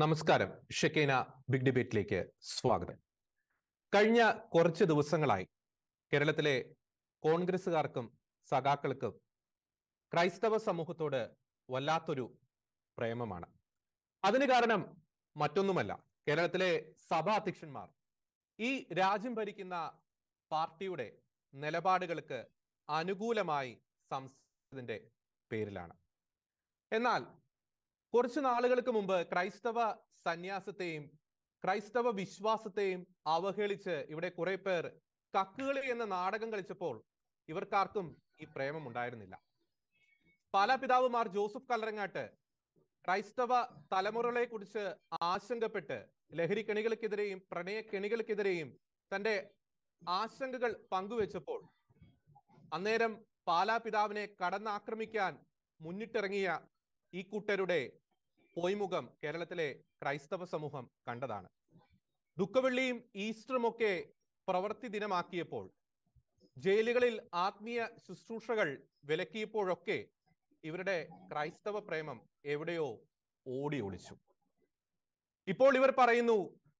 നമസ്കാരം ഷെക്കൈന ബിഗ് ഡിബേറ്റിലേക്ക് സ്വാഗതം കഴിഞ്ഞ കുറച്ച് ദിവസങ്ങളായി കേരളത്തിലെ കോൺഗ്രസുകാർക്കും സഖാക്കൾക്കും ക്രൈസ്തവ സമൂഹത്തോട് വല്ലാത്തൊരു പ്രേമമാണ് അതിന് കാരണം മറ്റൊന്നുമല്ല കേരളത്തിലെ സഭാ അധ്യക്ഷന്മാർ ഈ രാജ്യം ഭരിക്കുന്ന പാർട്ടിയുടെ നിലപാടുകൾക്ക് അനുകൂലമായി സംസാരിച്ചതിന്റെ പേരിലാണ് എന്നാൽ കുറച്ചു നാളുകൾക്ക് മുമ്പ് ക്രൈസ്തവ സന്യാസത്തെയും ക്രൈസ്തവ വിശ്വാസത്തെയും അവഹേളിച്ച് ഇവിടെ കുറെ പേർ കക്കുകളി എന്ന നാടകം കളിച്ചപ്പോൾ ഇവർക്കാർക്കും ഈ പ്രേമം ഉണ്ടായിരുന്നില്ല പല പിതാവുമാർ ജോസഫ് കല്ലറങ്ങാട്ട് ക്രൈസ്തവ തലമുറകളെ കുറിച്ച് ആശങ്കപ്പെട്ട് ലഹരി കെണികൾക്കെതിരെയും പ്രണയ കെണികൾക്കെതിരെയും തന്റെ ആശങ്കകൾ പങ്കുവെച്ചപ്പോൾ അന്നേരം പാലാ പിതാവിനെ കടന്നാക്രമിക്കാൻ മുന്നിട്ടിറങ്ങിയ ഈ കൂട്ടരുടെ പൊയ്മുഖം കേരളത്തിലെ ക്രൈസ്തവ സമൂഹം കണ്ടതാണ് ദുഃഖവെള്ളിയും ഈസ്റ്ററും ഒക്കെ പ്രവൃത്തി ദിനമാക്കിയപ്പോൾ ജയിലുകളിൽ ആത്മീയ ശുശ്രൂഷകൾ വിലക്കിയപ്പോഴൊക്കെ ഇവരുടെ ക്രൈസ്തവ പ്രേമം എവിടെയോ ഓടി ഒളിച്ചു ഇപ്പോൾ ഇവർ പറയുന്നു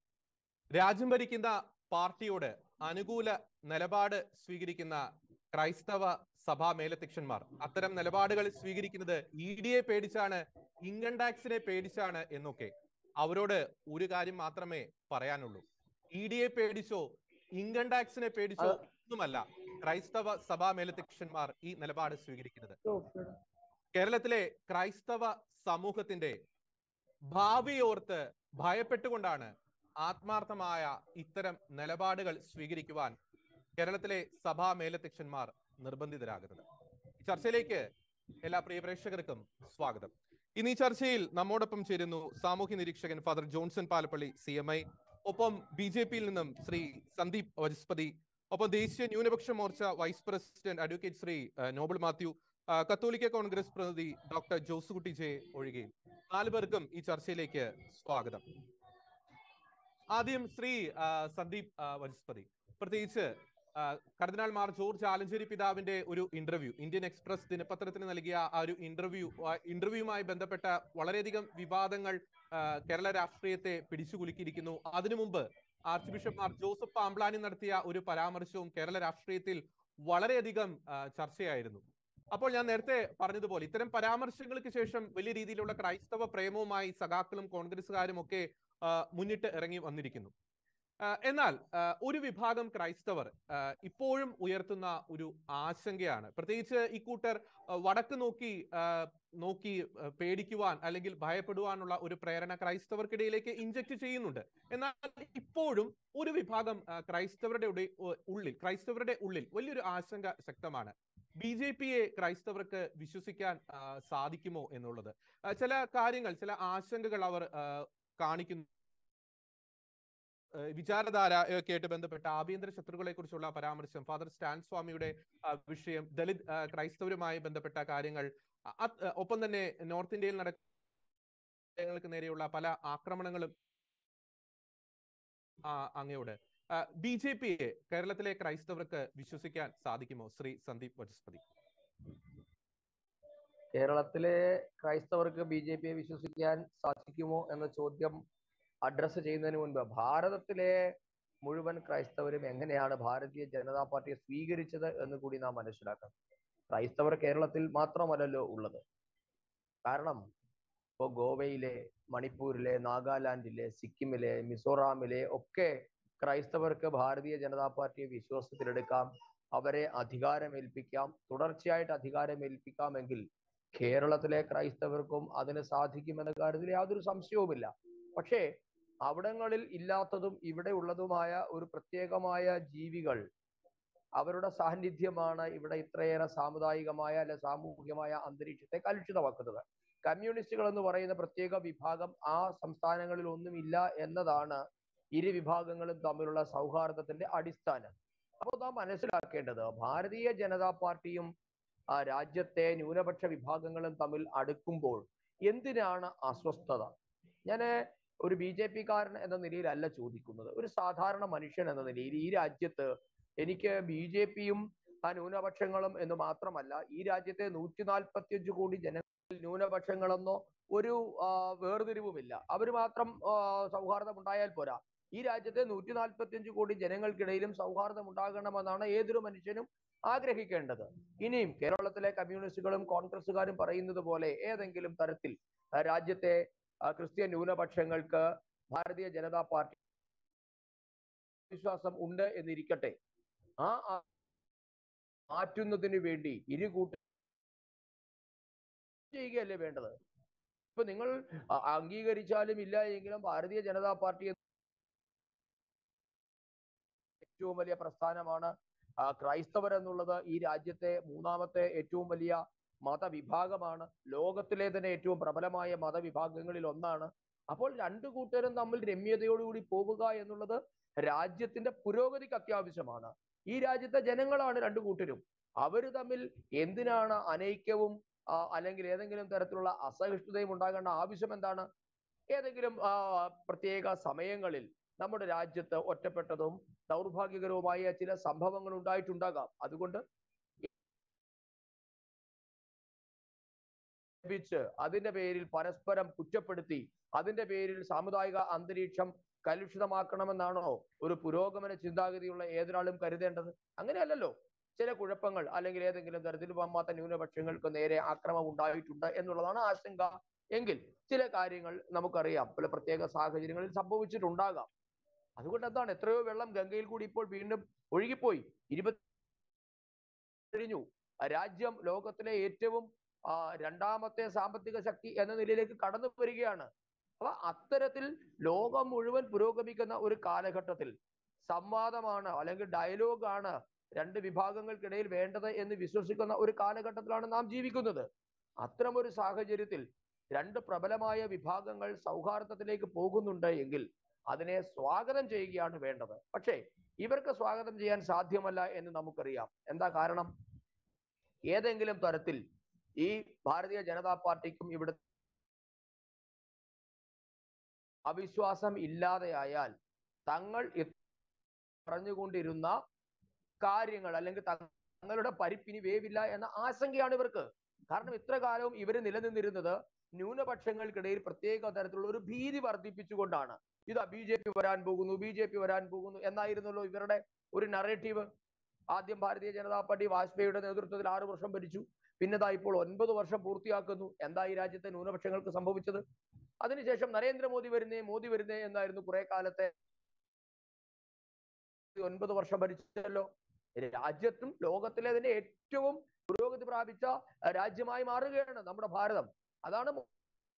രാജ്യം ഭരിക്കുന്ന പാർട്ടിയോട് അനുകൂല നിലപാട് സ്വീകരിക്കുന്ന ക്രൈസ്തവ സഭാ മേലധ്യക്ഷന്മാർ അത്തരം നിലപാടുകൾ സ്വീകരിക്കുന്നത് ഇ ഡിയെ പേടിച്ചാണ് ഇൻകം ടാക്സിനെ പേടിച്ചാണ് എന്നൊക്കെ അവരോട് ഒരു കാര്യം മാത്രമേ പറയാനുള്ളൂ ഇ ഡിയെ പേടിച്ചോ ഇൻകം ടാക്സിനെ പേടിച്ചോ ഒന്നുമല്ല ക്രൈസ്തവ സഭാ മേലധ്യക്ഷന്മാർ ഈ നിലപാട് സ്വീകരിക്കുന്നത് കേരളത്തിലെ ക്രൈസ്തവ സമൂഹത്തിന്റെ ഭാവിയോർത്ത് ഭയപ്പെട്ടുകൊണ്ടാണ് ആത്മാർത്ഥമായ ഇത്തരം നിലപാടുകൾ സ്വീകരിക്കുവാൻ കേരളത്തിലെ സഭാ മേലധ്യക്ഷന്മാർ നിർബന്ധിതരാകുന്നത് ഈ ചർച്ചയിലേക്ക് എല്ലാ പ്രിയ പ്രേക്ഷകർക്കും സ്വാഗതം ഇന്ന് ഈ ചർച്ചയിൽ നമ്മോടൊപ്പം ചേരുന്നു സാമൂഹ്യ നിരീക്ഷകൻ father Johnson Palappally C M I ഒപ്പം ബി ജെ പിയിൽ നിന്നും ശ്രീ സന്ദീപ് വജസ്പതി ഒപ്പം ദേശീയ ന്യൂനപക്ഷ മോർച്ച vice president advocate Shri Noble Mathew കത്തോലിക്ക കോൺഗ്രസ് പ്രതിനിധി ഡോക്ടർ ജോസുകുട്ടി ജെ ഒഴികെ നാലു പേർക്കും ഈ ചർച്ചയിലേക്ക് സ്വാഗതം ആദ്യം ശ്രീ സന്ദീപ് വജസ്പതി പ്രത്യേകിച്ച് കർദിനാൾ മാർ ജോർജ് ആലഞ്ചേരി പിതാവിന്റെ ഒരു ഇന്റർവ്യൂ ഇന്ത്യൻ എക്സ്പ്രസ് ദിനപത്രത്തിന് നൽകിയ ആ ഒരു ഇന്റർവ്യൂ ഇന്റർവ്യൂവുമായി ബന്ധപ്പെട്ട വളരെയധികം വിവാദങ്ങൾ കേരള രാഷ്ട്രീയത്തെ പിടിച്ചുകുലുക്കിയിരിക്കുന്നു അതിനു മുമ്പ് archbishop Mar Joseph Pamplany നടത്തിയ ഒരു പരാമർശവും കേരള രാഷ്ട്രീയത്തിൽ വളരെയധികം ചർച്ചയായിരുന്നു അപ്പോൾ ഞാൻ നേരത്തെ പറഞ്ഞതുപോലെ ഇത്തരം പരാമർശങ്ങൾക്ക് ശേഷം വലിയ രീതിയിലുള്ള ക്രൈസ്തവ പ്രേമവുമായി സഖാക്കളും കോൺഗ്രസുകാരും ഒക്കെ മുന്നിട്ട് ഇറങ്ങി വന്നിരിക്കുന്നു എന്നാൽ ഒരു വിഭാഗം ക്രൈസ്തവർ ഇപ്പോഴും ഉയർത്തുന്ന ഒരു ആശങ്കയാണ് പ്രത്യേകിച്ച് ഇക്കൂട്ടർ വടക്ക് നോക്കി നോക്കി പേടിക്കുവാൻ അല്ലെങ്കിൽ ഭയപ്പെടുവാനുള്ള ഒരു പ്രേരണ ക്രൈസ്തവർക്കിടയിലേക്ക് ഇഞ്ചക്ട് ചെയ്യുന്നുണ്ട് എന്നാൽ ഇപ്പോഴും ഒരു വിഭാഗം ക്രൈസ്തവരുടെ ഉള്ളിൽ ക്രൈസ്തവരുടെ ഉള്ളിൽ വലിയൊരു ആശങ്ക ശക്തമാണ് ബി ജെ പിയെ ക്രൈസ്തവർക്ക് വിശ്വസിക്കാൻ സാധിക്കുമോ എന്നുള്ളത് ചില കാര്യങ്ങൾ ചില ആശങ്കകൾ അവർ കാണിക്കുന്നു വിചാരധാര ഒക്കെ ആയിട്ട് ബന്ധപ്പെട്ട ആഭ്യന്തര ശത്രുക്കളെ കുറിച്ചുള്ള പരാമർശം ഫാദർ സ്റ്റാൻ സ്വാമിയുടെ വിഷയം ദളിത് ക്രൈസ്തവരുമായി ബന്ധപ്പെട്ട കാര്യങ്ങൾ ഒപ്പം തന്നെ നോർത്ത് ഇന്ത്യയിൽ നടക്കുന്ന നേരെയുള്ള പല ആക്രമണങ്ങളും അങ്ങയോട് ബി ജെ പിയെ കേരളത്തിലെ ക്രൈസ്തവർക്ക് വിശ്വസിക്കാൻ സാധിക്കുമോ ശ്രീ സന്ദീപ് വജസ്പതി കേരളത്തിലെ ക്രൈസ്തവർക്ക് ബി ജെ പിയെ വിശ്വസിക്കാൻ സാധിക്കുമോ എന്ന ചോദ്യം അഡ്രസ്സ് ചെയ്യുന്നതിന് മുൻപ് ഭാരതത്തിലെ മുഴുവൻ ക്രൈസ്തവരും എങ്ങനെയാണ് ഭാരതീയ ജനതാ പാർട്ടിയെ സ്വീകരിച്ചത് എന്ന് കൂടി നാം മനസ്സിലാക്കണം ക്രൈസ്തവർ കേരളത്തിൽ മാത്രമല്ലല്ലോ ഉള്ളത് കാരണം ഇപ്പോൾ ഗോവയിലെ മണിപ്പൂരിലെ നാഗാലാൻഡിലെ സിക്കിമിലെ മിസോറാമിലെ ഒക്കെ ക്രൈസ്തവർക്ക് ഭാരതീയ ജനതാ പാർട്ടിയെ വിശ്വാസത്തിലെടുക്കാം അവരെ അധികാരമേൽപ്പിക്കാം തുടർച്ചയായിട്ട് അധികാരമേൽപ്പിക്കാമെങ്കിൽ കേരളത്തിലെ ക്രൈസ്തവർക്കും അതിന് സാധിക്കുമെന്ന കാര്യത്തിൽ യാതൊരു സംശയവുമില്ല പക്ഷേ അവിടങ്ങളിൽ ഇല്ലാത്തതും ഇവിടെ ഉള്ളതുമായ ഒരു പ്രത്യേകമായ ജീവികൾ അവരുടെ സാന്നിധ്യമാണ് ഇവിടെ ഇത്രയേറെ സാമുദായികമായ അല്ലെ സാമൂഹികമായ അന്തരീക്ഷത്തെ കലുഷിതമാക്കുന്നത് കമ്മ്യൂണിസ്റ്റുകൾ എന്ന് പറയുന്ന പ്രത്യേക വിഭാഗം ആ സംസ്ഥാനങ്ങളിൽ ഒന്നുമില്ല എന്നതാണ് ഇരു വിഭാഗങ്ങളും തമ്മിലുള്ള സൗഹാർദ്ദത്തിന്റെ അടിസ്ഥാനം അപ്പോൾ നാം മനസ്സിലാക്കേണ്ടത് ഭാരതീയ ജനതാ പാർട്ടിയും ആ രാജ്യത്തെ ന്യൂനപക്ഷ വിഭാഗങ്ങളും തമ്മിൽ അടുക്കുമ്പോൾ എന്തിനാണ് അസ്വസ്ഥത ഞാൻ ഒരു ബി ജെ പിക്കാരൻ എന്ന നിലയിലല്ല ചോദിക്കുന്നത് ഒരു സാധാരണ മനുഷ്യൻ എന്ന നിലയിൽ ഈ രാജ്യത്ത് എനിക്ക് ബി ജെ പിയും ആ ന്യൂനപക്ഷങ്ങളും എന്ന് മാത്രമല്ല ഈ രാജ്യത്തെ നൂറ്റി നാൽപ്പത്തിയഞ്ച് കോടി ജന ന്യൂനപക്ഷങ്ങളെന്നോ ഒരു ആ, വേർതിരിവുമില്ല അവർ മാത്രം ആ, സൗഹാർദ്ദം ഉണ്ടായാൽ പോരാ ഈ രാജ്യത്തെ നൂറ്റി നാൽപ്പത്തിയഞ്ച് കോടി ജനങ്ങൾക്കിടയിലും സൗഹാർദ്ദം ഉണ്ടാകണമെന്നാണ് ഏതൊരു മനുഷ്യനും ആഗ്രഹിക്കേണ്ടത് ഇനിയും കേരളത്തിലെ കമ്മ്യൂണിസ്റ്റുകളും കോൺഗ്രസുകാരും പറയുന്നത് പോലെ ഏതെങ്കിലും തരത്തിൽ ആ, രാജ്യത്തെ ആ, ക്രിസ്ത്യൻ ന്യൂനപക്ഷങ്ങൾക്ക് ഭാരതീയ ജനതാ പാർട്ടി വിശ്വാസം ഉണ്ട് എന്നിരിക്കട്ടെ ആ ആ- മാറ്റുന്നതിന് വേണ്ടി ഇരു കൂട്ട ചെയ്യുകയല്ലേ വേണ്ടത് ഇപ്പൊ നിങ്ങൾ അ- അംഗീകരിച്ചാലും ഇല്ല എങ്കിലും ഭാരതീയ ജനതാ പാർട്ടി ഏറ്റവും വലിയ പ്രസ്ഥാനമാണ് ആ, ക്രൈസ്തവർ എന്നുള്ളത് ഈ രാജ്യത്തെ മൂന്നാമത്തെ ഏറ്റവും വലിയ മതവിഭാഗമാണ് ലോകത്തിലെ തന്നെ ഏറ്റവും പ്രബലമായ മതവിഭാഗങ്ങളിൽ ഒന്നാണ് അപ്പോൾ രണ്ടു കൂട്ടരും തമ്മിൽ രമ്യതയോടുകൂടി പോവുക എന്നുള്ളത് രാജ്യത്തിന്റെ പുരോഗതിക്ക് അത്യാവശ്യമാണ് ഈ രാജ്യത്തെ ജനങ്ങളാണ് രണ്ടു കൂട്ടരും അവര് തമ്മിൽ എന്തിനാണ് അനൈക്യവും ആ, അല്ലെങ്കിൽ ഏതെങ്കിലും തരത്തിലുള്ള അസഹിഷ്ണുതയും ഉണ്ടാകേണ്ട ആവശ്യം എന്താണ് ഏതെങ്കിലും ആ, പ്രത്യേക സമയങ്ങളിൽ നമ്മുടെ രാജ്യത്ത് ഒറ്റപ്പെട്ടതും ദൗർഭാഗ്യകരവുമായ ചില സംഭവങ്ങൾ ഉണ്ടായിട്ടുണ്ടാകാം അതുകൊണ്ട് ലഭിച്ച് അതിന്റെ പേരിൽ പരസ്പരം കുറ്റപ്പെടുത്തി അതിന്റെ പേരിൽ സാമുദായിക അന്തരീക്ഷം കലുഷിതമാക്കണമെന്നാണോ ഒരു പുരോഗമന ചിന്താഗതിയുള്ള ഏതൊരാളും കരുതേണ്ടത് അങ്ങനെയല്ലല്ലോ ചില കുഴപ്പങ്ങൾ അല്ലെങ്കിൽ ഏതെങ്കിലും തരത്തിൽ വമ്മാത്ത ന്യൂനപക്ഷങ്ങൾക്ക് നേരെ ആക്രമം ഉണ്ടായിട്ടുണ്ട് എന്നുള്ളതാണ് ആശങ്ക എങ്കിൽ ചില കാര്യങ്ങൾ നമുക്കറിയാം പല പ്രത്യേക സാഹചര്യങ്ങളിൽ സംഭവിച്ചിട്ടുണ്ടാകാം അതുകൊണ്ട് എന്താണ് എത്രയോ വെള്ളം ഗംഗയിൽ കൂടി ഇപ്പോൾ വീണ്ടും ഒഴുകിപ്പോയി ഇരുപത്തി കഴിഞ്ഞു രാജ്യം ലോകത്തിലെ ഏറ്റവും ആ, രണ്ടാമത്തെ സാമ്പത്തിക ശക്തി എന്ന നിലയിലേക്ക് കടന്നു വരികയാണ് അപ്പൊ അത്തരത്തിൽ ലോകം മുഴുവൻ പുരോഗമിക്കുന്ന ഒരു കാലഘട്ടത്തിൽ സംവാദമാണ് അല്ലെങ്കിൽ ഡയലോഗാണ് രണ്ട് വിഭാഗങ്ങൾക്കിടയിൽ വേണ്ടത് എന്ന് വിശ്വസിക്കുന്ന ഒരു കാലഘട്ടത്തിലാണ് നാം ജീവിക്കുന്നത് അത്തരമൊരു സാഹചര്യത്തിൽ രണ്ട് പ്രബലമായ വിഭാഗങ്ങൾ സൗഹാർദ്ദത്തിലേക്ക് പോകുന്നുണ്ട് എങ്കിൽ അതിനെ സ്വാഗതം ചെയ്യുകയാണ് വേണ്ടത് പക്ഷേ ഇവർക്ക് സ്വാഗതം ചെയ്യാൻ സാധ്യമല്ല എന്ന് നമുക്കറിയാം എന്താ കാരണം ഏതെങ്കിലും തരത്തിൽ ഈ ഭാരതീയ ജനതാ പാർട്ടിക്കും ഇവിടെ അവിശ്വാസം ഇല്ലാതെയായാൽ തങ്ങൾ ഇ- പറഞ്ഞുകൊണ്ടിരുന്ന കാര്യങ്ങൾ അല്ലെങ്കിൽ തങ്ങളുടെ പരിപ്പിനി വേവില്ല എന്ന ആശങ്കയാണ് ഇവർക്ക് കാരണം ഇത്ര കാലവും ഇവർ നിലനിന്നിരുന്നത് ന്യൂനപക്ഷങ്ങൾക്കിടയിൽ പ്രത്യേക തരത്തിലുള്ള ഒരു ഭീതി വർദ്ധിപ്പിച്ചുകൊണ്ടാണ് ഇതാ ബി ജെ പി വരാൻ പോകുന്നു ബി ജെ പി വരാൻ പോകുന്നു എന്നായിരുന്നല്ലോ ഇവരുടെ ഒരു നറേറ്റീവ് ആദ്യം ഭാരതീയ ജനതാ പാർട്ടി വാജ്പേയിയുടെ നേതൃത്വത്തിൽ ആറ് വർഷം ഭരിച്ചു പിന്നതാ ഇപ്പോൾ ഒൻപത് വർഷം പൂർത്തിയാക്കുന്നു എന്താ ഈ രാജ്യത്തെ ന്യൂനപക്ഷങ്ങൾക്ക് സംഭവിച്ചത് അതിനുശേഷം നരേന്ദ്രമോദി വരുന്നേ മോദി വരുന്നേ എന്നായിരുന്നു കുറെ കാലത്തെ ഒൻപത് വർഷം ഭരിച്ചല്ലോ രാജ്യത്തും ലോകത്തിലെ തന്നെ ഏറ്റവും പുരോഗതി പ്രാപിച്ച അഹ് രാജ്യമായി മാറുകയാണ് നമ്മുടെ ഭാരതം അതാണ് മോ-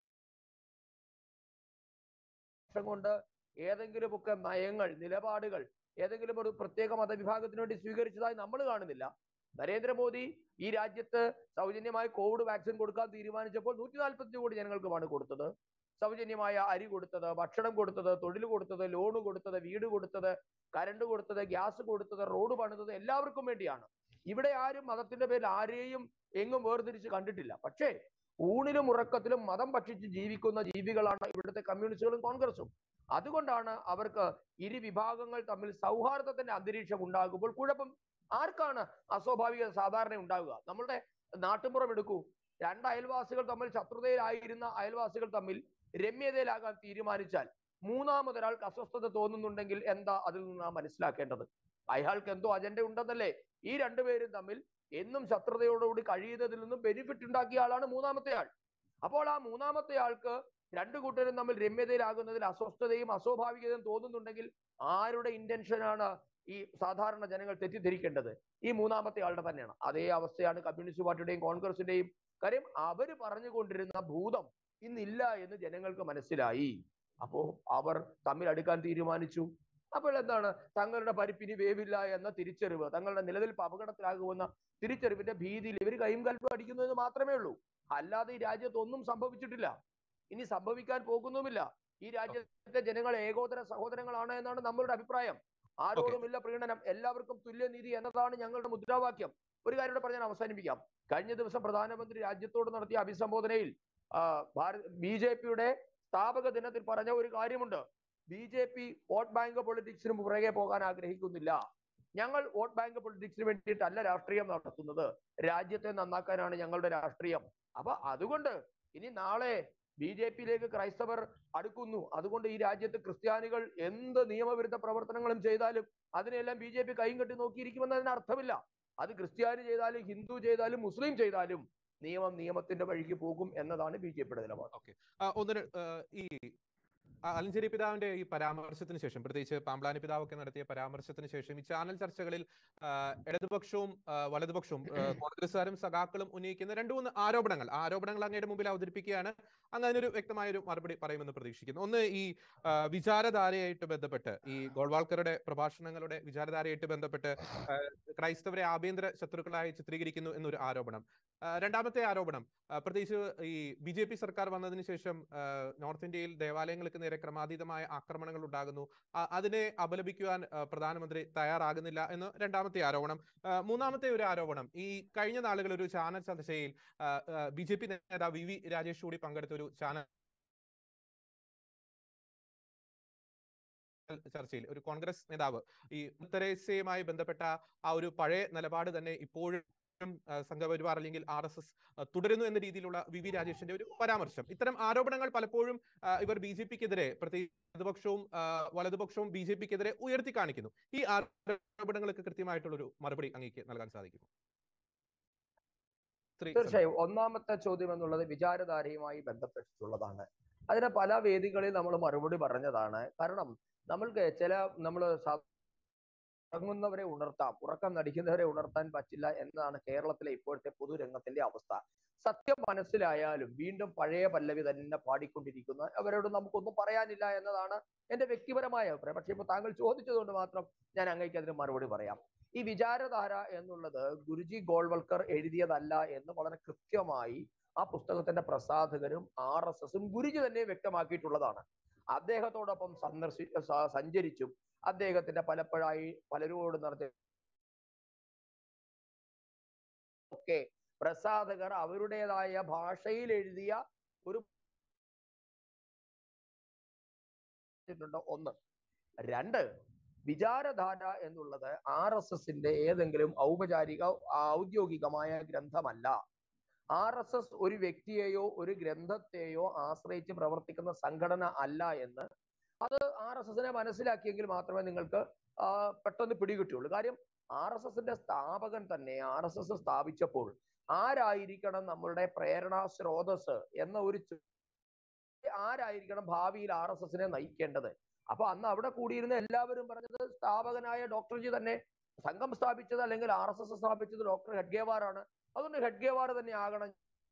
വർഷം കൊണ്ട് ഏതെങ്കിലുമൊക്കെ നയങ്ങൾ നിലപാടുകൾ ഏതെങ്കിലും ഒരു പ്രത്യേക മതവിഭാഗത്തിന് വേണ്ടി സ്വീകരിച്ചതായി നമ്മൾ കാണുന്നില്ല നരേന്ദ്രമോദി ഈ രാജ്യത്ത് സൗജന്യമായി കോവിഡ് വാക്സിൻ കൊടുക്കാൻ തീരുമാനിച്ചപ്പോൾ നൂറ്റി നാൽപ്പത്തി കോടി ജനങ്ങൾക്കുമാണ് കൊടുത്തത് സൗജന്യമായ അരി കൊടുത്തത് ഭക്ഷണം കൊടുത്തത് തൊഴിൽ കൊടുത്തത് ലോണ് കൊടുത്തത് വീട് കൊടുത്തത് കരണ്ട് കൊടുത്തത് ഗ്യാസ് കൊടുത്തത് റോഡ് പണിതത് എല്ലാവർക്കും വേണ്ടിയാണ് ഇവിടെ ആരും മതത്തിന്റെ പേരിൽ ആരെയും എങ്ങും വേർതിരിച്ച് കണ്ടിട്ടില്ല പക്ഷേ ഊണിലും ഉറക്കത്തിലും മതം ഭക്ഷിച്ച് ജീവിക്കുന്ന ജീവികളാണ് ഇവിടുത്തെ കമ്മ്യൂണിസ്റ്റുകളും കോൺഗ്രസും അതുകൊണ്ടാണ് അവർക്ക് ഇരു വിഭാഗങ്ങൾ തമ്മിൽ സൗഹാർദ്ദത്തിന്റെ അന്തരീക്ഷം ഉണ്ടാകുമ്പോൾ കുഴപ്പം ആർക്കാണ് അസ്വാഭാവിക സാധാരണ ഉണ്ടാവുക നമ്മളുടെ നാട്ടുമ്പുറം എടുക്കൂ രണ്ട് അയൽവാസികൾ തമ്മിൽ ശത്രുതയിലായിരുന്ന അയൽവാസികൾ തമ്മിൽ രമ്യതയിലാകാൻ തീരുമാനിച്ചാൽ മൂന്നാമതൊരാൾക്ക് അസ്വസ്ഥത തോന്നുന്നുണ്ടെങ്കിൽ എന്താ അതിൽ നിന്ന് നാം മനസ്സിലാക്കേണ്ടത് അയാൾക്ക് എന്തോ അജണ്ട ഉണ്ടെന്നല്ലേ ഈ രണ്ടുപേരും തമ്മിൽ എന്നും ശത്രുതയോടുകൂടി കഴിയുന്നതിൽ നിന്നും ബെനിഫിറ്റ് ഉണ്ടാക്കിയ ആളാണ് മൂന്നാമത്തെ ആൾ അപ്പോൾ ആ മൂന്നാമത്തെ ആൾക്ക് രണ്ടു കൂട്ടരും തമ്മിൽ രമ്യതയിലാകുന്നതിൽ അസ്വസ്ഥതയും അസ്വാഭാവികതയും തോന്നുന്നുണ്ടെങ്കിൽ ആരുടെ ഇന്റൻഷനാണ് ഈ സാധാരണ ജനങ്ങൾ തെറ്റിദ്ധരിക്കേണ്ടത് ഈ മൂന്നാമത്തെ ആളുടെ തന്നെയാണ് അതേ അവസ്ഥയാണ് കമ്മ്യൂണിസ്റ്റ് പാർട്ടിയുടെയും കോൺഗ്രസിന്റെയും കാര്യം അവര് പറഞ്ഞുകൊണ്ടിരുന്ന ഭൂതം ഇന്നില്ല എന്ന് ജനങ്ങൾക്ക് മനസ്സിലായി അപ്പോ അവർ തമ്മിൽ അടുക്കാൻ തീരുമാനിച്ചു അപ്പോൾ എന്താണ് തങ്ങളുടെ പരിപ്പിനി വേവില്ല എന്ന തിരിച്ചറിവ് തങ്ങളുടെ നിലനിൽപ്പ് അപകടത്തിലാകുമെന്ന തിരിച്ചറിവിന്റെ ഭീതിയിൽ ഇവർ കൈയും കൽപ്പും അടിക്കുന്നു എന്ന് മാത്രമേ ഉള്ളൂ അല്ലാതെ ഈ രാജ്യത്ത് ഒന്നും സംഭവിച്ചിട്ടില്ല ഇനി സംഭവിക്കാൻ പോകുന്നുമില്ല ഈ രാജ്യത്തെ ജനങ്ങൾ ഏകോദര സഹോദരങ്ങളാണ് എന്നാണ് നമ്മളുടെ അഭിപ്രായം ആരോടുമില്ല പ്രീണനം എല്ലാവർക്കും തുല്യനീതി എന്നതാണ് ഞങ്ങളുടെ മുദ്രാവാക്യം ഒരു കാര്യം കൂടെ പറഞ്ഞാൽ അവസാനിപ്പിക്കാം കഴിഞ്ഞ ദിവസം പ്രധാനമന്ത്രി രാജ്യത്തോട് നടത്തിയ അഭിസംബോധനയിൽ ഭാരത് ബി ജെ പിയുടെ സ്ഥാപക ദിനത്തിൽ പറഞ്ഞ ഒരു കാര്യമുണ്ട് B J P vote bank പൊളിറ്റിക്സിന് പുറകെ പോകാൻ ആഗ്രഹിക്കുന്നില്ല ഞങ്ങൾ വോട്ട് ബാങ്ക് പൊളിറ്റിക്സിന് വേണ്ടിയിട്ടല്ല രാഷ്ട്രീയം നടത്തുന്നത് രാജ്യത്തെ നന്നാക്കാനാണ് ഞങ്ങളുടെ രാഷ്ട്രീയം അപ്പൊ അതുകൊണ്ട് ഇനി നാളെ ബി ജെ പിയിലേക്ക് ക്രൈസ്തവർ അടുക്കുന്നു അതുകൊണ്ട് ഈ രാജ്യത്ത് ക്രിസ്ത്യാനികൾ എന്ത് നിയമവിരുദ്ധ പ്രവർത്തനങ്ങളും ചെയ്താലും അതിനെല്ലാം ബി ജെ പി കൈയും കെട്ടി നോക്കിയിരിക്കുമെന്നതിന് അർത്ഥമില്ല അത് ക്രിസ്ത്യാനി ചെയ്താലും ഹിന്ദു ചെയ്താലും മുസ്ലിം ചെയ്താലും നിയമം നിയമത്തിന്റെ വഴിക്ക് പോകും എന്നതാണ് ബി ജെ പിയുടെ നിലപാട് ആ, ഒന്ന് ര- ആ, ഈ ആ, അലഞ്ചേരി പിതാവിന്റെ ഈ പരാമർശത്തിന് ശേഷം പ്രത്യേകിച്ച് പാമ്പ്ലാനി പിതാവൊക്കെ നടത്തിയ പരാമർശത്തിന് ശേഷം ഈ ചാനൽ ചർച്ചകളിൽ ആ, ഇടതുപക്ഷവും ആ, വലതുപക്ഷവും ആ, കോൺഗ്രസ്സുകാരും സഖാക്കളും ഉന്നയിക്കുന്ന രണ്ടു മൂന്ന് ആരോപണങ്ങൾ ആ ആരോപണങ്ങൾ അങ്ങയുടെ മുമ്പിൽ അവതരിപ്പിക്കുകയാണ് അങ്ങ് അതിനൊരു വ്യക്തമായ ഒരു മറുപടി പറയുമെന്ന് പ്രതീക്ഷിക്കുന്നു ഒന്ന് ഈ ആ, വിചാരധാരയായിട്ട് ബന്ധപ്പെട്ട് ഈ ഗോൾവാൾക്കറുടെ പ്രഭാഷണങ്ങളുടെ വിചാരധാരയായിട്ട് ബന്ധപ്പെട്ട് ആ, ക്രൈസ്തവരെ ആഭ്യന്തര ശത്രുക്കളായി ചിത്രീകരിക്കുന്നു എന്നൊരു ആരോപണം ആ, രണ്ടാമത്തെ ആരോപണം ആ, പ്രത്യേകിച്ച് ഈ ബി ജെ പി സർക്കാർ വന്നതിന് ശേഷം ആ, നോർത്ത് ഇന്ത്യയിൽ ദേവാലയങ്ങൾക്ക് നേരെ ക്രമാതീതമായ ആക്രമണങ്ങൾ ഉണ്ടാകുന്നു ആ, അതിനെ അപലപിക്കുവാൻ ആ, പ്രധാനമന്ത്രി തയ്യാറാകുന്നില്ല എന്ന് രണ്ടാമത്തെ ആരോപണം ആ, മൂന്നാമത്തെ ഒരു ആരോപണം ഈ കഴിഞ്ഞ നാളുകൾ ഒരു ചാനൽ ചർച്ചയിൽ ബി ജെ പി നേതാവ് വി വി രാജേഷ് കൂടി പങ്കെടുത്ത ഒരു ചാനൽ ചർച്ചയിൽ ഒരു കോൺഗ്രസ് നേതാവ് ഈ തെരേസയുമായി ബന്ധപ്പെട്ട ആ ഒരു പഴയ നിലപാട് തന്നെ ഇപ്പോഴും ആ, സംഘപരിവാർ അല്ലെങ്കിൽ ആർ എസ് എസ് തുടരുന്നു എന്ന രീതിയിലുള്ള വി വി രാജേഷിന്റെ ഒരു പരാമർശം ഇത്തരം ആരോപണങ്ങൾ പലപ്പോഴും ആ, ഇവർ ബി ജെ പിക്കെതിരെ പ്രത്യേകിച്ച് ഇടതുപക്ഷവും ആ, വലതുപക്ഷവും ബി ജെ പിക്കെതിരെ ഉയർത്തി കാണിക്കുന്നു ഈ ആരോപണങ്ങൾക്ക് കൃത്യമായിട്ടുള്ള ഒരു മറുപടി അങ്ങേക്ക് നൽകാൻ സാധിക്കും ശ്രീ സന്തോഷ്. തീർച്ചയായും ഒന്നാമത്തെ ചോദ്യം എന്നുള്ളത് വിചാരധാരയുമായി ബന്ധപ്പെട്ടിട്ടുള്ളതാണ് അതിന് പല വേദികളിൽ നമ്മൾ മറുപടി പറഞ്ഞതാണ് കാരണം നമ്മൾക്ക് ചില നമ്മൾ ഉറങ്ങുന്നവരെ ഉണർത്താം ഉറക്കം നടിക്കുന്നവരെ ഉണർത്താൻ പറ്റില്ല എന്നതാണ് കേരളത്തിലെ ഇപ്പോഴത്തെ പൊതുരംഗത്തിന്റെ അവസ്ഥ സത്യം മനസ്സിലായാലും വീണ്ടും പഴയ പല്ലവി തന്നെ പാടിക്കൊണ്ടിരിക്കുന്ന അവരോട് നമുക്കൊന്നും പറയാനില്ല എന്നതാണ് എന്റെ വ്യക്തിപരമായ അഭിപ്രായം പക്ഷെ ഇപ്പൊ താങ്കൾ ചോദിച്ചതുകൊണ്ട് മാത്രം ഞാൻ അങ്ങേക്ക് അതിന് മറുപടി പറയാം ഈ വിചാരധാര എന്നുള്ളത് ഗുരുജി ഗോൾവൽക്കർ എഴുതിയതല്ല എന്ന് വളരെ കൃത്യമായി ആ പുസ്തകത്തിന്റെ പ്രസാധകരും ആർ എസ് എസും ഗുരുജി തന്നെ വ്യക്തമാക്കിയിട്ടുള്ളതാണ് അദ്ദേഹത്തോടൊപ്പം സന്ദർശി സ- സഞ്ചരിച്ചും അദ്ദേഹത്തിന്റെ പലപ്പോഴായി പലരോട് നടത്തിയ ഒക്കെ പ്രസാധകർ അവരുടേതായ ഭാഷയിൽ എഴുതിയ ഒരു ണ്ട് ഒന്ന് രണ്ട് വിചാരധാര എന്നുള്ളത് ആർ എസ് എസിന്റെ ഏതെങ്കിലും ഔപചാരിക ഔദ്യോഗികമായ ഗ്രന്ഥമല്ല ആർ എസ് എസ് ഒരു വ്യക്തിയെയോ ഒരു ഗ്രന്ഥത്തെയോ ആശ്രയിച്ച് പ്രവർത്തിക്കുന്ന സംഘടന അല്ല എന്ന് അത് ആർ എസ് എസിനെ മനസ്സിലാക്കിയെങ്കിൽ മാത്രമേ നിങ്ങൾക്ക് ആ, പെട്ടെന്ന് പിടികിട്ടുള്ളൂ കാര്യം ആർ എസ് എസിന്റെ സ്ഥാപകൻ തന്നെ ആർ എസ് എസ് സ്ഥാപിച്ചപ്പോൾ ആരായിരിക്കണം നമ്മളുടെ പ്രേരണാ സ്രോതസ് എന്ന ഒരു ചോ- ആരായിരിക്കണം ഭാവിയിൽ ആർ എസ് എസിനെ നയിക്കേണ്ടത് അപ്പൊ അന്ന് അവിടെ കൂടിയിരുന്ന എല്ലാവരും പറഞ്ഞത് സ്ഥാപകനായ ഡോക്ടർജി തന്നെ സംഘം സ്ഥാപിച്ചത് അല്ലെങ്കിൽ ആർ എസ് എസ് സ്ഥാപിച്ചത് ഡോക്ടർ ഹെഡ്ഗേവാർ ആണ് അതുകൊണ്ട് ഹെഡ്ഗേവാർ തന്നെ ആകണം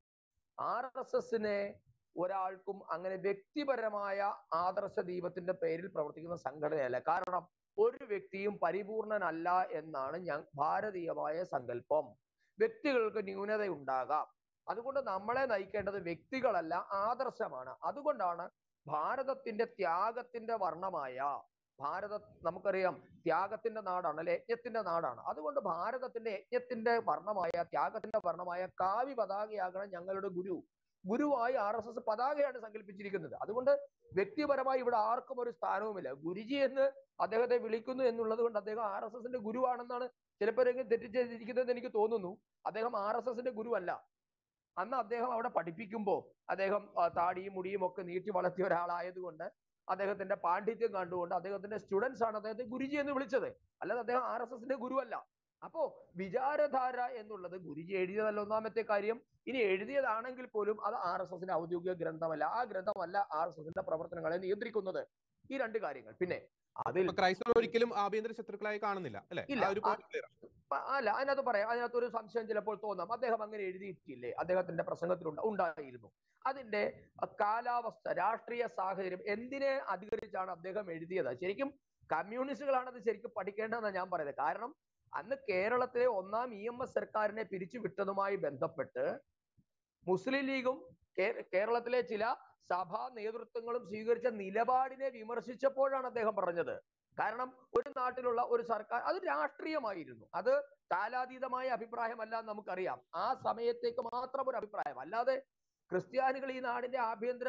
ആർ എസ് എസിനെ ഒരാൾക്കും അങ്ങനെ വ്യക്തിപരമായ ആദർശ ദീപത്തിന്റെ പേരിൽ പ്രവർത്തിക്കുന്ന സംഘടനയല്ല കാരണം ഒരു വ്യക്തിയും പരിപൂർണനല്ല എന്നാണ് ഞാൻ ഭാരതീയമായ സങ്കല്പം വ്യക്തികൾക്ക് ന്യൂനതയുണ്ടാകാം അതുകൊണ്ട് നമ്മളെ നയിക്കേണ്ടത് വ്യക്തികളല്ല ആദർശമാണ് അതുകൊണ്ടാണ് ഭാരതത്തിന്റെ ത്യാഗത്തിന്റെ വർണ്ണമായ ഭാരത നമുക്കറിയാം ത്യാഗത്തിന്റെ നാടാണ് അല്ലെ യജ്ഞത്തിന്റെ നാടാണ് അതുകൊണ്ട് ഭാരതത്തിന്റെ യജ്ഞത്തിന്റെ വർണ്ണമായ ത്യാഗത്തിന്റെ വർണ്ണമായ കാവ്യ പതാകയാകണം ഞങ്ങളുടെ ഗുരു ഗുരുവായി ആർ എസ് എസ് പതാകയാണ് സങ്കല്പിച്ചിരിക്കുന്നത് അതുകൊണ്ട് വ്യക്തിപരമായി ഇവിടെ ആർക്കും ഒരു സ്ഥാനവുമില്ല ഗുരുജി എന്ന് അദ്ദേഹത്തെ വിളിക്കുന്നു എന്നുള്ളത് കൊണ്ട് അദ്ദേഹം ആർ എസ് എസിന്റെ ഗുരുവാണെന്നാണ് ചിലപ്പോഴെങ്കിലും തെറ്റിദ്ധരിച്ചിരിക്കുന്നത് എനിക്ക് തോന്നുന്നു അദ്ദേഹം ആർ എസ് എസിന്റെ ഗുരുവല്ല അന്ന് അദ്ദേഹം അവിടെ പഠിപ്പിക്കുമ്പോൾ അദ്ദേഹം ആ, താടിയും മുടിയും ഒക്കെ നീട്ടി വളർത്തിയ ഒരാളായതുകൊണ്ട് അദ്ദേഹത്തിന്റെ പാണ്ഡിത്യം കണ്ടുകൊണ്ട് അദ്ദേഹത്തിന്റെ സ്റ്റുഡൻസ് ആണ് അദ്ദേഹത്തെ ഗുരുജി എന്ന് വിളിച്ചത് അല്ലാതെ അദ്ദേഹം ആർ എസ് എസിന്റെ ഗുരുവല്ല അപ്പോ വിചാരധാര എന്നുള്ളത് ഗുരുജി എഴുതിയതല്ല ഒന്നാമത്തെ കാര്യം ഇനി എഴുതിയതാണെങ്കിൽ പോലും അത് ആർ എസ് എസിന്റെ ഔദ്യോഗിക ഗ്രന്ഥമല്ല ആ ഗ്രന്ഥമല്ല ആർ എസ് എസിന്റെ പ്രവർത്തനങ്ങളെ നിയന്ത്രിക്കുന്നത് ഈ രണ്ട് കാര്യങ്ങൾ പിന്നെ അതിൽ ഇപ്പൊ ക്രൈസ്തവർ ഒരിക്കലും ആഭ്യന്തര ശത്രുക്കളായി കാണുന്നില്ല അല്ലെ ഇല്ല. ആ ഒരു point clear ആണ്. പ- അല്ല അതിനകത്ത് പറയാം അതിനകത്ത് ഒരു സംശയം ചിലപ്പോൾ തോന്നാം അദ്ദേഹം അങ്ങനെ എഴുതിയിട്ടില്ലേ അദ്ദേഹത്തിന്റെ പ്രസംഗത്തിൽ ഉണ്ട- ഉണ്ടായിരുന്നു അതിന്റെ അഹ്, കാലാവസ്ഥ രാഷ്ട്രീയ സാഹചര്യം എന്തിനെ അധികരിച്ചാണ് അദ്ദേഹം എഴുതിയത് ശരിക്കും കമ്മ്യൂണിസ്റ്റുകളാണ് അത് ശരിക്കും പഠിക്കേണ്ടതെന്നാണ് ഞാൻ പറയുന്നത് കാരണം അന്ന് കേരളത്തിലെ ഒന്നാം ഇ എം എസ് സർക്കാരിനെ പിരിച്ചുവിട്ടതുമായി ബന്ധപ്പെട്ട് മുസ്ലിം ലീഗും കേ- കേരളത്തിലെ ചില സഭാ നേതൃത്വങ്ങളും സ്വീകരിച്ച നിലപാടിനെ വിമർശിച്ചപ്പോഴാണ് അദ്ദേഹം പറഞ്ഞത് കാരണം ഒരു നാട്ടിലുള്ള ഒരു സർക്കാർ അത് രാഷ്ട്രീയമായിരുന്നു അത് കാലാതീതമായ അഭിപ്രായമല്ല എന്ന് നമുക്കറിയാം ആ സമയത്തേക്ക് മാത്രം ഒരു അഭിപ്രായം അല്ലാതെ ക്രിസ്ത്യാനികൾ ഈ നാടിന്റെ ആഭ്യന്തര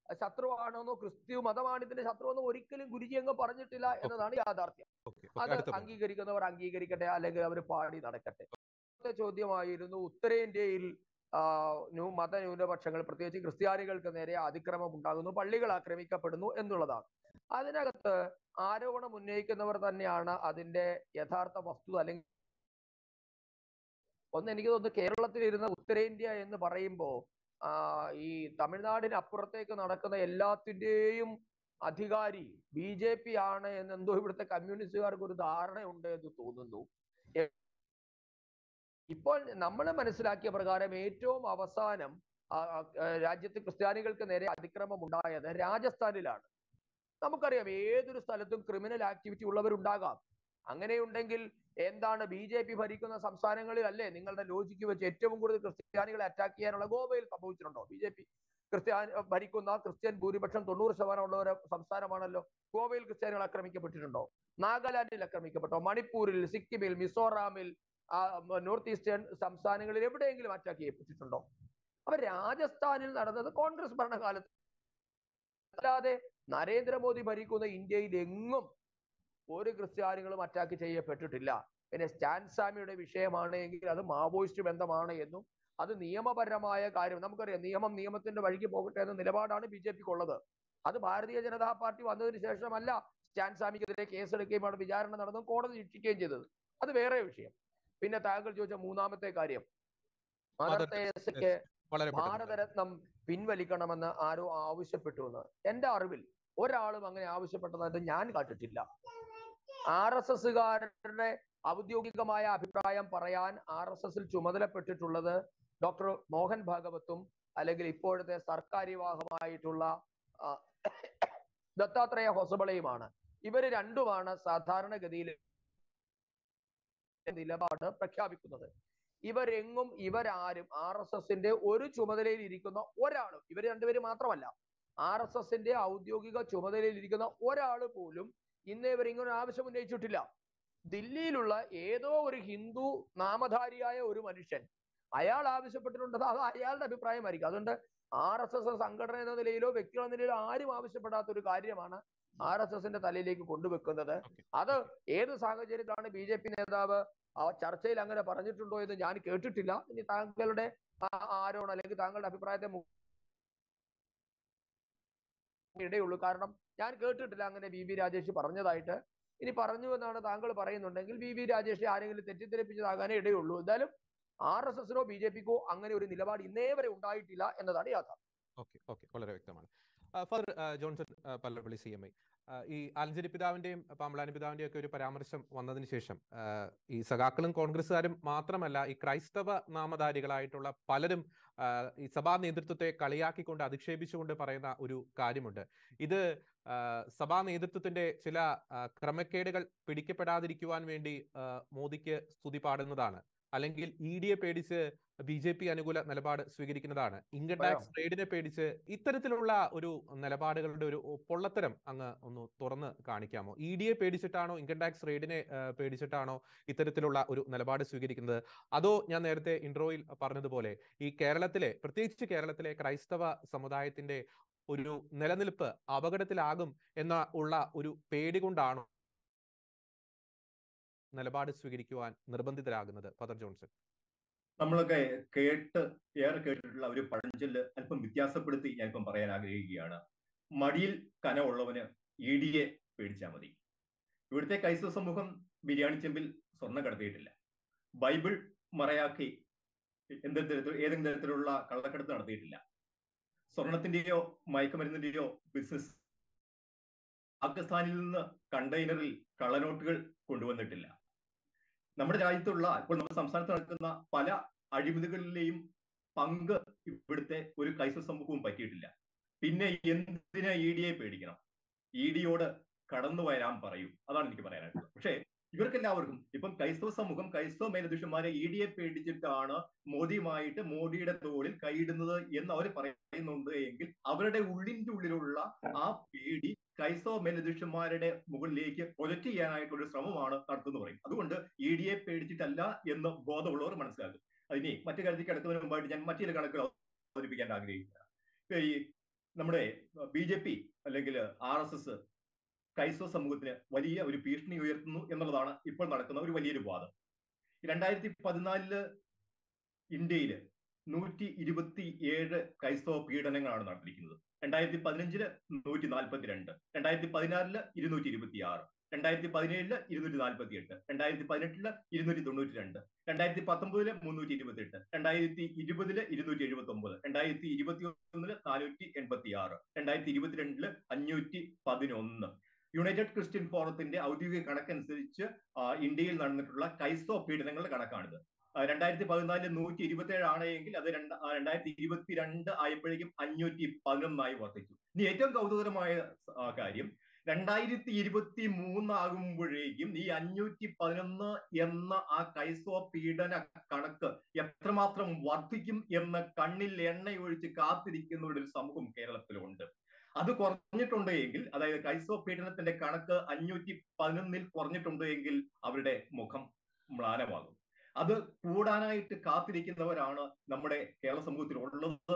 ശത്രുവാണെന്നോ ക്രിസ്ത്യു മതമാണ് ഇതിന്റെ ശത്രുവെന്നോ ഒരിക്കലും ഗുരുജി അങ്ങ് പറഞ്ഞിട്ടില്ല എന്നതാണ് യാഥാർത്ഥ്യം ഓക്കെ അത് അടുത്ത point. അംഗീകരിക്കുന്നവർ അംഗീകരിക്കട്ടെ അല്ലെങ്കിൽ അവർ പാടി നടക്കട്ടെ അടുത്ത ചോദ്യമായിരുന്നു ഉത്തരേന്ത്യയിൽ ആ, ന്യൂ- മതന്യൂനപക്ഷങ്ങൾ പ്രത്യേകിച്ച് ക്രിസ്ത്യാനികൾക്ക് നേരെ അതിക്രമം ഉണ്ടാകുന്നു പള്ളികൾ ആക്രമിക്കപ്പെടുന്നു എന്നുള്ളതാണ് അതിനകത്ത് ആരോപണം ഉന്നയിക്കുന്നവർ തന്നെയാണ് അതിന്റെ യഥാർത്ഥ വസ്തുത അല്ലെങ്കിൽ ഒന്ന് എനിക്ക് തോന്നുന്നു കേരളത്തിലിരുന്ന ഉത്തരേന്ത്യ എന്ന് പറയുമ്പോൾ ആ ഈ തമിഴ്നാടിന് അപ്പുറത്തേക്ക് നടക്കുന്ന എല്ലാത്തിന്റെയും അധികാരി ബി ജെ പി ആണ് എന്ന് എന്തോ ഇവിടുത്തെ കമ്മ്യൂണിസ്റ്റുകാർക്ക് ഒരു ധാരണയുണ്ട് എന്ന് തോന്നുന്നു എ- ഇപ്പോൾ നമ്മൾ മനസ്സിലാക്കിയ പ്രകാരം ഏറ്റവും അവസാനം ആ, ആ, രാജ്യത്ത് ക്രിസ്ത്യാനികൾക്ക് നേരെ അതിക്രമം ഉണ്ടായത് രാജസ്ഥാനിലാണ് നമുക്കറിയാം ഏതൊരു സ്ഥലത്തും ക്രിമിനൽ ആക്ടിവിറ്റി ഉള്ളവരുണ്ടാകാം അങ്ങനെയുണ്ടെങ്കിൽ എന്താണ് ബി ജെ പി ഭരിക്കുന്ന സംസ്ഥാനങ്ങളിലല്ലേ നിങ്ങളുടെ ലോജിക്ക് വെച്ച് ഏറ്റവും കൂടുതൽ ക്രിസ്ത്യാനികളെ അറ്റാക്ക് ചെയ്യാനുള്ള ഗോവയിൽ സംഭവിച്ചിട്ടുണ്ടോ ബി ജെ പി ക്രിസ്ത്യാനി ഭരിക്കുന്ന ക്രിസ്ത്യൻ ഭൂരിപക്ഷം തൊണ്ണൂറ് ശതമാനം ഉള്ള ഒരു സംസ്ഥാനമാണല്ലോ ഗോവയിൽ ക്രിസ്ത്യാനികൾ ആക്രമിക്കപ്പെട്ടിട്ടുണ്ടോ നാഗാലാൻഡിൽ ആക്രമിക്കപ്പെട്ടോ മണിപ്പൂരിൽ സിക്കിമിൽ മിസോറാമിൽ ആ, നോർത്ത് ഈസ്റ്റേൺ സംസ്ഥാനങ്ങളിൽ എവിടെയെങ്കിലും അറ്റാക്ക് ചെയ്യപ്പെട്ടിട്ടുണ്ടോ അപ്പൊ രാജസ്ഥാനിൽ നടന്നത് കോൺഗ്രസ് ഭരണകാലത്ത് അല്ലാതെ നരേന്ദ്രമോദി ഭരിക്കുന്ന ഇന്ത്യയിൽ എങ്ങും ഒരു ക്രിസ്ത്യാനികളും അറ്റാക്ക് ചെയ്യപ്പെട്ടിട്ടില്ല പിന്നെ സ്റ്റാൻ സ്വാമിയുടെ വിഷയമാണ് എങ്കിൽ അത് മാവോയിസ്റ്റ് ബന്ധമാണ് എന്നും അത് നിയമപരമായ കാര്യം നമുക്കറിയാം നിയമം നിയമത്തിന്റെ വഴിക്ക് പോകട്ടെ എന്ന നിലപാടാണ് ബി ജെ പിക്ക് ഉള്ളത് അത് ഭാരതീയ ജനതാ പാർട്ടി വന്നതിന് ശേഷമല്ല സ്റ്റാൻ സ്വാമിക്കെതിരെ കേസെടുക്കുകയും അവിടെ വിചാരണ നടന്നു കോടതി ശിക്ഷിക്കുകയും ചെയ്തത് അത് വേറെ വിഷയം പിന്നെ താങ്കൾ ചോദിച്ച മൂന്നാമത്തെ കാര്യം മദർ മദർ തെരേസയ്ക്ക് വളരെ പെട്ടെന്ന് ഭാരതരത്നം പിൻവലിക്കണമെന്ന് ആരോ ആവശ്യപ്പെട്ടു എന്ന് എന്റെ അറിവിൽ ഒരാളും അങ്ങനെ ആവശ്യപ്പെട്ടതായിട്ട് ഞാൻ കണ്ടിട്ടില്ല ആർ എസ് എസുകാരുടെ ഔദ്യോഗികമായ അഭിപ്രായം പറയാൻ ആർ എസ് എസിൽ ചുമതലപ്പെട്ടിട്ടുള്ളത് ഡോക്ടർ മോഹൻ ഭാഗവത്തും അല്ലെങ്കിൽ ഇപ്പോഴത്തെ സർക്കാരിവാഹമായിട്ടുള്ള ആ, ദത്താത്രേയ ഹൊസബളയുമാണ് ഇവര് രണ്ടുമാണ് സാധാരണഗതിയിൽ നിലപാട് പ്രഖ്യാപിക്കുന്നത് ഇവരെങ്ങും ഇവരാരും ആർ എസ് എസിന്റെ ഒരു ചുമതലയിൽ ഇരിക്കുന്ന ഒരാളും ഇവർ രണ്ടുപേരും മാത്രമല്ല ആർ എസ് എസിന്റെ ഔദ്യോഗിക ചുമതലയിൽ ഇരിക്കുന്ന ഒരാൾ പോലും ഇന്നേ വരെ ഇങ്ങനെ ഒരു ആവശ്യം ഉന്നയിച്ചിട്ടില്ല ദില്ലിയിലുള്ള ഏതോ ഒരു ഹിന്ദു നാമധാരിയായ ഒരു മനുഷ്യൻ അയാൾ ആവശ്യപ്പെട്ടിട്ടുണ്ടത് അത് അയാളുടെ അഭിപ്രായമായിരിക്കും അതുകൊണ്ട് ആർ എസ് എസ് സംഘടന എന്ന നിലയിലോ വ്യക്തികൾ എന്ന നിലയിലോ ആരും ആവശ്യപ്പെടാത്ത ഒരു കാര്യമാണ് ആർ എസ് എസിന്റെ തലയിലേക്ക് കൊണ്ടുവെക്കുന്നത് Okay. അത് ഏത് സാഹചര്യത്തിലാണ് ബി ജെ പി നേതാവ് ആ ചർച്ചയിൽ അങ്ങനെ പറഞ്ഞിട്ടുണ്ടോ എന്ന് ഞാൻ കേട്ടിട്ടില്ല ഇനി താങ്കളുടെ ആ ആരോണം അല്ലെങ്കിൽ താങ്കളുടെ അഭിപ്രായത്തെ മു- ഇടയുള്ളൂ കാരണം ഞാൻ കേട്ടിട്ടില്ല അങ്ങനെ വി വി രാജേഷ് പറഞ്ഞതായിട്ട് ഇനി പറഞ്ഞു എന്നാണ് താങ്കൾ പറയുന്നുണ്ടെങ്കിൽ വി വി രാജേഷ് ആരെങ്കിലും തെറ്റിദ്ധരിപ്പിച്ചതാകാനേ ഇടയുള്ളൂ എന്തായാലും ആർ എസ് എസിനോ ബി ജെ പിക്കോ അങ്ങനെ ഒരു നിലപാട് ഇന്നേ വരെ ഉണ്ടായിട്ടില്ല എന്നതാണ് യാഥാർത്ഥ്യം ഓക്കെ ഓക്കെ വളരെ വ്യക്തമാണ് ഫാദർ ജോൺസൺ ആ, പല്ലപ്പള്ളി സി എം ഐ ഈ ആലഞ്ചേരി പിതാവിന്റെയും പാമ്പളാനി പിതാവിന്റെയും ഒക്കെ ഒരു പരാമർശം വന്നതിന് ശേഷം ആ, ഈ സഖാക്കളും കോൺഗ്രസ്സുകാരും മാത്രമല്ല ഈ ക്രൈസ്തവ നാമധാരികളായിട്ടുള്ള പലരും ആ, ഈ സഭാ നേതൃത്വത്തെ കളിയാക്കിക്കൊണ്ട് അധിക്ഷേപിച്ചുകൊണ്ട് പറയുന്ന ഒരു കാര്യമുണ്ട് ഇത് ആ, സഭാ നേതൃത്വത്തിന്റെ ചില ആ, ക്രമക്കേടുകൾ പിടിക്കപ്പെടാതിരിക്കുവാൻ വേണ്ടി ആ, മോദിക്ക് സ്തുതി പാടുന്നതാണ് അല്ലെങ്കിൽ ഇ ഡിയെ പേടിച്ച് ബി ജെ പി അനുകൂല നിലപാട് സ്വീകരിക്കുന്നതാണ് ഇൻകം ടാക്സ് റെയ്ഡിനെ പേടിച്ച് ഇത്തരത്തിലുള്ള ഒരു നിലപാടുകളുടെ ഒരു പൊള്ളത്തരം അങ്ങ് ഒന്ന് തുറന്ന് കാണിക്കാമോ ഇ ഡിയെ പേടിച്ചിട്ടാണോ ഇൻകം ടാക്സ് റെയ്ഡിനെ ആ, പേടിച്ചിട്ടാണോ ഇത്തരത്തിലുള്ള ഒരു നിലപാട് സ്വീകരിക്കുന്നത് അതോ ഞാൻ നേരത്തെ ഇൻട്രോയിൽ പറഞ്ഞതുപോലെ ഈ കേരളത്തിലെ പ്രത്യേകിച്ച് കേരളത്തിലെ ക്രൈസ്തവ സമുദായത്തിന്റെ ഒരു നിലനിൽപ്പ് അപകടത്തിലാകും എന്ന ഉള്ള ഒരു പേടി കൊണ്ടാണോ നിലപാട് സ്വീകരിക്കുവാൻ നിർബന്ധിതരാകുന്നത് ഫാദർ ജോൺസൺ നമ്മളൊക്കെ കേട്ട് ഏറെ കേട്ടിട്ടുള്ള ഒരു പഴഞ്ചൊല്ല് അല്പം വ്യത്യാസപ്പെടുത്തി ഞാനിപ്പം പറയാൻ ആഗ്രഹിക്കുകയാണ് മടിയിൽ കനമുള്ളവന് ഇ ഡിയെ പേടിച്ചാൽ മതി ഇവിടുത്തെ ക്രൈസ്തവ സമൂഹം ബിരിയാണി ചെമ്പിൽ സ്വർണ്ണം കടത്തിയിട്ടില്ല ബൈബിൾ മറയാക്കി എന്തെങ്കിലും തരത്തിൽ ഏതെങ്കിലും തരത്തിലുള്ള കള്ളക്കടത്ത് നടത്തിയിട്ടില്ല സ്വർണത്തിന്റെയോ മയക്കുമരുന്നിന്റെയോ ബിസിനസ് പാകിസ്ഥാനിൽ നിന്ന് കണ്ടെയ്നറിൽ കള്ളനോട്ടുകൾ കൊണ്ടുവന്നിട്ടില്ല നമ്മുടെ രാജ്യത്തുള്ള ഇപ്പോൾ നമ്മുടെ സംസ്ഥാനത്ത് നടക്കുന്ന പല അഴിമതികളിലെയും പങ്ക് ഇവിടുത്തെ ഒരു ക്രൈസ്തവ സമൂഹവും പറ്റിയിട്ടില്ല പിന്നെ എന്തിനാ ഇ ഡിയെ പേടിക്കണം ഇ ഡിയോട് കടന്നു വരാൻ പറയൂ അതാണ് എനിക്ക് പറയാനായിട്ടുള്ളത് പക്ഷേ ഇവർക്കെല്ലാവർക്കും ഇപ്പം ക്രൈസ്തവ സമൂഹം ക്രൈസ്തവ മേലധ്യക്ഷന്മാരെ ഇ ഡിയെ പേടിച്ചിട്ടാണ് മോദിയുമായിട്ട് മോദിയുടെ തോളിൽ കൈയിടുന്നത് എന്ന് അവർ പറയുന്നുണ്ട് എങ്കിൽ അവരുടെ ഉള്ളിന്റെ ഉള്ളിലുള്ള ആ പേടി ക്രൈസ്തവ മേലധ്യക്ഷന്മാരുടെ മുകളിലേക്ക് പ്രൊജക്ട് ചെയ്യാനായിട്ടുള്ള ഒരു ശ്രമമാണ് നടത്തുന്നത് പറയും അതുകൊണ്ട് ഇ ഡിയെ പേടിച്ചിട്ടല്ല എന്ന് ബോധമുള്ളവർ മനസ്സിലാക്കും അതിനെ മറ്റു കാര്യത്തിൽ കിടക്കുന്നതിന് മുമ്പായിട്ട് ഞാൻ മറ്റൊരു കണക്കുകൾ അവതരിപ്പിക്കാൻ ആഗ്രഹിക്കുകയാണ് ഈ നമ്മുടെ ബി ജെ പി അല്ലെങ്കിൽ ആർ എസ് എസ് ക്രൈസ്തവ സമൂഹത്തിന് വലിയ ഒരു ഭീഷണി ഉയർത്തുന്നു എന്നുള്ളതാണ് ഇപ്പോൾ നടക്കുന്ന ഒരു വലിയൊരു വാദം രണ്ടായിരത്തി പതിനാലില് ഇന്ത്യയിൽ നൂറ്റി ഇരുപത്തി ഏഴ് ക്രൈസ്തവ പീഡനങ്ങളാണ് നടന്നിരിക്കുന്നത് രണ്ടായിരത്തി പതിനഞ്ചില് നൂറ്റി നാൽപ്പത്തി രണ്ട് രണ്ടായിരത്തി പതിനാറില് ഇരുന്നൂറ്റി ഇരുപത്തി ആറ് രണ്ടായിരത്തി പതിനേഴില് ഇരുന്നൂറ്റി നാൽപ്പത്തി എട്ട് രണ്ടായിരത്തി പതിനെട്ടില് ഇരുന്നൂറ്റി തൊണ്ണൂറ്റി രണ്ട് രണ്ടായിരത്തി പത്തൊമ്പതില് മുന്നൂറ്റി ഇരുപത്തി എട്ട് രണ്ടായിരത്തി ഇരുപതില് ഇരുന്നൂറ്റി എഴുപത്തി ഒമ്പത് രണ്ടായിരത്തി ഇരുപത്തി ഒന്നില് നാനൂറ്റി എൺപത്തി ആറ് രണ്ടായിരത്തി ഇരുപത്തിരണ്ടില് അഞ്ഞൂറ്റി പതിനൊന്ന് യുണൈറ്റഡ് ക്രിസ്ത്യൻ ഫോറത്തിന്റെ ഔദ്യോഗിക കണക്കനുസരിച്ച് ഇന്ത്യയിൽ നടന്നിട്ടുള്ള ക്രൈസ്തവ പീഡനങ്ങളുടെ കണക്കാണിത് രണ്ടായിരത്തി പതിനാലില് നൂറ്റി ഇരുപത്തി ഏഴ് ആണ് എങ്കിൽ അത് രണ്ട് രണ്ടായിരത്തി ഇരുപത്തിരണ്ട് ആയപ്പോഴേക്കും അഞ്ഞൂറ്റി പതിനൊന്നായി വർദ്ധിച്ചു ഇനി ഏറ്റവും കൗതുകരമായ കാര്യം രണ്ടായിരത്തി ഇരുപത്തി മൂന്നാകുമ്പോഴേക്കും ഈ അഞ്ഞൂറ്റി പതിനൊന്ന് എന്ന ആ ക്രൈസ്തവ പീഡന കണക്ക് എത്രമാത്രം വർദ്ധിക്കും എന്ന് കണ്ണിൽ എണ്ണയൊഴിച്ച് കാത്തിരിക്കുന്ന ഒരു സമൂഹം കേരളത്തിലുണ്ട് അത് കുറഞ്ഞിട്ടുണ്ട് എങ്കിൽ അതായത് ക്രൈസ്തവ പീഡനത്തിന്റെ കണക്ക് അഞ്ഞൂറ്റി പതിനൊന്നിൽ കുറഞ്ഞിട്ടുണ്ട് എങ്കിൽ അവരുടെ മുഖം മ്ലാനമാകും അത് കൂടാനായിട്ട് കാത്തിരിക്കുന്നവരാണ് നമ്മുടെ കേരള സമൂഹത്തിൽ ഉള്ളത്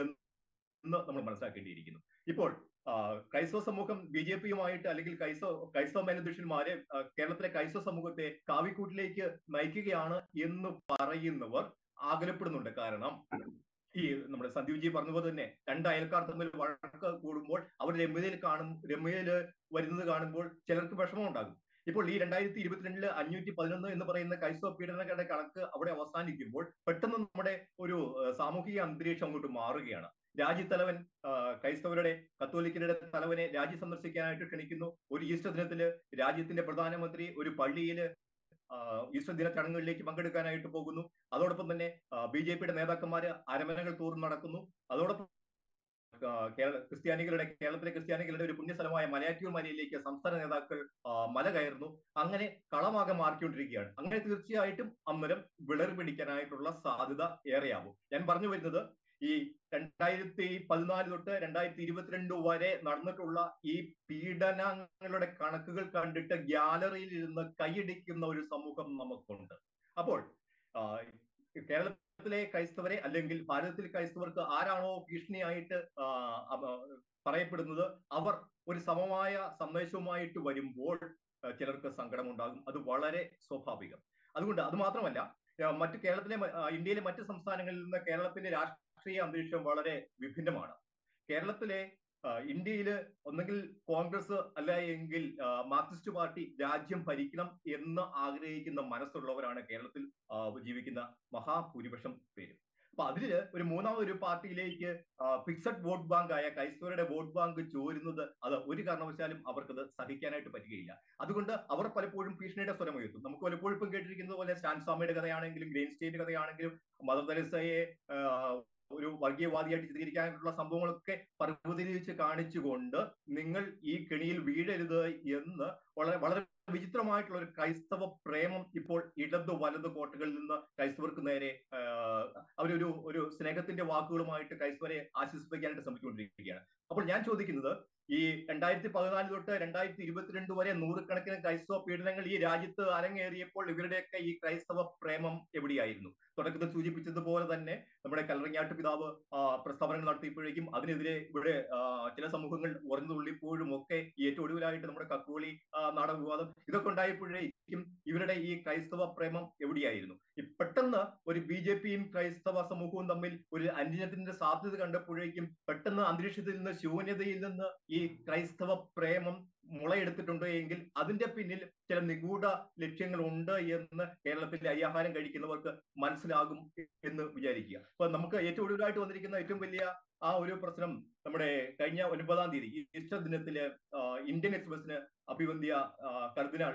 എന്ന് നമ്മൾ മനസ്സിലാക്കേണ്ടിയിരിക്കുന്നു ഇപ്പോൾ ക്രൈസ്തവ സമൂഹം ബി ജെ പിയുമായിട്ട് അല്ലെങ്കിൽ ക്രൈസ്തവ ക്രൈസ്തവ മേലധ്യക്ഷന്മാരെ കേരളത്തിലെ ക്രൈസ്തവ സമൂഹത്തെ കാവിക്കൂട്ടിലേക്ക് നയിക്കുകയാണ് എന്ന് പറയുന്നവർ ആകലപ്പെടുന്നുണ്ട് കാരണം ഈ നമ്മുടെ സന്ദീപ് ജി പറഞ്ഞ പോലെ തന്നെ രണ്ട് അയൽക്കാർ തമ്മിൽ വഴക്ക് കൂടുമ്പോൾ അവർ രമ്യതയിൽ കാണും രമ്യതയിൽ വരുന്നത് കാണുമ്പോൾ ചിലർക്ക് വിഷമം ഉണ്ടാകും ഇപ്പോൾ ഈ രണ്ടായിരത്തി ഇരുപത്തിരണ്ടില് അഞ്ഞൂറ്റി പതിനൊന്ന് എന്ന് പറയുന്ന ക്രൈസ്തവ പീഡനങ്ങളുടെ കണക്ക് അവിടെ അവസാനിക്കുമ്പോൾ പെട്ടെന്ന് നമ്മുടെ ഒരു സാമൂഹിക അന്തരീക്ഷം അങ്ങോട്ട് മാറുകയാണ് രാജ്യത്തലവൻ ക്രൈസ്തവരുടെ കത്തോലിക്കരുടെ തലവനെ രാജ്യം സന്ദർശിക്കാനായിട്ട് ക്ഷണിക്കുന്നു ഒരു ഈസ്റ്റർ ദിനത്തില് രാജ്യത്തിന്റെ പ്രധാനമന്ത്രി ഒരു പള്ളിയില് ഈസ്റ്റർ ദിന ചടങ്ങുകളിലേക്ക് പങ്കെടുക്കാനായിട്ട് പോകുന്നു അതോടൊപ്പം തന്നെ ബി ജെ പിയുടെ നേതാക്കന്മാര് അരമനകൾ തോറും നടക്കുന്നു അതോടൊപ്പം കേരള ക്രിസ്ത്യാനികളുടെ കേരളത്തിലെ ക്രിസ്ത്യാനികളുടെ ഒരു പുണ്യസ്ഥലമായ മലയാറ്റൂർ മലയിലേക്ക് സംസ്ഥാന നേതാക്കൾ മല കയറുന്നു അങ്ങനെ കളമാകെ മാറിക്കൊണ്ടിരിക്കുകയാണ് അങ്ങനെ തീർച്ചയായിട്ടും അന്നേരം വിളർ പിടിക്കാനായിട്ടുള്ള സാധ്യത ഏറെയാവും ഞാൻ പറഞ്ഞു വരുന്നത് ഈ രണ്ടായിരത്തി പതിനാല് തൊട്ട് രണ്ടായിരത്തി ഇരുപത്തിരണ്ട് വരെ നടന്നിട്ടുള്ള ഈ പീഡനങ്ങളുടെ കണക്കുകൾ കണ്ടിട്ട് ഗ്യാലറിയിൽ ഇരുന്ന് കൈയടിക്കുന്ന ഒരു സമൂഹം നമുക്കുണ്ട് അപ്പോൾ കേരളത്തിലെ ക്രൈസ്തവരെ അല്ലെങ്കിൽ ഭാരതത്തിലെ ക്രൈസ്തവർക്ക് ആരാണോ ഭീഷണിയായിട്ട് പറയപ്പെടുന്നത് അവർ ഒരു സമമായ സന്ദേശവുമായിട്ട് വരുമ്പോൾ ചിലർക്ക് സങ്കടമുണ്ടാകും അത് വളരെ സ്വാഭാവികം അതുകൊണ്ട് അത് മാത്രമല്ല മറ്റു കേരളത്തിലെ ഇന്ത്യയിലെ മറ്റ് സംസ്ഥാനങ്ങളിൽ നിന്ന് കേരളത്തിന്റെ രാഷ്ട്രീയ അന്തരീക്ഷം വളരെ വിഭിന്നമാണ് കേരളത്തിലെ ഇന്ത്യയിൽ ഒന്നെങ്കിൽ കോൺഗ്രസ് അല്ല എങ്കിൽ മാർക്സിസ്റ്റ് പാർട്ടി രാജ്യം ഭരിക്കണം എന്ന് ആഗ്രഹിക്കുന്ന മനസ്സുള്ളവരാണ് കേരളത്തിൽ ജീവിക്കുന്ന മഹാഭൂരിപക്ഷം പേരും അപ്പൊ അതില് ഒരു മൂന്നാമതൊരു പാർട്ടിയിലേക്ക് ഫിക്സഡ് വോട്ട് ബാങ്ക് ആയ ക്രൈസ്തവരുടെ വോട്ട് ബാങ്ക് ചോരുന്നത് അത് ഒരു കാരണവശാലും അവർക്കത് സഹിക്കാനായിട്ട് പറ്റുകയില്ല അതുകൊണ്ട് അവർ പലപ്പോഴും ഭീഷണിയുടെ സ്വരം ഉയർത്തും നമുക്ക് പലപ്പോഴും ഇപ്പം കേട്ടിരിക്കുന്നത് പോലെ സ്റ്റാൻ സ്വാമിയുടെ കഥയാണെങ്കിലും ഗ്രീൻ സ്റ്റേറ്റ് കഥയാണെങ്കിലും മദർ തെരേസയെ ഒരു വർഗീയവാദിയായിട്ട് ചിത്രീകരിക്കാനുള്ള സംഭവങ്ങളൊക്കെ പർവ്വതീകരിച്ച് കാണിച്ചുകൊണ്ട് നിങ്ങൾ ഈ കെണിയിൽ വീഴരുത് എന്ന് വളരെ വളരെ വിചിത്രമായിട്ടുള്ള ഒരു ക്രൈസ്തവ പ്രേമം ഇപ്പോൾ ഇടത് വലത് കോട്ടകളിൽ നിന്ന് ക്രൈസ്തവർക്ക് നേരെ അവരൊരു ഒരു സ്നേഹത്തിന്റെ വാക്കുകളുമായിട്ട് ക്രൈസ്തവരെ ആശ്വസിപ്പിക്കാനായിട്ട് ശ്രമിച്ചുകൊണ്ടിരിക്കുകയാണ് അപ്പോൾ ഞാൻ ചോദിക്കുന്നത് ഈ രണ്ടായിരത്തി പതിനാല് തൊട്ട് രണ്ടായിരത്തി ഇരുപത്തിരണ്ട് വരെ നൂറുകണക്കിന് ക്രൈസ്തവ പീഡനങ്ങൾ ഈ രാജ്യത്ത് അരങ്ങേറിയപ്പോൾ ഇവരുടെയൊക്കെ ഈ ക്രൈസ്തവ പ്രേമം എവിടെയായിരുന്നു തുടക്കത്തിൽ സൂചിപ്പിച്ചതുപോലെ തന്നെ നമ്മുടെ കല്ലറിങ്ങാട്ട് പിതാവ് പ്രസ്താവനകൾ നടത്തിയപ്പോഴേക്കും അതിനെതിരെ ഇവിടെ ചില സമൂഹങ്ങൾ ഉറഞ്ഞു തുള്ളിപ്പോഴും ഒക്കെ ഏറ്റവും ഒടുവിലായിട്ട് നമ്മുടെ കക്കോളി നാടക വിവാദം ഇതൊക്കെ ഉണ്ടായപ്പോഴേക്കും ഇവരുടെ ഈ ക്രൈസ്തവ പ്രേമം എവിടെയായിരുന്നു പെട്ടെന്ന് ഒരു ബി ജെ പിയും ക്രൈസ്തവ സമൂഹവും തമ്മിൽ ഒരു അന്യത്തിന്റെ സാധ്യത കണ്ടപ്പോഴേക്കും പെട്ടെന്ന് അന്തരീക്ഷത്തിൽ നിന്ന് ശൂന്യതയിൽ നിന്ന് ഈ ക്രൈസ്തവ പ്രേമം മുളയെടുത്തിട്ടുണ്ട് എങ്കിൽ അതിന്റെ പിന്നിൽ ചില നിഗൂഢ ലക്ഷ്യങ്ങൾ ഉണ്ട് എന്ന് കേരളത്തിലെ അയ്യാഹാരം കഴിക്കുന്നവർക്ക് മനസ്സിലാകും എന്ന് വിചാരിക്കുക അപ്പൊ നമുക്ക് ഏറ്റവും ഒടുവിലായിട്ട് വന്നിരിക്കുന്ന ഏറ്റവും വലിയ ആ ഒരു പ്രശ്നം നമ്മുടെ കഴിഞ്ഞ ഒൻപതാം തീയതി ഈസ്റ്റർ ദിനത്തില് ഇന്ത്യൻ എക്സ്പ്രസിന് അഭിവന്ധ്യ കർദിനാൾ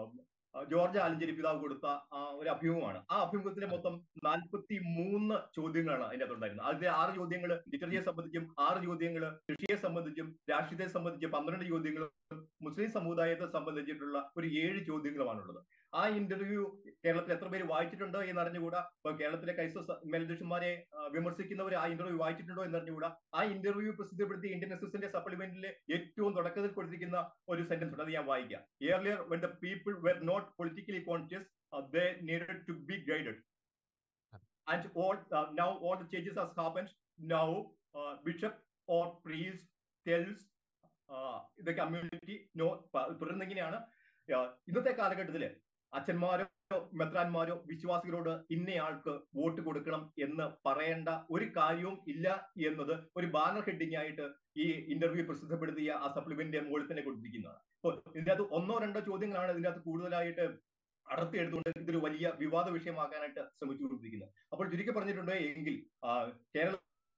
ജോർജ് ആലഞ്ചേരി പിതാവ് കൊടുത്ത ആ ഒരു അഭിമുഖമാണ് ആ അഭിമുഖത്തിലെ മൊത്തം നാൽപ്പത്തി മൂന്ന് ചോദ്യങ്ങളാണ് അതിന്റെ അകത്തുണ്ടായിരുന്നത് അതിലെ ആറ് ചോദ്യങ്ങൾ ലിറ്ററേച്ചറെ സംബന്ധിച്ചും ആറ് ചോദ്യങ്ങൾ കൃഷിയെ സംബന്ധിച്ചും രാഷ്ട്രീയത്തെ സംബന്ധിച്ചും പന്ത്രണ്ട് ചോദ്യങ്ങളും മുസ്ലിം സമുദായത്തെ സംബന്ധിച്ചിട്ടുള്ള ഒരു ഏഴ് ചോദ്യങ്ങളുമാണുള്ളത് ആ ഇന്റർവ്യൂ കേരളത്തിൽ എത്ര പേര് വായിച്ചിട്ടുണ്ട് എന്ന് അറിഞ്ഞുകൂടാ ഇപ്പൊ കേരളത്തിലെ ക്രൈസ്തവ മേലധ്യക്ഷന്മാരെ വിമർശിക്കുന്നവർ ആ ഇന്റർവ്യൂ വായിച്ചിട്ടുണ്ടോ എന്ന് അറിഞ്ഞുകൂടാ ആ ഇന്റർവ്യൂ പ്രസിദ്ധപ്പെടുത്തി ഇന്ത്യൻ എക്സസിന്റെ സപ്ലിമെന്റിലെ ഏറ്റവും തുടക്കത്തിൽ കൊടുത്തിരിക്കുന്ന ഒരു സെന്റൻസ് ഉണ്ട് അത് ഞാൻ വായിക്കാം earlier when the people were not politically conscious they needed to be guided and all now all the changes has happened now bishop or priest tells the community no തുടർന്ന് ഇങ്ങനെയാണ് ഇന്നത്തെ കാലഘട്ടത്തില് അച്ഛന്മാരോ മെത്രാന്മാരോ വിശ്വാസികളോട് ഇന്നയാൾക്ക് വോട്ട് കൊടുക്കണം എന്ന് പറയേണ്ട ഒരു കാര്യവും ഇല്ല എന്നത് ഒരു ബാനർ ഹെഡിങ് ആയിട്ട് ഈ ഇന്റർവ്യൂ പ്രസിദ്ധപ്പെടുത്തിയ ആ സപ്ലിമെന്റിന്റെ മുകളിൽ തന്നെ കൊടുത്തിരിക്കുന്നതാണ് അപ്പോൾ ഇതിനകത്ത് ഒന്നോ രണ്ടോ ചോദ്യങ്ങളാണ് ഇതിനകത്ത് കൂടുതലായിട്ട് അടർത്തി എടുത്തുകൊണ്ട് ഇതൊരു വലിയ വിവാദ വിഷയമാക്കാനായിട്ട് ശ്രമിച്ചുകൊണ്ടിരിക്കുന്നത് അപ്പോൾ ചുരുക്കി പറഞ്ഞിട്ടുണ്ട് എങ്കിൽ കേരള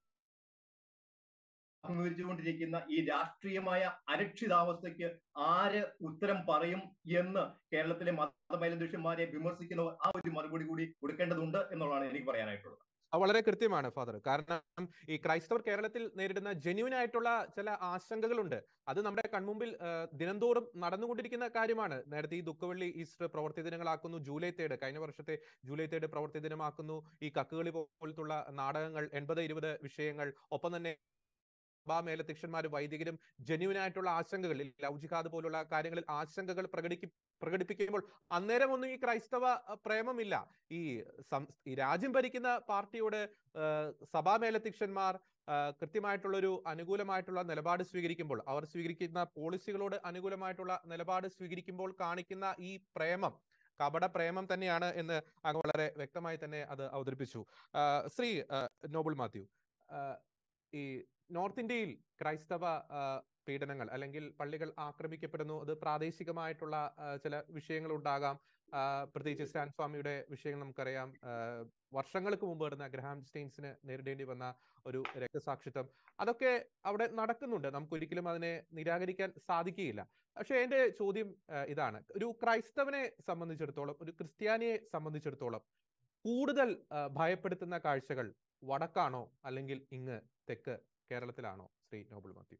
അഭിമുഖീകരിച്ചുകൊണ്ടിരിക്കുന്ന ഈ രാഷ്ട്രീയമായ അരക്ഷിതാവസ്ഥയ്ക്ക് ആര് ഉത്തരം പറയും എന്ന് കേരളത്തിലെ മതമൈലന്തുഷ്യന്മാരെ വിമർശിക്കുന്നവർ ആ ഒരു മറുപടി കൂടി കൊടുക്കേണ്ടതുണ്ട് എന്നുള്ളതാണ് എനിക്ക് പറയാനായിട്ടുള്ളത് വളരെ കൃത്യമാണ് ഫാദർ കാരണം ഈ ക്രൈസ്തവർ കേരളത്തിൽ നേരിടുന്ന ജെന്യൂൻ ആയിട്ടുള്ള ചില ആശങ്കകളുണ്ട് അത് നമ്മുടെ കൺമുമ്പിൽ ദിനംതോറും നടന്നുകൊണ്ടിരിക്കുന്ന കാര്യമാണ് നേരത്തെ ഈ ദുഃഖവെള്ളി ഈസ്റ്റർ പ്രവൃത്തി ദിനങ്ങളാക്കുന്നു ജൂലൈ തേർഡ് കഴിഞ്ഞ വർഷത്തെ ജൂലൈ തേർഡ് പ്രവൃത്തി ദിനമാക്കുന്നു ഈ കക്കുകളി പോലത്തുള്ള നാടകങ്ങൾ എൺപത് ഇരുപത് വിഷയങ്ങൾ ഒപ്പം തന്നെ സഭാ മേലധ്യക്ഷന്മാരും വൈദികരും ജെന്യൂൻ ആയിട്ടുള്ള ആശങ്കകൾ ലവ് ജിഹാദ് പോലുള്ള കാര്യങ്ങളിൽ ആശങ്കകൾ പ്രകടിപ്പി പ്രകടിപ്പിക്കുമ്പോൾ അന്നേരം ഒന്നും ഈ ക്രൈസ്തവ പ്രേമമില്ല ഈ ഈ രാജ്യം ഭരിക്കുന്ന പാർട്ടിയോട് സഭാ മേലധ്യക്ഷന്മാർ കൃത്യമായിട്ടുള്ള ഒരു അനുകൂലമായിട്ടുള്ള നിലപാട് സ്വീകരിക്കുമ്പോൾ അവർ സ്വീകരിക്കുന്ന പോളിസികളോട് അനുകൂലമായിട്ടുള്ള നിലപാട് സ്വീകരിക്കുമ്പോൾ കാണിക്കുന്ന ഈ പ്രേമം കപട പ്രേമം തന്നെയാണ് എന്ന് അങ്ങ് വളരെ വ്യക്തമായി തന്നെ അത് അവതരിപ്പിച്ചു ശ്രീ നോബിൾ മാത്യു ഈ നോർത്ത് ഇന്ത്യയിൽ ക്രൈസ്തവ പീഡനങ്ങൾ അല്ലെങ്കിൽ പള്ളികൾ ആക്രമിക്കപ്പെടുന്നു അത് പ്രാദേശികമായിട്ടുള്ള ചില വിഷയങ്ങൾ ഉണ്ടാകാം പ്രത്യേകിച്ച് സ്റ്റാൻ സ്വാമിയുടെ വിഷയങ്ങൾ നമുക്കറിയാം വർഷങ്ങൾക്ക് മുമ്പ് നടന്ന ഗ്രഹാം സ്റ്റെയിൻസിന് നേരിടേണ്ടി വന്ന ഒരു രക്തസാക്ഷിത്വം അതൊക്കെ അവിടെ നടക്കുന്നുണ്ട് നമുക്ക് ഒരിക്കലും അതിനെ നിരാകരിക്കാൻ സാധിക്കുകയില്ല പക്ഷെ എന്റെ ചോദ്യം ഇതാണ് ഒരു ക്രൈസ്തവനെ സംബന്ധിച്ചിടത്തോളം ഒരു ക്രിസ്ത്യാനിയെ സംബന്ധിച്ചിടത്തോളം കൂടുതൽ ഭയപ്പെടുത്തുന്ന കാഴ്ചകൾ വടക്കാണോ അല്ലെങ്കിൽ ഇങ്ങ് തെക്ക് കേരളത്തിലാണോ ശ്രീ നോബിൾ മാത്യു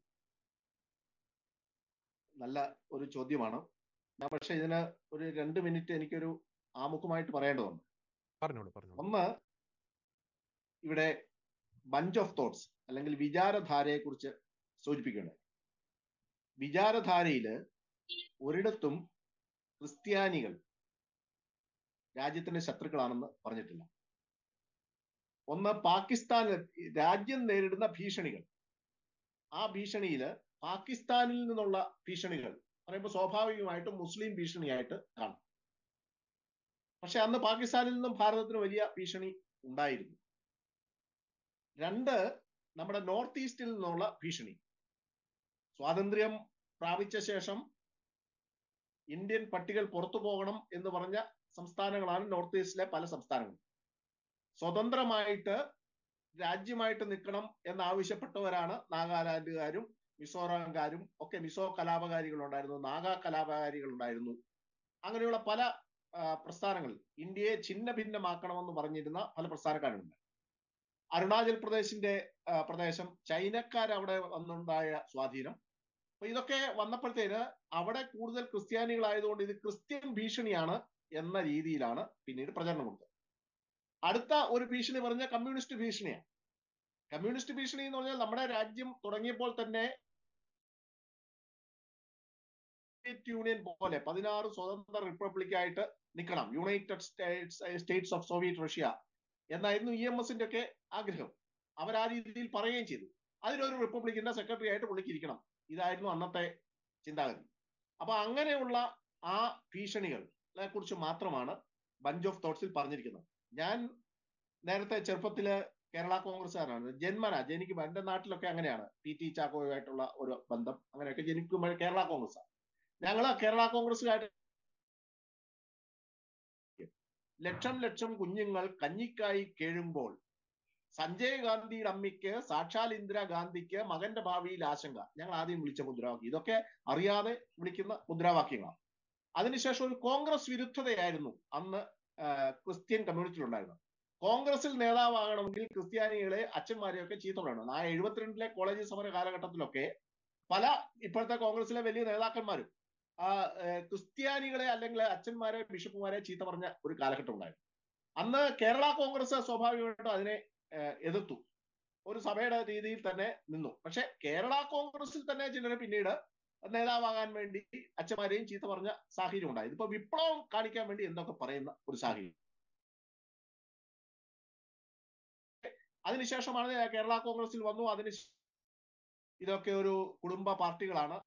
നല്ല ഒരു ചോദ്യമാണ് ഞാൻ പക്ഷെ ഇതിന് ഒരു രണ്ട് മിനിറ്റ് എനിക്കൊരു ആമുഖമായിട്ട് പറയേണ്ടതുണ്ട് പറഞ്ഞോളൂ പറഞ്ഞോളൂ ഒന്ന് ഇവിടെ ബഞ്ച് ഓഫ് തോട്ട്സ് അല്ലെങ്കിൽ വിചാരധാരയെ കുറിച്ച് സൂചിപ്പിക്കുകയാണ് വിചാരധാരയില് ഒരിടത്തും ക്രിസ്ത്യാനികൾ രാജ്യത്തിന്റെ ശത്രുക്കളാണെന്ന് പറഞ്ഞിട്ടില്ല ഒന്ന് പാകിസ്ഥാൻ രാജ്യം നേരിടുന്ന ഭീഷണികൾ ആ ഭീഷണിയില് പാകിസ്ഥാനിൽ നിന്നുള്ള ഭീഷണികൾ പറയുമ്പോൾ സ്വാഭാവികമായിട്ടും മുസ്ലിം ഭീഷണിയായിട്ട് കാണും പക്ഷെ അന്ന് പാകിസ്ഥാനിൽ നിന്നും ഭാരതത്തിന് വലിയ ഭീഷണി ഉണ്ടായിരുന്നു രണ്ട് നമ്മുടെ നോർത്ത് ഈസ്റ്റിൽ നിന്നുള്ള ഭീഷണി സ്വാതന്ത്ര്യം പ്രാപിച്ച ശേഷം ഇന്ത്യൻ പട്ടികൾ പുറത്തു പോകണം എന്ന് പറഞ്ഞ സംസ്ഥാനങ്ങളാണ് നോർത്ത് ഈസ്റ്റിലെ പല സംസ്ഥാനങ്ങളും സ്വതന്ത്രമായിട്ട് രാജ്യമായിട്ട് നിൽക്കണം എന്നാവശ്യപ്പെട്ടവരാണ് നാഗാലാൻഡുകാരും മിസോറാംകാരും ഒക്കെ മിസോ കലാപകാരികൾ ഉണ്ടായിരുന്നു നാഗാ കലാപകാരികൾ ഉണ്ടായിരുന്നു അങ്ങനെയുള്ള പല പ്രസ്ഥാനങ്ങൾ ഇന്ത്യയെ ഛിന്ന ഭിന്നമാക്കണമെന്ന് പറഞ്ഞിരുന്ന പല പ്രസ്ഥാനക്കാരുണ്ട് അരുണാചൽ പ്രദേശിന്റെ പ്രദേശം ചൈനക്കാർ അവിടെ വന്നുണ്ടായ സ്വാധീനം അപ്പൊ ഇതൊക്കെ വന്നപ്പോഴത്തേന് അവിടെ കൂടുതൽ ക്രിസ്ത്യാനികളായതുകൊണ്ട് ഇത് ക്രിസ്ത്യൻ ഭീഷണിയാണ് എന്ന രീതിയിലാണ് പിന്നീട് പ്രചരണം കൊടുത്തത് അടുത്ത ഒരു ഭീഷണി പറഞ്ഞ കമ്മ്യൂണിസ്റ്റ് ഭീഷണിയാണ് കമ്മ്യൂണിസ്റ്റ് ഭീഷണി എന്ന് പറഞ്ഞാൽ നമ്മുടെ രാജ്യം തുടങ്ങിയപ്പോൾ തന്നെ യൂണിയൻ പോലെ പതിനാറ് സ്വതന്ത്ര റിപ്പബ്ലിക് ആയിട്ട് നിൽക്കണം United States States of Soviet Russia എന്നായിരുന്നു ഇ എം എസിന്റെ ഒക്കെ ആഗ്രഹം അവർ ആ രീതിയിൽ പറയുകയും ചെയ്തു അതിലൊരു റിപ്പബ്ലിക്കിന്റെ സെക്രട്ടറി ആയിട്ട് പുള്ളിക്കിരിക്കണം ഇതായിരുന്നു അന്നത്തെ ചിന്താഗതി അപ്പൊ അങ്ങനെയുള്ള ആ ഭീഷണികളെ കുറിച്ച് മാത്രമാണ് ബഞ്ച് ഓഫ് തോട്ട്സിൽ പറഞ്ഞിരിക്കുന്നത് ഞാൻ നേരത്തെ ചെറുപ്പത്തില് കേരള കോൺഗ്രസ്സുകാരാണ് ജന്മന ജനിക്കുമ്പോൾ എന്റെ നാട്ടിലൊക്കെ അങ്ങനെയാണ് പി ടി ചാക്കോയുമായിട്ടുള്ള ഒരു ബന്ധം അങ്ങനെയൊക്കെ ജനിക്കുമ്പോൾ കേരള കോൺഗ്രസ് ഞങ്ങള് കേരള കോൺഗ്രസ്സുകാർ ലക്ഷം ലക്ഷം കുഞ്ഞുങ്ങൾ കഞ്ഞിക്കായി കേഴുമ്പോൾ സഞ്ജയ് ഗാന്ധിയുടെ അമ്മയ്ക്ക് സാക്ഷാൽ ഇന്ദിരാഗാന്ധിക്ക് മകന്റെ ഭാവിയിൽ ആശങ്ക ഞങ്ങൾ ആദ്യം വിളിച്ച മുദ്രാവാക്യം ഇതൊക്കെ അറിയാതെ വിളിക്കുന്ന മുദ്രാവാക്യങ്ങളാണ് അതിനുശേഷം ഒരു കോൺഗ്രസ് വിരുദ്ധതയായിരുന്നു അന്ന് ക്രിസ്ത്യൻ കമ്മ്യൂണിറ്റിയിൽ ഉണ്ടായിരുന്നത് കോൺഗ്രസിൽ നേതാവാകണമെങ്കിൽ ക്രിസ്ത്യാനികളെ അച്ഛന്മാരെയൊക്കെ ചീത്ത പറയണം ആ എഴുപത്തിരണ്ടിലെ കോളേജ് സമര കാലഘട്ടത്തിലൊക്കെ പല ഇപ്പോഴത്തെ കോൺഗ്രസിലെ വലിയ നേതാക്കന്മാരും ആ ക്രിസ്ത്യാനികളെ അല്ലെങ്കിൽ അച്ഛന്മാരെ ബിഷപ്പുമാരെ ചീത്ത പറഞ്ഞ ഒരു കാലഘട്ടം ഉണ്ടായിരുന്നു അന്ന് കേരള കോൺഗ്രസ് സ്വാഭാവികമായിട്ടും അതിനെ എതിർത്തു ഒരു സഭയുടെ രീതിയിൽ തന്നെ നിന്നു പക്ഷെ കേരള കോൺഗ്രസിൽ തന്നെ ചിലർ പിന്നീട് നേതാവാകാൻ വേണ്ടി അച്ഛന്മാരെയും ചീത്ത പറഞ്ഞ സാഹചര്യം ഉണ്ടായി ഇതിപ്പോ വിപ്ലവം കാണിക്കാൻ വേണ്ടി എന്തൊക്കെ പറയുന്ന ഒരു സാഹചര്യം അതിനുശേഷമാണ് കേരള കോൺഗ്രസിൽ വന്നു അതിന് ഇതൊക്കെ ഒരു കുടുംബ പാർട്ടികളാണ്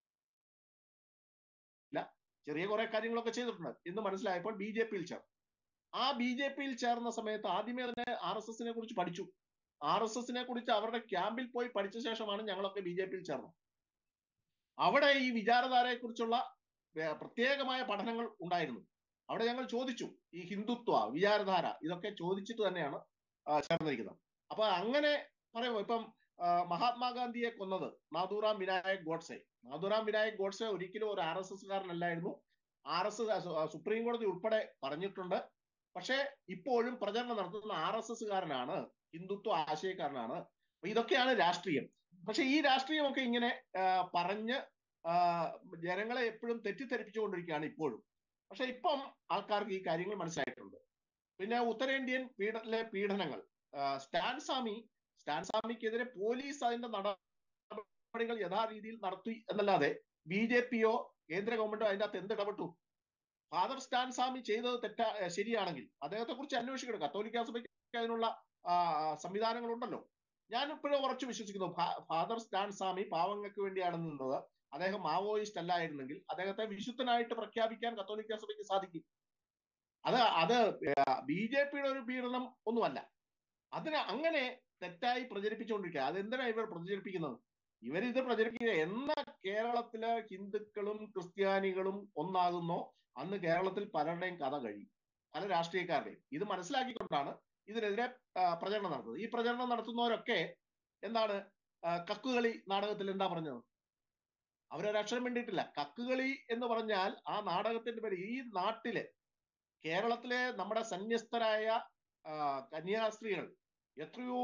ഇല്ല ചെറിയ കുറെ കാര്യങ്ങളൊക്കെ ചെയ്തിട്ടുണ്ട് എന്ന് മനസ്സിലായപ്പോൾ ബി ജെ പിയിൽ ചേർന്നു ആ ബി ജെ പിയിൽ ചേർന്ന സമയത്ത് ആദ്യമേ തന്നെ ആർ എസ് എസിനെ കുറിച്ച് പഠിച്ചു ആർ എസ് എസിനെ കുറിച്ച് അവരുടെ ക്യാമ്പിൽ പോയി പഠിച്ച ശേഷമാണ് ഞങ്ങളൊക്കെ ബി ജെ പിയിൽ ചേർന്നത് അവിടെ ഈ വിചാരധാരയെ കുറിച്ചുള്ള പ്രത്യേകമായ പഠനങ്ങൾ ഉണ്ടായിരുന്നു അവിടെ ഞങ്ങൾ ചോദിച്ചു ഈ ഹിന്ദുത്വ വിചാരധാര ഇതൊക്കെ ചോദിച്ചിട്ട് തന്നെയാണ് ചേർന്നിരിക്കുന്നത് അപ്പൊ അങ്ങനെ പറയുമോ ഇപ്പം മഹാത്മാഗാന്ധിയെ കൊന്നത് നാഥുറാം വിനായക് ഗോഡ്സെ നാഥുറാം വിനായക് ഗോഡ്സെ ഒരിക്കലും ഒരു ആർ എസ് എസ് കാരനല്ലായിരുന്നു ആർ എസ് എസ് സുപ്രീം കോടതി ഉൾപ്പെടെ പറഞ്ഞിട്ടുണ്ട് പക്ഷേ ഇപ്പോഴും പ്രചരണം നടത്തുന്ന ആർ എസ് എസ് കാരനാണ് ഹിന്ദുത്വ ആശയക്കാരനാണ് ഇതൊക്കെയാണ് രാഷ്ട്രീയം പക്ഷെ ഈ രാഷ്ട്രീയമൊക്കെ ഇങ്ങനെ പറഞ്ഞ് ജനങ്ങളെ എപ്പോഴും തെറ്റിദ്ധരിപ്പിച്ചുകൊണ്ടിരിക്കുകയാണ് ഇപ്പോഴും പക്ഷെ ഇപ്പം ആൾക്കാർക്ക് ഈ കാര്യങ്ങൾ മനസ്സിലായിട്ടുണ്ട് പിന്നെ ഉത്തരേന്ത്യൻ പീഡനിലെ പീഡനങ്ങൾ സ്റ്റാൻ സ്വാമി സ്റ്റാൻ സ്വാമിക്കെതിരെ പോലീസ് അതിന്റെ നടപടികൾ യഥാരീതിയിൽ നടത്തി എന്നല്ലാതെ ബി ജെ പിയോ കേന്ദ്ര ഗവൺമെന്റോ അതിന്റെ അകത്ത് എന്ത് ഇടപെട്ടു ഫാദർ സ്റ്റാൻ സ്വാമി ചെയ്തത് തെറ്റാ ശരിയാണെങ്കിൽ അദ്ദേഹത്തെ കുറിച്ച് അന്വേഷിക്കണം കത്തോലിക്ക സഭയ്ക്ക് അതിനുള്ള സംവിധാനങ്ങളുണ്ടല്ലോ ഞാൻ ഇപ്പോഴും ഉറച്ചു വിശ്വസിക്കുന്നു ഫാദർ സ്റ്റാൻ സ്വാമി പാവങ്ങൾക്ക് വേണ്ടിയാണ് നിന്നത് അദ്ദേഹം മാവോയിസ്റ്റ് അല്ലായിരുന്നെങ്കിൽ അദ്ദേഹത്തെ വിശുദ്ധനായിട്ട് പ്രഖ്യാപിക്കാൻ കത്തോലിക്ക സഭയ്ക്ക് സാധിക്കും അത് അത് ബി ജെ പിയുടെ ഒരു പീഡനം ഒന്നുമല്ല അതിന് അങ്ങനെ തെറ്റായി പ്രചരിപ്പിച്ചുകൊണ്ടിരിക്കുക അതെന്തിനാ ഇവർ പ്രചരിപ്പിക്കുന്നത് ഇവരിത് പ്രചരിപ്പിക്കുക എന്ന കേരളത്തിലെ ഹിന്ദുക്കളും ക്രിസ്ത്യാനികളും ഒന്നാകുന്നോ അന്ന് കേരളത്തിൽ പലരുടെയും കഥ കഴിയും പല രാഷ്ട്രീയക്കാരുടെയും ഇത് മനസ്സിലാക്കിക്കൊണ്ടാണ് ഇതിനെതിരെ പ്രചരണം നടത്തുന്നത് ഈ പ്രചരണം നടത്തുന്നവരൊക്കെ എന്താണ് കക്കുകളി നാടകത്തിൽ എന്താ പറഞ്ഞത് അവരൊരക്ഷരം വേണ്ടിയിട്ടില്ല കക്കുകളി എന്ന് പറഞ്ഞാൽ ആ നാടകത്തിന്റെ പേര് ഈ നാട്ടിലെ കേരളത്തിലെ നമ്മുടെ സന്യസ്തരായ കന്യാസ്ത്രീകൾ എത്രയോ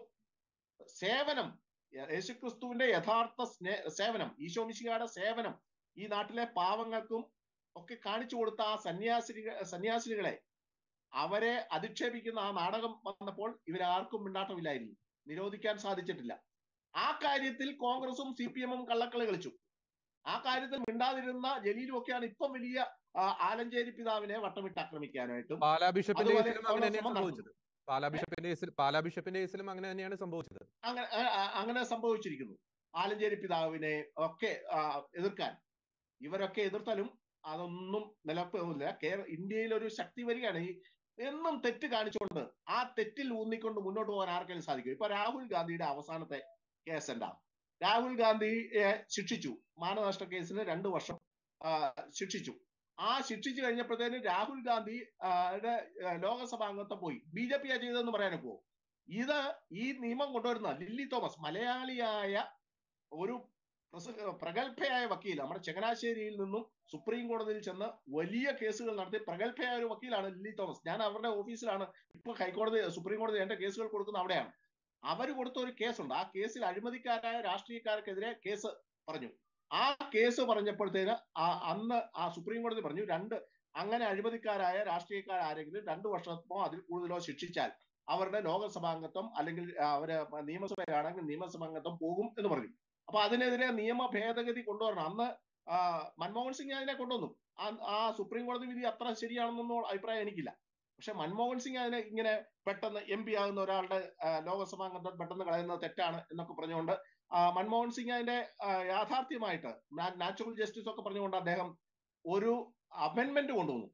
സേവനം യേശുക്രിസ്തുവിന്റെ യഥാർത്ഥ സ്നേ സേവനം ഈശോമിശിയുടെ സേവനം ഈ നാട്ടിലെ പാവങ്ങൾക്കും ഒക്കെ കാണിച്ചു കൊടുത്ത ആ സന്യാസിനി സന്യാസിനികളെ അവരെ അധിക്ഷേപിക്കുന്ന ആ നാടകം വന്നപ്പോൾ ഇവരാർക്കും മിണ്ടാട്ടമില്ലായിരുന്നു നിരോധിക്കാൻ സാധിച്ചിട്ടില്ല ആ കാര്യത്തിൽ കോൺഗ്രസും സി പി എമ്മും കള്ളക്കളി കളിച്ചു ആ കാര്യത്തിൽ മിണ്ടാതിരുന്ന ജലീലും ഒക്കെയാണ് ഇപ്പം വലിയ ആലഞ്ചേരി പിതാവിനെ വട്ടമിട്ട് ആക്രമിക്കാനായിട്ടും പാലാ ബിഷപ്പിന്റെ കേസിലും അങ്ങനെ തന്നെയാണ് സംഭവിച്ചത് പാലാ ബിഷപ്പിന്റെ കേസിൽ പാലാ ബിഷപ്പിന്റെ കേസിലും അങ്ങനെ തന്നെയാണ് സംഭവിച്ചത് അങ്ങനെ അങ്ങനെ സംഭവിച്ചിരിക്കുന്നു ആലഞ്ചേരി പിതാവിനെ ഒക്കെ എതിർക്കാൻ ഇവരൊക്കെ എതിർത്താലും അതൊന്നും നിലപ്പില്ല കേരള ഇന്ത്യയിൽ ഒരു ശക്തി വരികയാണ് ഈ എന്നും തെറ്റ് കാണിച്ചുകൊണ്ട് ആ തെറ്റിൽ ഊന്നിക്കൊണ്ട് മുന്നോട്ട് പോകാൻ ആർക്കെങ്കിലും സാധിക്കും ഇപ്പൊ രാഹുൽ ഗാന്ധിയുടെ അവസാനത്തെ കേസ് എന്താ രാഹുൽ ഗാന്ധിയെ ശിക്ഷിച്ചു മാനനഷ്ട കേസിന് രണ്ടു വർഷം ശിക്ഷിച്ചു ആ ശിക്ഷിച്ചു കഴിഞ്ഞപ്പോഴത്തേന് രാഹുൽ ഗാന്ധി ലോകസഭാ അംഗത്വം പോയി ബി ജെ പി ആ ചെയ്തതെന്ന് പറയാനൊക്കുവോ ഇത് ഈ നിയമം കൊണ്ടുവരുന്ന ലില്ലി തോമസ് മലയാളിയായ ഒരു പ്രഗത്ഭയായ വക്കീൽ നമ്മുടെ ചങ്ങനാശ്ശേരിയിൽ നിന്നും സുപ്രീം കോടതിയിൽ ചെന്ന് വലിയ കേസുകൾ നടത്തി പ്രഗത്ഭയായ ഒരു വക്കീലാണ് ലില്ലി തോമസ് ഞാൻ അവരുടെ ഓഫീസിലാണ് ഇപ്പൊ ഹൈക്കോടതി സുപ്രീം കോടതി എന്റെ കേസുകൾ കൊടുക്കുന്ന അവിടെയാണ് അവർ കൊടുത്ത ഒരു കേസുണ്ട് ആ കേസിൽ അഴിമതിക്കാരായ രാഷ്ട്രീയക്കാർക്കെതിരെ കേസ് പറഞ്ഞു ആ കേസ് പറഞ്ഞപ്പോഴത്തേന് അന്ന് ആ സുപ്രീം കോടതി പറഞ്ഞു രണ്ട് അങ്ങനെ അഴിമതിക്കാരായ രാഷ്ട്രീയക്കാർ ആരെങ്കിലും രണ്ടു വർഷമോ അതിൽ കൂടുതലോ ശിക്ഷിച്ചാൽ അവരുടെ ലോകസഭാംഗത്വം അല്ലെങ്കിൽ അവര് നിയമസഭയാണെങ്കിൽ നിയമസഭാംഗത്വം പോകും എന്ന് പറഞ്ഞു അപ്പൊ അതിനെതിരെ നിയമ ഭേദഗതി കൊണ്ടുവരണം അന്ന് മൻമോഹൻ സിംഗ് അതിനെ കൊണ്ടുവന്നു ആ സുപ്രീം കോടതി വിധി അത്ര ശരിയാണെന്നൊന്നും അഭിപ്രായം എനിക്കില്ല പക്ഷെ മൻമോഹൻ സിംഗ് അതിനെ ഇങ്ങനെ പെട്ടെന്ന് എം പി ആകുന്ന ഒരാളുടെ ലോകസഭാംഗത്വം പെട്ടെന്ന് കളയുന്നത് തെറ്റാണ് എന്നൊക്കെ പറഞ്ഞുകൊണ്ട് മൻമോഹൻ സിംഗ് അതിന്റെ യാഥാർത്ഥ്യമായിട്ട് നാച്ചുറൽ ജസ്റ്റിസ് ഒക്കെ പറഞ്ഞുകൊണ്ട് അദ്ദേഹം ഒരു അമെന്റ്മെന്റ് കൊണ്ടുവന്നു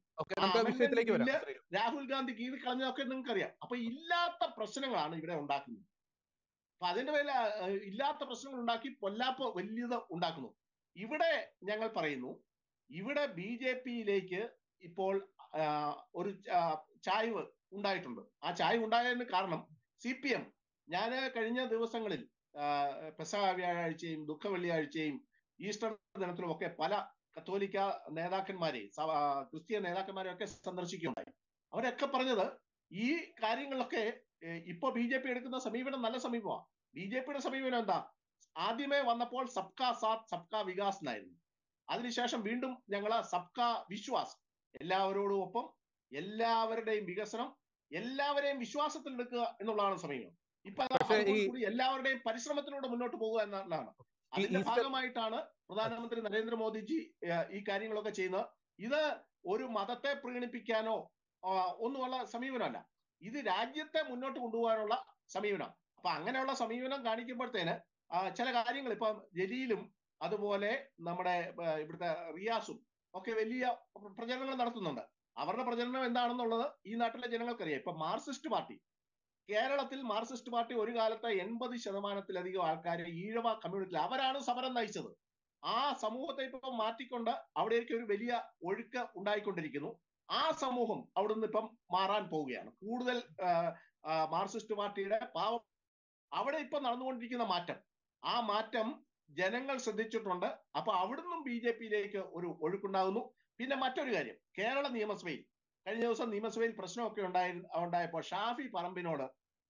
രാഹുൽ ഗാന്ധി കീഴി കളഞ്ഞതൊക്കെ നിങ്ങൾക്കറിയാം അപ്പൊ ഇല്ലാത്ത പ്രശ്നങ്ങളാണ് ഇവിടെ ഉണ്ടാക്കുന്നത് അപ്പൊ അതിന്റെ പേരിൽ ഇല്ലാത്ത പ്രശ്നങ്ങൾ ഉണ്ടാക്കി പൊല്ലാപ്പ് വലിയത് ഉണ്ടാക്കുന്നു ഇവിടെ ഞങ്ങൾ പറയുന്നു ഇവിടെ ബി ജെ പിയിലേക്ക് ഇപ്പോൾ ഒരു ചായ്വ് ഉണ്ടായിട്ടുണ്ട് ആ ചായ്വ് ഉണ്ടായതിന് കാരണം സി പി എം ഞാൻ കഴിഞ്ഞ ദിവസങ്ങളിൽ പെസഹ വ്യാഴാഴ്ചയും ദുഃഖ വെള്ളിയാഴ്ചയും ഈസ്റ്റർ ദിനത്തിലും ഒക്കെ പല കത്തോലിക്ക നേതാക്കന്മാരെ ക്രിസ്തീയ നേതാക്കന്മാരെ ഒക്കെ സന്ദർശിക്കുകയുണ്ടായി അവരൊക്കെ പറഞ്ഞത് ഈ കാര്യങ്ങളിലൊക്കെ ഇപ്പൊ ബി ജെ പി എടുക്കുന്ന സമീപനം നല്ല സമീപമാണ് ബി ജെ പിയുടെ സമീപനം എന്താ ആദ്യമേ വന്നപ്പോൾ സബ്കാ സാത്ത് സബ്കാ വികാസ് എന്നായിരുന്നു അതിനുശേഷം വീണ്ടും ഞങ്ങൾ സബ്കാ വിശ്വാസ് എല്ലാവരോടും ഒപ്പം എല്ലാവരുടെയും വികസനം എല്ലാവരെയും വിശ്വാസത്തിൽ എടുക്കുക എന്നുള്ളതാണ് സമീപനം ഇപ്പൊ കൂടി എല്ലാവരുടെയും പരിശ്രമത്തിലൂടെ മുന്നോട്ട് പോകുക എന്നുള്ളതാണ് അതിന്റെ ഭാഗമായിട്ടാണ് പ്രധാനമന്ത്രി നരേന്ദ്രമോദിജി ഈ കാര്യങ്ങളൊക്കെ ചെയ്യുന്നത് ഇത് ഒരു മതത്തെ പ്രീണിപ്പിക്കാനോ ഒന്നുമുള്ള സമീപനമല്ല ഇത് രാജ്യത്തെ മുന്നോട്ട് കൊണ്ടുപോകാനുള്ള സമീപനം അപ്പൊ അങ്ങനെയുള്ള സമീപനം കാണിക്കുമ്പോഴത്തേന് ആ, ചില കാര്യങ്ങൾ ഇപ്പം ജലീലും അതുപോലെ നമ്മുടെ ആ, ഇവിടുത്തെ റിയാസും ഒക്കെ വലിയ പ്രചരണങ്ങൾ നടത്തുന്നുണ്ട് അവരുടെ പ്രചരണം എന്താണെന്നുള്ളത് ഈ നാട്ടിലെ ജനങ്ങൾക്കറിയാം ഇപ്പൊ മാർക്സിസ്റ്റ് പാർട്ടി കേരളത്തിൽ മാർക്സിസ്റ്റ് പാർട്ടി ഒരു കാലത്ത് എൺപത് ശതമാനത്തിലധികം ആൾക്കാരെ ഈഴവ കമ്മ്യൂണിറ്റിയിൽ അവരാണ് സമരം നയിച്ചത് ആ സമൂഹത്തെ ഇപ്പം മാറ്റിക്കൊണ്ട് അവിടേക്ക് ഒരു വലിയ ഒഴുക്ക് ഉണ്ടായിക്കൊണ്ടിരിക്കുന്നു ആ സമൂഹം അവിടുന്ന് ഇപ്പം മാറാൻ പോവുകയാണ് കൂടുതൽ ആ, ആ, മാർക്സിസ്റ്റ് പാർട്ടിയുടെ പാവം അവിടെ ഇപ്പം നടന്നുകൊണ്ടിരിക്കുന്ന മാറ്റം ആ മാറ്റം ജനങ്ങൾ ശ്രദ്ധിച്ചിട്ടുണ്ട് അപ്പൊ അവിടുന്നും ബി ജെ പിയിലേക്ക് ഒരു ഒഴുക്കുണ്ടാകുന്നു പിന്നെ മറ്റൊരു കാര്യം കേരള നിയമസഭയിൽ കഴിഞ്ഞ ദിവസം നിയമസഭയിൽ പ്രശ്നമൊക്കെ ഉണ്ടായി ഉണ്ടായപ്പോൾ ഷാഫി പറമ്പിനോട്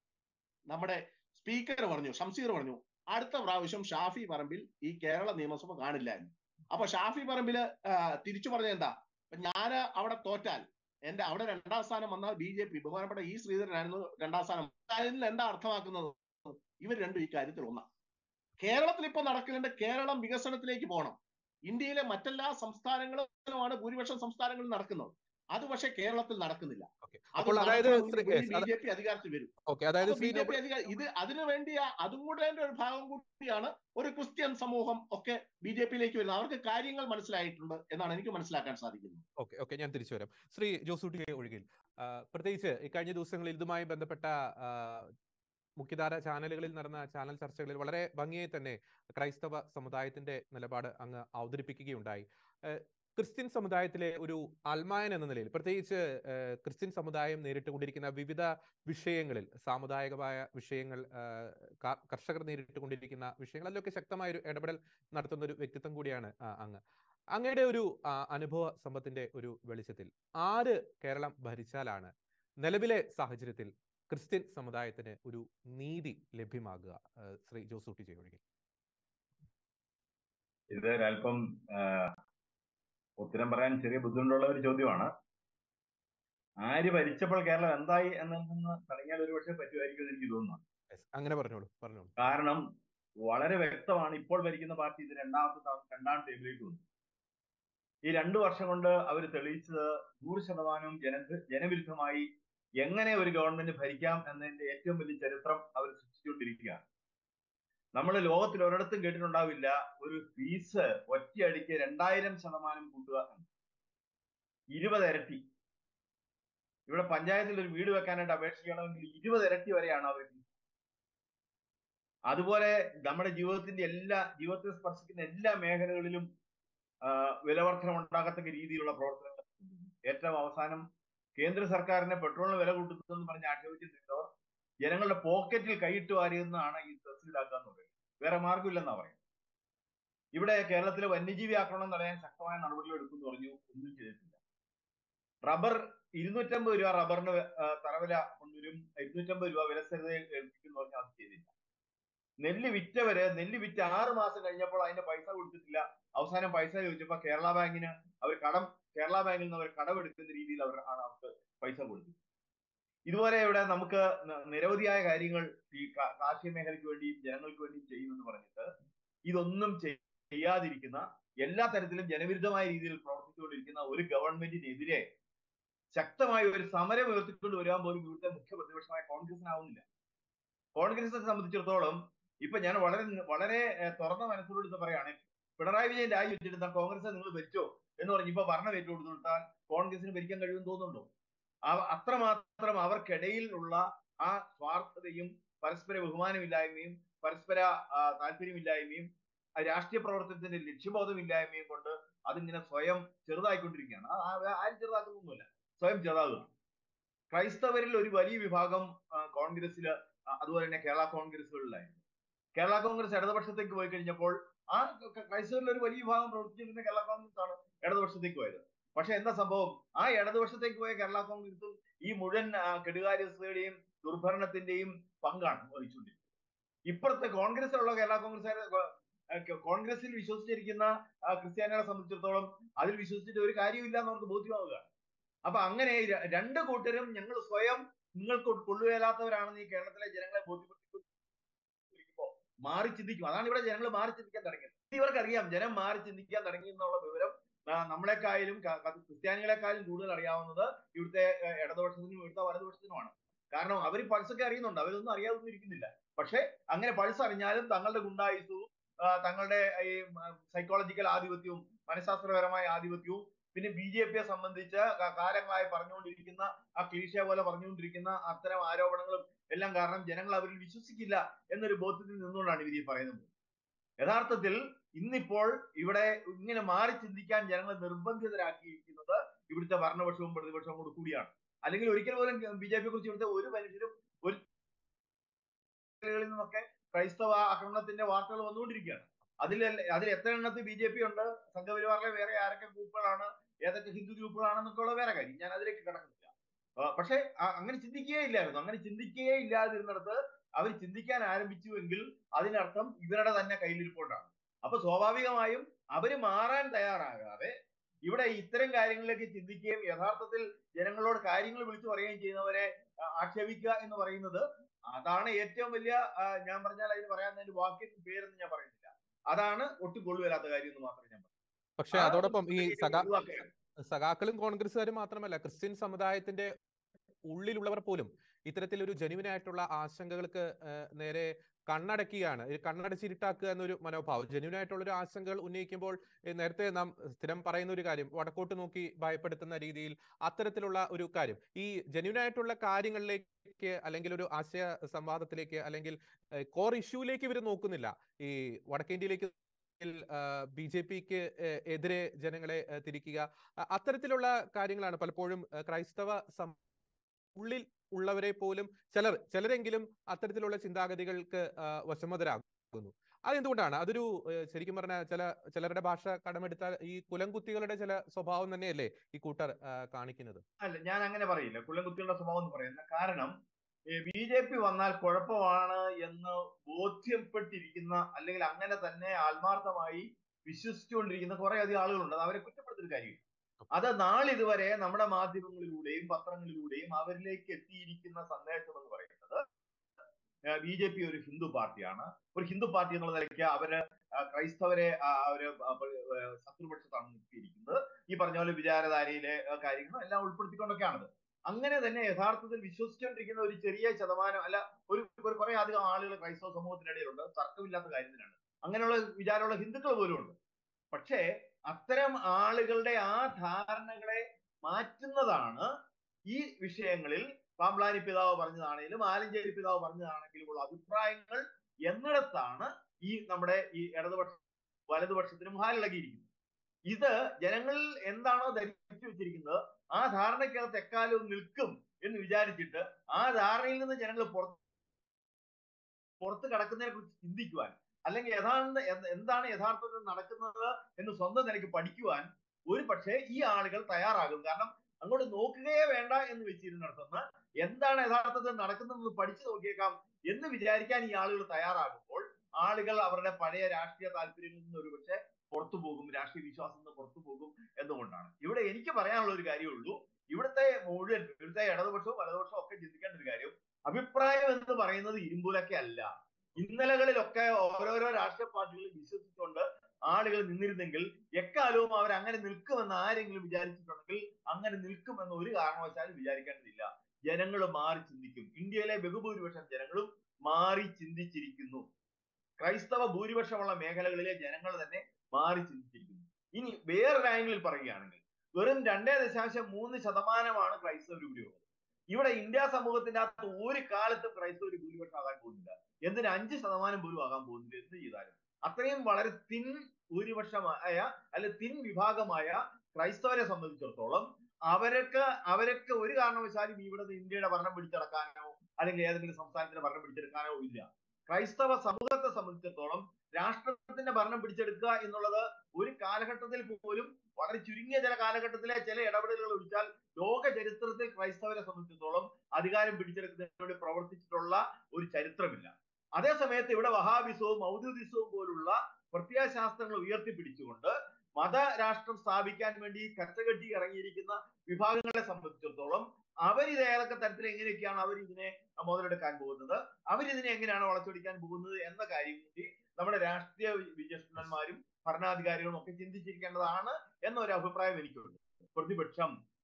നമ്മുടെ സ്പീക്കർ പറഞ്ഞു ഷംസീർ പറഞ്ഞു അടുത്ത പ്രാവശ്യം ഷാഫി പറമ്പിൽ ഈ കേരള നിയമസഭ കാണില്ല എന്ന് അപ്പൊ ഷാഫി പറമ്പില് ആ, തിരിച്ചു പറഞ്ഞ എന്താ ഞാൻ അവിടെ തോറ്റാൽ എന്റെ അവിടെ രണ്ടാം സ്ഥാനം വന്നാൽ ബി ജെ പി ബഹുമാനപ്പെട്ട ഈ ശ്രീധരനായിരുന്നു രണ്ടാം സ്ഥാനം അതിൽ എന്താ അർത്ഥമാക്കുന്നത് ഇവർ രണ്ടും ഈ കാര്യത്തിൽ ഒന്നാണ് കേരളത്തിൽ ഇപ്പൊ നടക്കുന്നുണ്ട് കേരളം വികസനത്തിലേക്ക് പോകണം ഇന്ത്യയിലെ മറ്റെല്ലാ സംസ്ഥാനങ്ങളുമാണ് ഭൂരിപക്ഷം സംസ്ഥാനങ്ങളിൽ നടക്കുന്നത് അത് പക്ഷേ കേരളത്തിൽ നടക്കുന്നില്ല ഓക്കെ അപ്പോൾ അതായത് ശ്രീ- yes, ബി അത് ജെ പി അധികാരത്തിൽ വരും ഓക്കെ അതായത് അപ്പൊ ശ്രീ ബി ജെ പി അധികാരം ഇത് അതിനു വേണ്ടി ആ- അതും കൂടെ അതിന്റെ ഒരു ഭാഗം കൂടിയാണ് ഒരു ക്രിസ്ത്യൻ സമൂഹം ഒക്കെ ബി ജെ പിയിലേക്ക് വരുന്നത് അവർക്ക് കാര്യങ്ങൾ മനസ്സിലായിട്ടുണ്ട് എന്നാണ് എനിക്ക് മനസ്സിലാക്കാൻ സാധിക്കുന്നത് ഓക്കെ ഓക്കെ ഞാൻ തിരിച്ചു വരാം ശ്രീ ജോസൂട്ടി ഒഴികിൽ ആ, പ്രത്യേകിച്ച് ഈ കഴിഞ്ഞ ദിവസങ്ങളിൽ ഇതുമായി ബന്ധപ്പെട്ട ആ, മുഖ്യധാര ചാനലുകളിൽ നടന്ന ചാനൽ ചർച്ചകളിൽ വളരെ ഭംഗിയായി തന്നെ ക്രൈസ്തവ സമുദായത്തിന്റെ നിലപാട് അങ്ങ് അവതരിപ്പിക്കുകയുണ്ടായി ആ, ക്രിസ്ത്യൻ സമുദായത്തിലെ ഒരു അൽമായൻ എന്ന നിലയിൽ പ്രത്യേകിച്ച് ആ, ക്രിസ്ത്യൻ സമുദായം നേരിട്ടുകൊണ്ടിരിക്കുന്ന വിവിധ വിഷയങ്ങളിൽ സാമുദായികമായ വിഷയങ്ങൾ ആ, ക- കർഷകർ നേരിട്ടുകൊണ്ടിരിക്കുന്ന വിഷയങ്ങൾ അതിലൊക്കെ ശക്തമായ ഒരു ഇടപെടൽ നടത്തുന്ന ഒരു വ്യക്തിത്വം കൂടിയാണ് ആ, അങ്ങ് അങ്ങയുടെ ഒരു ആ, അനുഭവ സമ്പത്തിന്റെ ഒരു വെളിച്ചത്തിൽ ആര് കേരളം ഭരിച്ചാലാണ് നിലവിലെ സാഹചര്യത്തിൽ ക്രിസ്ത്യൻ സമുദായത്തിന് ഒരു നീതി ലഭ്യമാകുക ആ, ശ്രീ ജോസൂട്ടി ചെയ്യൊഴികെ ഇത് ഒരല്പം ആ, ഉത്തരം പറയാൻ ചെറിയ ബുദ്ധിമുട്ടുള്ള ഒരു ചോദ്യമാണ് ആര് ഭരിച്ചപ്പോൾ കേരളം എന്തായി എന്നൊന്ന് തുടങ്ങിയാൽ ഒരു പക്ഷേ പറ്റുമായിരിക്കും എന്ന് എനിക്ക് തോന്നുന്നു Yes, അങ്ങനെ പറഞ്ഞോളൂ പറഞ്ഞോളൂ കാരണം വളരെ വ്യക്തമാണ് ഇപ്പോൾ ഭരിക്കുന്ന പാർട്ടി ഇത് രണ്ടാമത്തെ തവണ രണ്ടാം ടൈമിലേക്ക് വന്നു ഈ രണ്ടു വർഷം കൊണ്ട് അവർ തെളിയിച്ചത് നൂറ് ശതമാനവും ജന ജനവിരുദ്ധമായി എങ്ങനെ ഒരു ഗവൺമെന്റ് ഭരിക്കാം എന്നതിന്റെ ഏറ്റവും വലിയ ചരിത്രം അവർ സൃഷ്ടിച്ചുകൊണ്ടിരിക്കുകയാണ് നമ്മൾ ലോകത്തിൽ ഒരിടത്തും കേട്ടിട്ടുണ്ടാവില്ല ഒരു ഫീസ് ഒറ്റയടിക്ക് രണ്ടായിരം ശതമാനം കൂട്ടുക എന്ന്. ഇരുപത് ഇരട്ടി ഇവിടെ പഞ്ചായത്തിൽ ഒരു വീട് വെക്കാനായിട്ട് അപേക്ഷിക്കണമെങ്കിൽ ഇരുപത് ഇരട്ടി വരെയാണ് അവർ അതുപോലെ നമ്മുടെ ജീവിതത്തിന്റെ എല്ലാ ജീവിതത്തെ സ്പർശിക്കുന്ന എല്ലാ മേഖലകളിലും ആ, വിലവർദ്ധനം ഉണ്ടാകത്തക്ക രീതിയിലുള്ള പ്രവർത്തനങ്ങൾ ഏറ്റവും അവസാനം കേന്ദ്ര സർക്കാരിനെ പെട്രോളിന് വില കൂട്ടുന്നതെന്ന് പറഞ്ഞ് ആക്ഷേപിച്ചിട്ടുണ്ടോ ജനങ്ങളുടെ പോക്കറ്റിൽ കൈയിട്ട് വാരിയെന്നാണ് ഈ സെസ് ഈടാക്കുക എന്ന് പറയുന്നത് വേറെ മാർഗമില്ലെന്നാ പറയുന്നത് ഇവിടെ കേരളത്തിലെ വന്യജീവി ആക്രമണം തടയാൻ ശക്തമായ നടപടികൾ എടുക്കുമെന്ന് പറഞ്ഞു ഒന്നും ചെയ്തിട്ടില്ല റബ്ബർ ഇരുന്നൂറ്റമ്പത് രൂപ റബ്ബറിന് ആ, തറവില കൊണ്ടുവരും ഇരുന്നൂറ്റമ്പത് രൂപ വിലസ്ഥിരത ഏൽപ്പിക്കുന്നു പറഞ്ഞാൽ അത് ചെയ്തില്ല നെല്ല് വിറ്റവര് നെല്ല് വിറ്റ് ആറ് മാസം കഴിഞ്ഞപ്പോൾ അതിന്റെ പൈസ കൊടുത്തിട്ടില്ല അവസാനം പൈസ ചോദിച്ചപ്പോ കേരള ബാങ്കിന് അവർ കടം കേരള ബാങ്കിൽ നിന്ന് അവർ കടമെടുക്കുന്ന രീതിയിൽ അവർ ആണ് അവർക്ക് പൈസ കൊടുത്തത് ഇതുപോലെ ഇവിടെ നമുക്ക് ന- നിരവധിയായ കാര്യങ്ങൾ ഈ കാ- കാർഷിക മേഖലയ്ക്ക് വേണ്ടിയും ജനങ്ങൾക്ക് വേണ്ടിയും ചെയ്യുമെന്ന് പറഞ്ഞിട്ട് ഇതൊന്നും ചെയ്- ചെയ്യാതിരിക്കുന്ന എല്ലാ തരത്തിലും ജനവിരുദ്ധമായ രീതിയിൽ പ്രവർത്തിച്ചുകൊണ്ടിരിക്കുന്ന ഒരു ഗവൺമെന്റിനെതിരെ ശക്തമായ ഒരു സമരം ഉയർത്തിക്കൊണ്ട് വരാൻ പോലും ഇവിടുത്തെ മുഖ്യ പ്രതിപക്ഷമായ കോൺഗ്രസിനാവുന്നില്ല കോൺഗ്രസിനെ സംബന്ധിച്ചിടത്തോളം ഇപ്പൊ ഞാൻ വളരെ വളരെ ഏഹ്, തുറന്ന മനസ്സോടെടുത്ത് പറയാണ് പിണറായി വിജയൻ രാജി വെച്ചിട്ട് കോൺഗ്രസ് നിങ്ങൾ ഭരിച്ചോ എന്ന് പറഞ്ഞ് ഇപ്പൊ ഭരണം ഏറ്റെടുത്തു കൊടുത്താൽ കോൺഗ്രസിന് ഭരിക്കാൻ കഴിയുമെന്ന് തോന്നുന്നുണ്ടോ അവ അത്രമാത്രം അവർക്കിടയിൽ ഉള്ള ആ സ്വാർത്ഥതയും പരസ്പര ബഹുമാനമില്ലായ്മയും പരസ്പര ആ, താല്പര്യമില്ലായ്മയും ആ രാഷ്ട്രീയ പ്രവർത്തനത്തിന്റെ ലക്ഷ്യബോധമില്ലായ്മയും കൊണ്ട് അതിങ്ങനെ സ്വയം ചെറുതായിക്കൊണ്ടിരിക്കുകയാണ് ആ- ആ- ആരും ചെറുതാക്കുന്നൊന്നുമില്ല സ്വയം ചെറുതാകുക ക്രൈസ്തവരിൽ ഒരു വലിയ വിഭാഗം ആ, കോൺഗ്രസില് ആ, അതുപോലെ തന്നെ കേരള കോൺഗ്രസുകളിലായിരുന്നു കേരള കോൺഗ്രസ് ഇടതുപക്ഷത്തേക്ക് പോയി കഴിഞ്ഞപ്പോൾ ആ ക- ക്രൈസ്തവരിൽ ഒരു വലിയ വിഭാഗം പ്രവർത്തിച്ചിരുന്ന കേരള കോൺഗ്രസ് ആണ് ഇടതുപക്ഷത്തേക്ക് പോയത് പക്ഷെ എന്താ സംഭവം ആ ഇടതുപക്ഷത്തേക്ക് പോയ കേരള കോൺഗ്രസും ഈ മുഴുവൻ ആ, കെടുകാര്യസ്ഥതയുടെയും ദുർഭരണത്തിന്റെയും പങ്കാണ് വഹിച്ചുകൊണ്ടിരിക്കുന്നത് ഇപ്പുറത്തെ കോൺഗ്രസിലുള്ള കേരള കോൺഗ്രസ് കോൺഗ്രസിൽ വിശ്വസിച്ചിരിക്കുന്ന ആ, ക്രിസ്ത്യാനികളെ സംബന്ധിച്ചിടത്തോളം അതിൽ വിശ്വസിച്ചിട്ട് ഒരു കാര്യമില്ല എന്ന് അവർക്ക് ബോധ്യമാവുകയാണ് അപ്പൊ അങ്ങനെ ര- രണ്ട് കൂട്ടരും ഞങ്ങൾ സ്വയം നിങ്ങൾക്ക് കൊള്ളുകയില്ലാത്തവരാണെന്ന് ഈ കേരളത്തിലെ ജനങ്ങളെ ബോധ്യപ്പെടുത്തിക്കൊണ്ടിരിക്കുമ്പോ മാറി ചിന്തിക്കും അതാണ് ഇവിടെ ജനങ്ങൾ മാറി ചിന്തിക്കാൻ തുടങ്ങിയത് ഇത് ഇവർക്കറിയാം ജനം മാറി ചിന്തിക്കാൻ തുടങ്ങി എന്നുള്ള വിവരം ആ, നമ്മളെക്കായാലും ക- ക- ക്രിസ്ത്യാനികളെക്കാളും കൂടുതൽ അറിയാവുന്നത് ഇവിടുത്തെ ഏഹ്, ഇടതുപക്ഷത്തിനും ഇവിടുത്തെ വലതുപക്ഷത്തിനുമാണ് കാരണം അവർ പൾസൊക്കെ അറിയുന്നുണ്ട് അവരൊന്നും അറിയാതൊന്നും ഇരിക്കുന്നില്ല പക്ഷെ അങ്ങനെ പൾസ് അറിഞ്ഞാലും തങ്ങളുടെ ഗുണ്ടായുസവും ആ, തങ്ങളുടെ ഈ സൈക്കോളജിക്കൽ ആധിപത്യവും മനഃശാസ്ത്രപരമായ ആധിപത്യവും പിന്നെ ബി ജെ പിയെ സംബന്ധിച്ച് ക- കാലങ്ങളായി പറഞ്ഞുകൊണ്ടിരിക്കുന്ന ആ ക്ലീശ പോലെ പറഞ്ഞുകൊണ്ടിരിക്കുന്ന അത്തരം ആരോപണങ്ങളും എല്ലാം കാരണം ജനങ്ങൾ അവരിൽ വിശ്വസിക്കില്ല എന്നൊരു ബോധ്യത്തിൽ നിന്നുകൊണ്ടാണ് ഇവർ ഈ പറയുന്നത് യഥാർത്ഥത്തിൽ ഇന്നിപ്പോൾ ഇവിടെ ഇങ്ങനെ മാറി ചിന്തിക്കാൻ ജനങ്ങളെ നിർബന്ധിതരാക്കിയിരിക്കുന്നത് ഇവിടുത്തെ ഭരണപക്ഷവും പ്രതിപക്ഷവും കൂടി കൂടിയാണ് അല്ലെങ്കിൽ ഒരിക്കൽ പോലും ബി ജെ പിയെ കുറിച്ച് ഇവിടുത്തെ ഒരു മനുഷ്യരും ഒരു കളിൽ നിന്നൊക്കെ ക്രൈസ്തവ ആക്രമണത്തിന്റെ വാർത്തകൾ വന്നുകൊണ്ടിരിക്കുകയാണ് അതിൽ അതിൽ എത്ര എണ്ണത്തിൽ ബി ജെ പി ഉണ്ട് സംഘപരിവാറിലെ വേറെ ആരൊക്കെ ഗ്രൂപ്പുകളാണ് ഏതൊക്കെ ഹിന്ദു ഗ്രൂപ്പുകളാണെന്നൊക്കെ ഉള്ള വേറെ കാര്യം ഞാൻ അതിലേക്ക് കിടക്കുന്നില്ല ആ, പക്ഷേ ആ- അങ്ങനെ ചിന്തിക്കുകയേ ഇല്ലായിരുന്നു അങ്ങനെ ചിന്തിക്കുകയേ ഇല്ലാതിരുന്നിടത്ത് അവർ ചിന്തിക്കാൻ ആരംഭിച്ചുവെങ്കിൽ അതിനർത്ഥം ഇവരുടെ തന്നെ കയ്യിലിരിപ്പുണ്ടാണ് അപ്പൊ സ്വാഭാവികമായും അവര് മാറാൻ തയ്യാറാകാതെ ഇവിടെ ഇത്തരം കാര്യങ്ങളിലേക്ക് ചിന്തിക്കുകയും യഥാർത്ഥത്തിൽ ജനങ്ങളോട് കാര്യങ്ങൾ വിളിച്ചു പറയുകയും ചെയ്യുന്നവരെ ആ, ആക്ഷേപിക്കുക എന്ന് പറയുന്നത് അതാണ് ഏറ്റവും വലിയ ആ, ഞാൻ പറഞ്ഞാൽ അതിന് പറയാൻ അതിന്റെ വാക്കിന് പേരെന്ന് ഞാൻ പറയുന്നില്ല അതാണ് ഒട്ടും കൊള്ളുവരാത്ത കാര്യം എന്ന് മാത്രമേ ഞാൻ പറയൂ. പക്ഷെ ആ അതോടൊപ്പം ഈ ഒരു സഖാ ഒഴിവാക്കുകയാണ്. സഖാക്കളും കോൺഗ്രസ്സുകാരും മാത്രമല്ല ക്രിസ്ത്യൻ സമുദായത്തിന്റെ ഉള്ളിലുള്ളവർ പോലും ഇത്തരത്തിലൊരു ജെനുവിൻ ആയിട്ടുള്ള ആശങ്കകൾക്ക് ഏഹ്, നേരെ കണ്ണടക്കുകയാണ് ഈ കണ്ണടച്ചിരുട്ടാക്കുക എന്നൊരു മനോഭാവം ജെനുവിൻ ആയിട്ടുള്ള ഒരു ആശങ്കകൾ ഉന്നയിക്കുമ്പോൾ ഏഹ്, നേരത്തെ നാം സ്ഥിരം പറയുന്ന ഒരു കാര്യം വടക്കോട്ട് നോക്കി ഭയപ്പെടുത്തുന്ന രീതിയിൽ അത്തരത്തിലുള്ള ഒരു കാര്യം ഈ ജെന്യൂൻ ആയിട്ടുള്ള കാര്യങ്ങളിലേക്ക് അല്ലെങ്കിൽ ഒരു ആശയ സംവാദത്തിലേക്ക് അല്ലെങ്കിൽ കോർ ഇഷ്യൂലേക്ക് ഇവർ നോക്കുന്നില്ല ഈ വടക്കേന്ത്യയിലേക്ക് ബി ജെ പിക്ക് എതിരെ ജനങ്ങളെ ഏഹ്, തിരിക്കുക അ- അത്തരത്തിലുള്ള കാര്യങ്ങളാണ് പലപ്പോഴും ഏഹ്, ക്രൈസ്തവ സം ഉള്ളിൽ ഉള്ളവരെ പോലും ചിലർ ചിലരെങ്കിലും അത്തരത്തിലുള്ള ചിന്താഗതികൾക്ക് ആ, വശംവദരാകുന്നു അതെന്തുകൊണ്ടാണ് അതൊരു ഏഹ്, ശരിക്കും പറഞ്ഞാൽ ചില ചിലരുടെ ഭാഷ കടമെടുത്താൽ ഈ കുലംകുത്തികളുടെ ചില സ്വഭാവം തന്നെയല്ലേ ഈ കൂട്ടർ ആ, കാണിക്കുന്നത് അല്ല ഞാൻ അങ്ങനെ പറയില്ല കുള്ളംകുത്തിയുടെ സ്വഭാവം എന്ന് പറയുന്നത് കാരണം ബി ജെ പി വന്നാൽ കുഴപ്പമാണ് എന്ന് ബോധ്യപ്പെട്ടിരിക്കുന്ന അല്ലെങ്കിൽ അങ്ങനെ തന്നെ ആത്മാർത്ഥമായി വിശ്വസിച്ചുകൊണ്ടിരിക്കുന്ന കുറെ അധികം ആളുകളുണ്ട് അത് അവരെ കുറ്റപ്പെടുത്തുന്ന കാര്യമില്ല അത് നാളിതുവരെ നമ്മുടെ മാധ്യമങ്ങളിലൂടെയും പത്രങ്ങളിലൂടെയും അവരിലേക്ക് എത്തിയിരിക്കുന്ന സന്ദേശം എന്ന് പറയുന്നത് ബി ജെ പി ഒരു ഹിന്ദു പാർട്ടിയാണ് ഒരു ഹിന്ദു പാർട്ടി എന്നുള്ള നിലയ്ക്ക് അവര് ആ, ക്രൈസ്തവരെ ആ, അവര് ആ, ആ, ശത്രുപക്ഷത്താണ് നിർത്തിയിരിക്കുന്നത് ഈ പറഞ്ഞ പോലെ വിചാരധാരയിലെ ആ, കാര്യങ്ങളും എല്ലാം ഉൾപ്പെടുത്തിക്കൊണ്ടൊക്കെയാണത് അങ്ങനെ തന്നെ യഥാർത്ഥത്തിൽ വിശ്വസിച്ചുകൊണ്ടിരിക്കുന്ന ഒരു ചെറിയ ശതമാനം അല്ല ഒരു ഒരു കുറെ അധികം ആളുകൾ ക്രൈസ്തവ സമൂഹത്തിനിടയിലുണ്ട് തർക്കമില്ലാത്ത കാര്യം തന്നെയാണ് അങ്ങനെയുള്ള വിചാരമുള്ള ഹിന്ദുക്കൾ പോലും ഉണ്ട് പക്ഷേ അത്തരം ആളുകളുടെ ആ ധാരണകളെ മാറ്റുന്നതാണ് ഈ വിഷയങ്ങളിൽ പാമ്പ്ലാനി പിതാവ് പറഞ്ഞതാണെങ്കിലും ആലഞ്ചേരി പിതാവ് പറഞ്ഞതാണെങ്കിലും ഉള്ള അഭിപ്രായങ്ങൾ എന്നിടത്താണ് ഈ നമ്മുടെ ഈ ഇടതുപക്ഷ വലതുപക്ഷത്തിന് മുഹാലിളകിയിരിക്കുന്നത് ഇത് ജനങ്ങളിൽ എന്താണോ ധരിച്ചു വെച്ചിരിക്കുന്നത് ആ ധാരണയ്ക്കകത്ത് എക്കാലവും നിൽക്കും എന്ന് വിചാരിച്ചിട്ട് ആ ധാരണയിൽ നിന്ന് ജനങ്ങൾ പുറത്ത് പുറത്ത് കടക്കുന്നതിനെ കുറിച്ച് ചിന്തിക്കുവാൻ അല്ലെങ്കിൽ യഥാർത്ഥ എന്ത് എന്താണ് യഥാർത്ഥത്തിൽ നടക്കുന്നത് എന്ന് സ്വന്തം നിലയ്ക്ക് പഠിക്കുവാൻ ഒരു പക്ഷേ ഈ ആളുകൾ തയ്യാറാകും കാരണം അങ്ങോട്ട് നോക്കുകയേ വേണ്ട എന്ന് വെച്ചിരുന്നിടത്തുനിന്ന് എന്താണ് യഥാർത്ഥത്തിൽ നടക്കുന്നതെന്ന് പഠിച്ചു നോക്കിയേക്കാം എന്ന് വിചാരിക്കാൻ ഈ ആളുകൾ തയ്യാറാകുമ്പോൾ ആളുകൾ അവരുടെ പഴയ രാഷ്ട്രീയ താല്പര്യങ്ങളിൽ നിന്ന് ഒരുപക്ഷെ പുറത്തു പോകും രാഷ്ട്രീയ വിശ്വാസം നിന്ന് പുറത്തു പോകും എന്നുകൊണ്ടാണ് ഇവിടെ എനിക്ക് പറയാനുള്ള ഒരു കാര്യമുള്ളൂ ഇവിടുത്തെ മുഴുവൻ ഇവിടുത്തെ ഇടതുപക്ഷവും വലതുപക്ഷവും ഒക്കെ ചിന്തിക്കേണ്ട ഒരു കാര്യം അഭിപ്രായം എന്ന് പറയുന്നത് ഇരുമ്പൂലൊക്കെ അല്ല ഇന്നലകളിലൊക്കെ ഓരോരോ രാഷ്ട്രീയ പാർട്ടികളിൽ വിശ്വസിച്ചുകൊണ്ട് ആളുകൾ നിന്നിരുന്നെങ്കിൽ എക്കാലവും അവർ അങ്ങനെ നിൽക്കുമെന്ന് ആരെങ്കിലും വിചാരിച്ചിട്ടുണ്ടെങ്കിൽ അങ്ങനെ നിൽക്കുമെന്ന് ഒരു കാരണവശാലും വിചാരിക്കേണ്ടതില്ല ജനങ്ങൾ മാറി ചിന്തിക്കും ഇന്ത്യയിലെ ബഹുഭൂരിപക്ഷം ജനങ്ങളും മാറി ചിന്തിച്ചിരിക്കുന്നു ക്രൈസ്തവ ഭൂരിപക്ഷമുള്ള മേഖലകളിലെ ജനങ്ങൾ തന്നെ മാറി ചിന്തിച്ചിരിക്കുന്നു ഇനി വേറൊരു ആംഗിളിൽ പറയുകയാണെങ്കിൽ വെറും രണ്ടേ ദശാംശം മൂന്ന് ശതമാനമാണ് ക്രൈസ്തവർ ഭൂരിപക്ഷം ഇവിടെ ഇന്ത്യ സമൂഹത്തിന്റെ അകത്ത് ഒരു കാലത്തും ക്രൈസ്തവർ ഭൂരിപക്ഷം ആകാൻ പോകുന്നില്ല എന്തിന് അഞ്ച് ശതമാനം പോലും ആകാൻ പോകുന്നില്ല എന്ത് ചെയ്താലും അത്രയും വളരെ തിൻ ഭൂരിപക്ഷമായ അല്ലെ തിൻ വിഭാഗമായ ക്രൈസ്തവരെ സംബന്ധിച്ചിടത്തോളം അവരൊക്കെ അവരൊക്കെ ഒരു കാരണവശാലും ഇവിടെ ഇന്ത്യയുടെ ഭരണം പിടിച്ചെടുക്കാനോ അല്ലെങ്കിൽ ഏതെങ്കിലും സംസ്ഥാനത്തിന്റെ ഭരണം പിടിച്ചെടുക്കാനോ ഇല്ല ക്രൈസ്തവ സമൂഹത്തെ സംബന്ധിച്ചിടത്തോളം രാഷ്ട്രത്തിന്റെ ഭരണം പിടിച്ചെടുക്കുക എന്നുള്ളത് ഒരു കാലഘട്ടത്തിൽ പോലും വളരെ ചുരുങ്ങിയ ചില കാലഘട്ടത്തിലെ ചില ഇടപെടലുകൾ ഒഴിച്ചാൽ ലോക ചരിത്രത്തിൽ ക്രൈസ്തവരെ സംബന്ധിച്ചിടത്തോളം അധികാരം പിടിച്ചെടുക്കുന്നതിന് വേണ്ടി പ്രവർത്തിച്ചിട്ടുള്ള ഒരു ചരിത്രമില്ല അതേ സമയത്ത് ഇവിടെ വഹാബിസവും മൗദൂദിസവും പോലുള്ള പ്രത്യയശാസ്ത്രങ്ങൾ ഉയർത്തിപ്പിടിച്ചുകൊണ്ട് മതരാഷ്ട്രം സ്ഥാപിക്കാൻ വേണ്ടി കച്ചകെട്ടി ഇറങ്ങിയിരിക്കുന്ന വിഭാഗങ്ങളെ സംബന്ധിച്ചിടത്തോളം അവരിത് ഏതൊക്കെ തരത്തിൽ എങ്ങനെയൊക്കെയാണ് അവർ ഇതിനെ മുതലെടുക്കാൻ പോകുന്നത് അവരിതിനെ എങ്ങനെയാണ് വളച്ചൊടിക്കാൻ പോകുന്നത് എന്ന കാര്യം കൂടി നമ്മുടെ രാഷ്ട്രീയ വിചക്ഷണന്മാരും ഭരണാധികാരികളും ഒക്കെ ചിന്തിച്ചിരിക്കേണ്ടതാണ് എന്നൊരു അഭിപ്രായം എനിക്കുണ്ട് പ്രതിപക്ഷം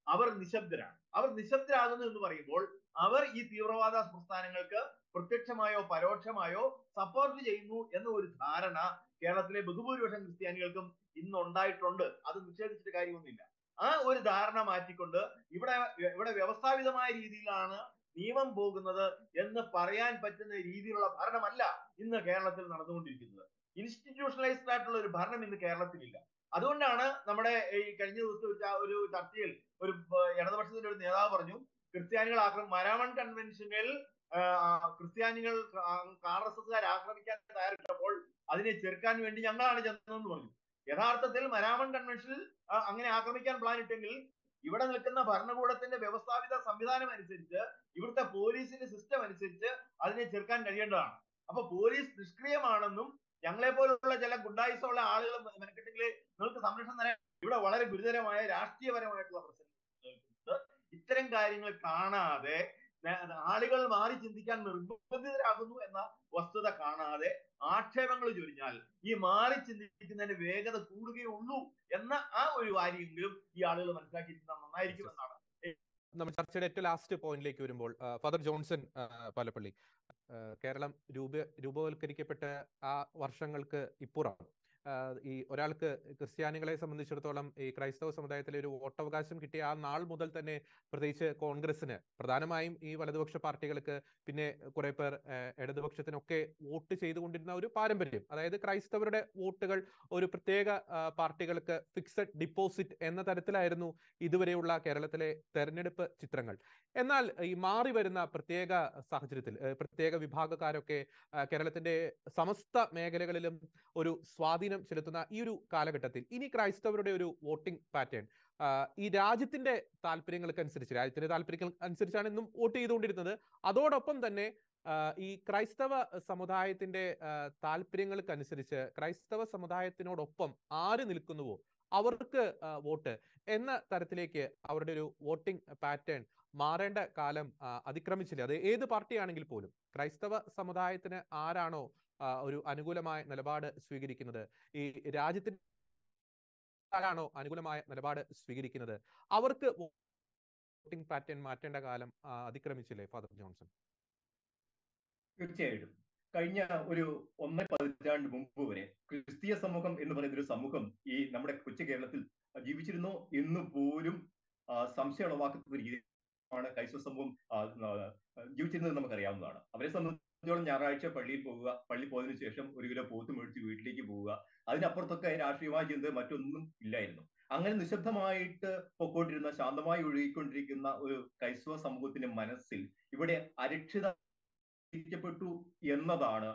അവർ നിശബ്ദരാണ് അവർ നിശബ്ദരാകുന്നു എന്ന് പറയുമ്പോൾ അവർ ഈ തീവ്രവാദ പ്രസ്ഥാനങ്ങൾക്ക് പ്രത്യക്ഷമായോ പരോക്ഷമായോ സപ്പോർട്ട് ചെയ്യുന്നു എന്ന ഒരു ധാരണ കേരളത്തിലെ ബഹുഭൂരിപക്ഷം ക്രിസ്ത്യാനികൾക്കും ഇന്ന് ഉണ്ടായിട്ടുണ്ട് അത് നിഷേധിച്ചിട്ട് കാര്യമൊന്നുമില്ല ആ ഒരു ധാരണ മാറ്റിക്കൊണ്ട് ഇവിടെ ഇവിടെ വ്യവസ്ഥാപിതമായ രീതിയിലാണ് നിയമം പോകുന്നത് എന്ന് പറയാൻ പറ്റുന്ന രീതിയിലുള്ള ഭരണമല്ല ഇന്ന് കേരളത്തിൽ നടന്നുകൊണ്ടിരിക്കുന്നത് ഇൻസ്റ്റിറ്റ്യൂഷണലൈസ്ഡ് ആയിട്ടുള്ള ഒരു ഭരണം ഇന്ന് കേരളത്തിലില്ല അതുകൊണ്ടാണ് നമ്മുടെ ഈ കഴിഞ്ഞ ദിവസത്തെ ഒരു ച- ഒരു ചർച്ചയിൽ ഒരു ഏർ, ഇടതുപക്ഷത്തിന്റെ ഒരു നേതാവ് പറഞ്ഞു ക്രിസ്ത്യാനികൾ ആക്രമ മരാമൺ കൺവെൻഷനിൽ ക്രിസ്ത്യാനികൾ ആർ എസ് എസ്കാർ ആക്രമിക്കാൻ തയ്യാറിട്ടപ്പോൾ അതിനെ ചെറുക്കാൻ വേണ്ടി ഞങ്ങളാണ് ചെന്നതെന്ന് പറഞ്ഞു യഥാർത്ഥത്തിൽ മരാമൺ കൺവെൻഷനിൽ ആ, അങ്ങനെ ആക്രമിക്കാൻ പ്ലാൻ ഇട്ടെങ്കിൽ ഇവിടെ നിൽക്കുന്ന ഭരണകൂടത്തിന്റെ വ്യവസ്ഥാപിത സംവിധാനം അനുസരിച്ച് ഇവിടുത്തെ പോലീസിന്റെ സിസ്റ്റം അനുസരിച്ച് അതിനെ ചെറുക്കാൻ കഴിയേണ്ടതാണ് അപ്പൊ പോലീസ് നിഷ്ക്രിയമാണെന്നും ഞങ്ങളെ പോലുള്ള ചില ഗുണ്ടായിസമുള്ള ആളുകൾ മെനക്കെട്ടെങ്കിൽ നിങ്ങൾക്ക് സംരക്ഷണം തരാൻ ഇവിടെ വളരെ ഗുരുതരമായ രാഷ്ട്രീയപരമായിട്ടുള്ള പ്രശ്നങ്ങൾ ഇത്തരം കാര്യങ്ങൾ കാണാതെ ന- ആളുകൾ മാറി ചിന്തിക്കാൻ നിർബന്ധിതരാകുന്നു എന്ന വസ്തുത കാണാതെ ആക്ഷേപങ്ങൾ ചൊരിഞ്ഞാൽ ഈ മാറി ചിന്തിക്കുന്നതിന്റെ വേഗത കൂടുകയുള്ളൂ എന്ന ആ ഒരു കാര്യമെങ്കിലും ഈ ആളുകൾ മനസ്സിലാക്കിയിരുന്നാൽ നന്നായിരിക്കും എന്നാണ് നമ്മൾ ചർച്ചയുടെ ഏറ്റവും ലാസ്റ്റ് പോയിന്റിലേക്ക് വരുമ്പോൾ ആ, ഫാദർ ജോൺസൺ ആ, പാലപ്പള്ളി ആ, കേരളം രൂപ രൂപവൽക്കരിക്കപ്പെട്ട ആ വർഷങ്ങൾക്ക് ഇപ്പുറം ആ, ഈ ഒരാൾക്ക് ക്രിസ്ത്യാനികളെ സംബന്ധിച്ചിടത്തോളം ഈ ക്രൈസ്തവ സമുദായത്തിലെ ഒരു വോട്ടവകാശം കിട്ടിയ ആ നാൾ മുതൽ തന്നെ പ്രത്യേകിച്ച് കോൺഗ്രസിന് പ്രധാനമായും ഈ വലതുപക്ഷ പാർട്ടികൾക്ക് പിന്നെ കുറെ പേർ ആ, ഇടതുപക്ഷത്തിനൊക്കെ വോട്ട് ചെയ്തുകൊണ്ടിരുന്ന ഒരു പാരമ്പര്യം അതായത് ക്രൈസ്തവരുടെ വോട്ടുകൾ ഒരു പ്രത്യേക ആ, പാർട്ടികൾക്ക് ഫിക്സഡ് ഡിപ്പോസിറ്റ് എന്ന തരത്തിലായിരുന്നു ഇതുവരെയുള്ള കേരളത്തിലെ തെരഞ്ഞെടുപ്പ് ചിത്രങ്ങൾ എന്നാൽ ഈ മാറി വരുന്ന പ്രത്യേക സാഹചര്യത്തിൽ ഏഹ് പ്രത്യേക വിഭാഗക്കാരൊക്കെ ആ, കേരളത്തിന്റെ സമസ്ത മേഖലകളിലും ഒരു സ്വാധീനം ചെലുത്തുന്ന ഈ ഒരു കാലഘട്ടത്തിൽ ഇനി ക്രൈസ്തവരുടെ ഒരു വോട്ടിംഗ് പാറ്റേൺ ഈ രാജ്യത്തിന്റെ താല്പര്യങ്ങൾക്ക് അനുസരിച്ച് രാജ്യത്തിന്റെ താല്പര്യങ്ങൾ അനുസരിച്ചാണ് ഇന്നും വോട്ട് ചെയ്തുകൊണ്ടിരുന്നത് അതോടൊപ്പം തന്നെ ആ, ഈ ക്രൈസ്തവ സമുദായത്തിന്റെ ആ, താല്പര്യങ്ങൾക്കനുസരിച്ച് ക്രൈസ്തവ സമുദായത്തിനോടൊപ്പം ആര് നിൽക്കുന്നുവോ അവർക്ക് ആ, വോട്ട് എന്ന തരത്തിലേക്ക് അവരുടെ ഒരു വോട്ടിംഗ് പാറ്റേൺ മാറേണ്ട കാലം ആ, അതിക്രമിച്ചില്ല അത് ഏത് പാർട്ടിയാണെങ്കിൽ പോലും ക്രൈസ്തവ സമുദായത്തിന് ആരാണോ ആ, ഒരു അനുകൂലമായ നിലപാട് സ്വീകരിക്കുന്നത് ഈ രാജ്യത്തിന് ആരാണോ അനുകൂലമായ നിലപാട് സ്വീകരിക്കുന്നത് അവർക്ക് വോട്ടിംഗ് പാറ്റേൺ മാറ്റേണ്ട കാലം ആ, അതിക്രമിച്ചില്ലേ ഫാദർ ജോൺസൺ തീർച്ചയായിട്ടും കഴിഞ്ഞ ഒരു ഒന്നര പതിറ്റാണ്ട് മുമ്പ് വരെ ക്രിസ്തീയ സമൂഹം എന്ന് പറയുന്ന ഒരു സമൂഹം ഈ നമ്മുടെ കൊച്ചു കേരളത്തിൽ ജീവിച്ചിരുന്നു എന്ന് പോലും ആ, സംശയം ഉളവാക്കുന്ന രീതിയാണ് ക്രൈസ്തവ സമൂഹം ആ, ആ, ജീവിച്ചിരുന്നത് നമുക്കറിയാവുന്നതാണ് അവരെ സംബന്ധിച്ചോളം ഞായറാഴ്ച പള്ളിയിൽ പോവുക പള്ളി പോയതിനു ശേഷം ഒരു കിലോ പോത്ത് മേടിച്ച് വീട്ടിലേക്ക് പോവുക അതിനപ്പുറത്തൊക്കെ രാഷ്ട്രീയമായ ചിന്ത മറ്റൊന്നും ഇല്ലായിരുന്നു അങ്ങനെ നിശബ്ദമായിട്ട് പൊക്കോണ്ടിരുന്ന ശാന്തമായി ഒഴുകിക്കൊണ്ടിരിക്കുന്ന ഒരു ക്രൈസ്തവ സമൂഹത്തിന്റെ മനസ്സിൽ ഇവിടെ അരക്ഷിത പ്പെട്ടു എന്നതാണ്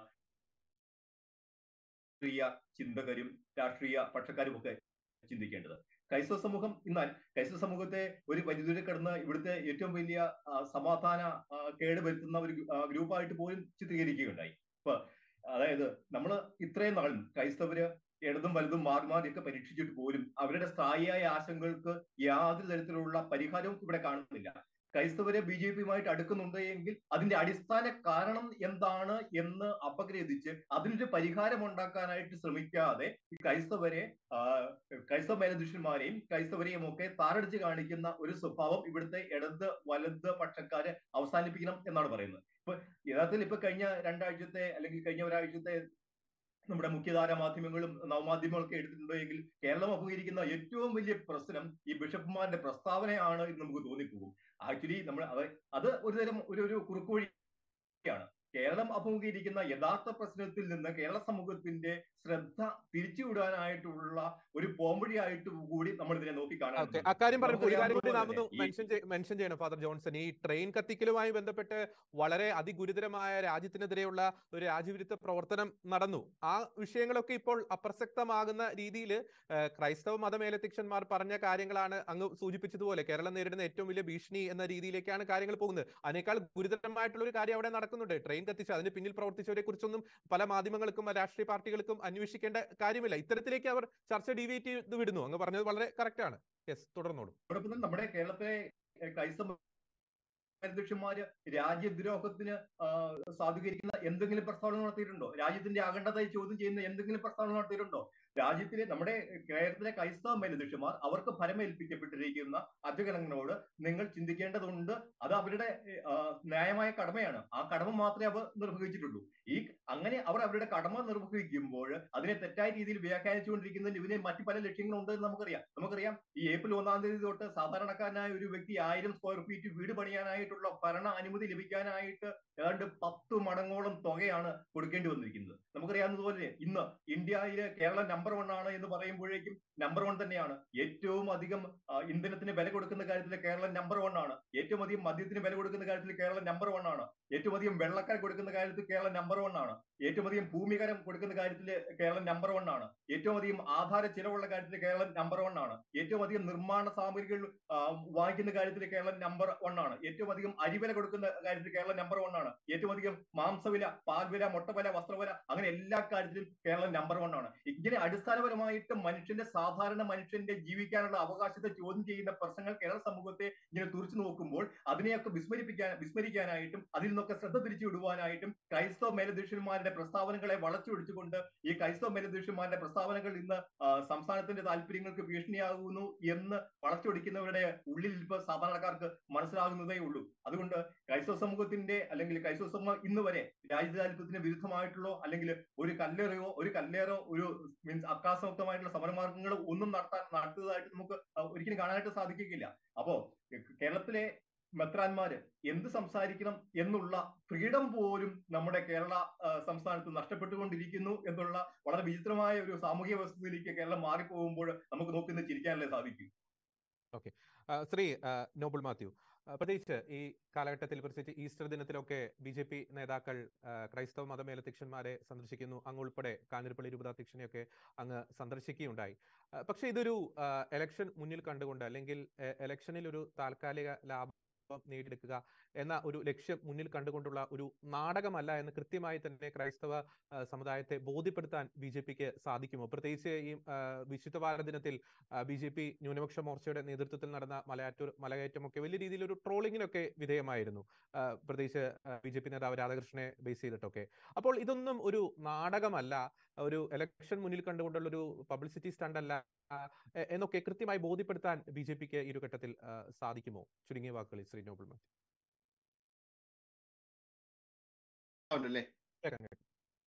രാഷ്ട്രീയ ചിന്തകരും രാഷ്ട്രീയ പക്ഷക്കാരും ഒക്കെ ചിന്തിക്കേണ്ടത് ക്രൈസ്തവ സമൂഹം എന്നാൽ ക്രൈസ്തവ സമൂഹത്തെ ഒരു പരിധിയിൽ കടന്ന് ഇവിടുത്തെ ഏറ്റവും വലിയ ആ, സമാധാന ആ, കേട് വരുത്തുന്ന ഒരു ഗ്രൂ- ആ, ഗ്രൂപ്പായിട്ട് പോലും ചിത്രീകരിക്കുകയുണ്ടായി ഇപ്പൊ അതായത് നമ്മൾ ഇത്രയും നാളും ക്രൈസ്തവര് ഇടതും വലതും മാറി മാറിയൊക്കെ പരീക്ഷിച്ചിട്ട് പോലും അവരുടെ സ്ഥായിയായ ആശങ്കകൾക്ക് യാതൊരു തരത്തിലുള്ള പരിഹാരവും ഇവിടെ കാണുന്നില്ല ക്രൈസ്തവരെ ബി ജെ പിയുമായിട്ട് അടുക്കുന്നുണ്ട് എങ്കിൽ അതിന്റെ അടിസ്ഥാന കാരണം എന്താണ് എന്ന് അപഗ്രഥിച്ച് അതിനൊരു പരിഹാരം ഉണ്ടാക്കാനായിട്ട് ശ്രമിക്കാതെ ഈ ക്രൈസ്തവരെ ആ, ക്രൈസ്തവ മേലധ്യക്ഷന്മാരെയും ക്രൈസ്തവരെയും ഒക്കെ താറടിച്ച് കാണിക്കുന്ന ഒരു സ്വഭാവം ഇവിടുത്തെ ഇടത് വലത് പക്ഷക്കാരെ അവസാനിപ്പിക്കണം എന്നാണ് പറയുന്നത് ഇപ്പൊ യഥാർത്ഥത്തിൽ ഇപ്പൊ കഴിഞ്ഞ രണ്ടാഴ്ചത്തെ അല്ലെങ്കിൽ കഴിഞ്ഞ ഒരാഴ്ചത്തെ നമ്മുടെ മുഖ്യധാര മാധ്യമങ്ങളും നവമാധ്യമങ്ങളും ഒക്കെ എടുത്തിട്ടുണ്ടോ എങ്കിൽ കേരളം അഭിമുഖീകരിക്കുന്ന ഏറ്റവും വലിയ പ്രശ്നം ഈ ബിഷപ്പുമാരുടെ പ്രസ്താവനയാണ് എന്ന് നമുക്ക് തോന്നിപ്പോകും ആക്ച്വലി നമ്മൾ അത് അത് ഒരു തരം ഒരു ഒരു കുറുക്കുവഴിയാണ് കേരളം അഭിമുഖീകരിക്കുന്ന യഥാർത്ഥ പ്രശ്നത്തിൽ നിന്ന് കേരള സമൂഹത്തിന്റെ ശ്രദ്ധ തിരിച്ചുവിടാനായിട്ടുള്ള ഒരു പോംവഴിയായിട്ട് കൂടി നമ്മൾ ഇതിനെ നോക്കി ഓക്കെ കാണാൻ അക്കാര്യം പറഞ്ഞു ഒരു കാര്യം കൂടി നാം നമുക്കറിയാവുന്നത് ഒന്ന് പോലെ മെൻഷൻ മെൻഷൻ ചെയ്യണം ഫാദർ ജോൺസൺ ഈ ട്രെയിൻ കത്തിക്കലുമായി ബന്ധപ്പെട്ട് വളരെ അതിഗുരുതരമായ രാജ്യത്തിനെതിരെയുള്ള ഒരു രാജ്യവിരുദ്ധ പ്രവർത്തനം നടന്നു ആ വിഷയങ്ങളൊക്കെ ഇപ്പോൾ അപ്രസക്തമാകുന്ന രീതിയിൽ ക്രൈസ്തവ മതമേലധ്യക്ഷന്മാർ പറഞ്ഞ കാര്യങ്ങളാണ് അങ്ങ് സൂചിപ്പിച്ചതുപോലെ കേരളം നേരിടുന്ന ഏറ്റവും വലിയ ഭീഷണി എന്ന രീതിയിലേക്കാണ് കാര്യങ്ങൾ പോകുന്നത് അതിനേക്കാൾ ഗുരുതരമായിട്ടുള്ള ഒരു കാര്യം അവിടെ നടക്കുന്നുണ്ട് ട്രെയിൻ കത്തിച്ച് അതിന് പിന്നിൽ പ്രവർത്തിച്ചവരെ കുറിച്ചൊന്നും പല മാധ്യമങ്ങൾക്കും രാഷ്ട്രീയ പാർട്ടികൾക്കും അന്വേഷിക്കേണ്ട കാര്യമില്ല ഇത്തരത്തിലേക്ക് അവർ ചർച്ച ഡീവിയേറ്റ് ചെയ്ത് വിടുന്നു അങ്ങ് പറഞ്ഞത് വളരെ കറക്റ്റ് ആണ് യെസ് തുടർന്നോളൂ അതോടൊപ്പം തന്നെ നമ്മുടെ കേരളത്തിലെ ഏഹ്, ക്രൈസ്തവ അധ്യക്ഷന്മാര് രാജ്യദ്രോഹത്തിന് ആ, സാധൂകരിക്കുന്ന എന്തെങ്കിലും പ്രസ്താവന നടത്തിയിട്ടുണ്ടോ രാജ്യത്തിന്റെ അഖണ്ഡതയെ ചോദ്യം ചെയ്യുന്ന എന്തെങ്കിലും പ്രസ്താവന നടത്തിയിട്ടുണ്ടോ രാജ്യത്തിലെ നമ്മുടെ കേരളത്തിലെ ക്രൈസ്തവ മേലധ്യക്ഷന്മാർ അവർക്ക് ഫലമേൽപ്പിക്കപ്പെട്ടിരിക്കുന്ന അധികരണങ്ങളോട് നിങ്ങൾ ചിന്തിക്കേണ്ടതുണ്ട് അത് അവരുടെ ആ, ന്യായമായ കടമയാണ് ആ കടമ മാത്രമേ അവർ നിർവഹിച്ചിട്ടുള്ളൂ ഈ അങ്ങനെ അവർ അവരുടെ കടമ നിർവഹിക്കുമ്പോൾ അതിനെ തെറ്റായ രീതിയിൽ വ്യാഖ്യാനിച്ചുകൊണ്ടിരിക്കുന്നതിൽ ഇതിന് മറ്റു പല ലക്ഷ്യങ്ങളുണ്ട് എന്ന് നമുക്കറിയാം നമുക്കറിയാം ഈ ഏപ്രിൽ ഒന്നാം തീയതി തൊട്ട് സാധാരണക്കാരനായ ഒരു വ്യക്തി ആയിരം സ്ക്വയർ ഫീറ്റ് വീട് പണിയാനായിട്ടുള്ള ഭരണ അനുമതി ലഭിക്കാനായിട്ട് ഏതാണ്ട് പത്ത് മടങ്ങോളം തുകയാണ് കൊടുക്കേണ്ടി വന്നിരിക്കുന്നത് നമുക്കറിയാവുന്നതുപോലെ ഇന്ന് ഇന്ത്യയിലെ കേരളം നമ്പർ വൺ ആണ് എന്ന് പറയുമ്പോഴേക്കും നമ്പർ വൺ തന്നെയാണ് ഏറ്റവും അധികം ആ, ഇന്ധനത്തിന് വില കൊടുക്കുന്ന കാര്യത്തിൽ കേരളം നമ്പർ വൺ ആണ് ഏറ്റവും അധികം മദ്യത്തിന് വില കൊടുക്കുന്ന കാര്യത്തിൽ കേരളം നമ്പർ വൺ ആണ് ഏറ്റവും അധികം വെള്ളക്കര കൊടുക്കുന്ന കാര്യത്തിൽ കേരളം നമ്പർ വൺ ആണ് ഏറ്റവും അധികം ഭൂമികരം കൊടുക്കുന്ന കാര്യത്തിൽ കേരളം നമ്പർ വൺ ആണ് ഏറ്റവും അധികം ആധാര ചിലവുള്ള കാര്യത്തിൽ കേരളം നമ്പർ വൺ ആണ് ഏറ്റവും അധികം നിർമ്മാണ സാമഗ്രികൾ ആ, വാങ്ങിക്കുന്ന കാര്യത്തിൽ കേരളം നമ്പർ വൺ ആണ് ഏറ്റവും അധികം അരിവില കൊടുക്കുന്ന കാര്യത്തിൽ കേരളം നമ്പർ വൺ ആണ് ഏറ്റവും അധികം മാംസവില പാൽവില മുട്ടവില വസ്ത്രവില അങ്ങനെ എല്ലാ കാര്യത്തിലും കേരളം നമ്പർ വൺ ആണ് ഇങ്ങനെ അടിസ്ഥാനപരമായിട്ട് മനുഷ്യന്റെ സാധാരണ മനുഷ്യന്റെ ജീവിക്കാനുള്ള അവകാശത്തെ ചോദ്യം ചെയ്യുന്ന പ്രശ്നങ്ങൾ കേരള സമൂഹത്തെ ഇങ്ങനെ തുറച്ചു നോക്കുമ്പോൾ അതിനെയൊക്കെ വിസ്മരിപ്പിക്കാൻ വിസ്മരിക്കാനായിട്ടും അതിൽ നിന്നൊക്കെ ശ്രദ്ധ തിരിച്ചു വിടുവാനായിട്ടും ക്രൈസ്തവ മേലധ്യക്ഷന്മാരുടെ പ്രസ്താവനകളെ വളച്ചൊടിച്ചുകൊണ്ട് ഈ ക്രൈസ്തവ മേലധ്യക്ഷന്മാരുടെ പ്രസ്താവനകൾ ഇന്ന് ആ, സംസ്ഥാനത്തിന്റെ താല്പര്യങ്ങൾക്ക് ഭീഷണിയാകുന്നു എന്ന് വളച്ചൊടിക്കുന്നവരുടെ ഉള്ളിൽ ഇപ്പൊ സാധാരണക്കാർക്ക് മനസ്സിലാകുന്നതേ ഉള്ളൂ അതുകൊണ്ട് ക്രൈസ്തവ സമൂഹത്തിന്റെ അല്ലെങ്കിൽ ക്രൈസ്തവ സമൂഹം ഇന്ന് വരെ രാജ്യ താല്പര്യത്തിന് വിരുദ്ധമായിട്ടുള്ളോ അല്ലെങ്കിൽ ഒരു കല്ലേറയോ ഒരു കല്ലേറോ ഒരു മീൻസ് അക്രാസമുക്തമായിട്ടുള്ള സമരമാർഗങ്ങൾ ഒന്നും നടത്താൻ നടത്തുന്നതായിട്ട് നമുക്ക് ആ, ഒരിക്കലും കാണാനായിട്ട് സാധിക്കുകയില്ല അപ്പോ കേരളത്തിലെ മെത്രാന്മാര് എന്ത് സംസാരിക്കണം എന്നുള്ള ഫ്രീഡം പോലും നമ്മുടെ കേരള ആ, സംസ്ഥാനത്ത് നഷ്ടപ്പെട്ടുകൊണ്ടിരിക്കുന്നു എന്നുള്ള വളരെ വിചിത്രമായ ഒരു സാമൂഹിക വ്യവസ്ഥയിലേക്ക് കേരളം മാറിപ്പോകുമ്പോൾ നമുക്ക് നോക്കി നിന്ന് ചിരിക്കാനല്ലേ സാധിക്കും ആ, ശ്രീ ആ, നോബിൾ മാത്യു ആ, പ്രത്യേകിച്ച് ഈ കാലഘട്ടത്തിൽ പ്രത്യേകിച്ച് ഈസ്റ്റർ ദിനത്തിലൊക്കെ ബി ജെ പി നേതാക്കൾ ആ, ക്രൈസ്തവ മതമേലധ്യക്ഷന്മാരെ സന്ദർശിക്കുന്നു അങ്ങ് ഉൾപ്പെടെ കാഞ്ഞിരപ്പള്ളി രൂപതാധ്യക്ഷനെയൊക്കെ അങ്ങ് സന്ദർശിക്കുകയുണ്ടായി ആ, പക്ഷേ ഇതൊരു ആ, എലക്ഷൻ മുന്നിൽ കണ്ടുകൊണ്ട് അല്ലെങ്കിൽ എ- എലക്ഷനിൽ ഒരു താൽക്കാലിക ലാഭം നേടിയെടുക്കുക എന്ന ഒരു ലക്ഷ്യം മുന്നിൽ കണ്ടുകൊണ്ടുള്ള ഒരു നാടകമല്ല എന്ന് കൃത്യമായി തന്നെ ക്രൈസ്തവ ആ, സമുദായത്തെ ബോധ്യപ്പെടുത്താൻ ബി ജെ പിക്ക് സാധിക്കുമോ പ്രത്യേകിച്ച് ഈ ആ, വിശുദ്ധ വാര ദിനത്തിൽ ബി ജെ പി ന്യൂനപക്ഷ മോർച്ചയുടെ നേതൃത്വത്തിൽ നടന്ന മലയാറ്റൂർ മലകയറ്റമൊക്കെ വലിയ രീതിയിൽ ഒരു ട്രോളിങ്ങിനൊക്കെ വിധേയമായിരുന്നു ആ, പ്രത്യേകിച്ച് ബി ജെ പി നേതാവ് രാധാകൃഷ്ണനെ ബേസ് ചെയ്തിട്ടൊക്കെ അപ്പോൾ ഇതൊന്നും ഒരു നാടകമല്ല ഒരു ഇലക്ഷൻ മുന്നിൽ കണ്ടുകൊണ്ടുള്ള ഒരു പബ്ലിസിറ്റി സ്റ്റണ്ട് അല്ല ആ, എ- എന്നൊക്കെ കൃത്യമായി ബോധ്യപ്പെടുത്താൻ ബി ജെ പിക്ക് ഈ ഒരു ഘട്ടത്തിൽ ആ, സാധിക്കുമോ ചുരുങ്ങിയ വാക്കുകളിൽ ശ്രീ നോബിൾ മാത്യു ഉണ്ടല്ലേ കേൾക്കാം, കേൾക്കാം.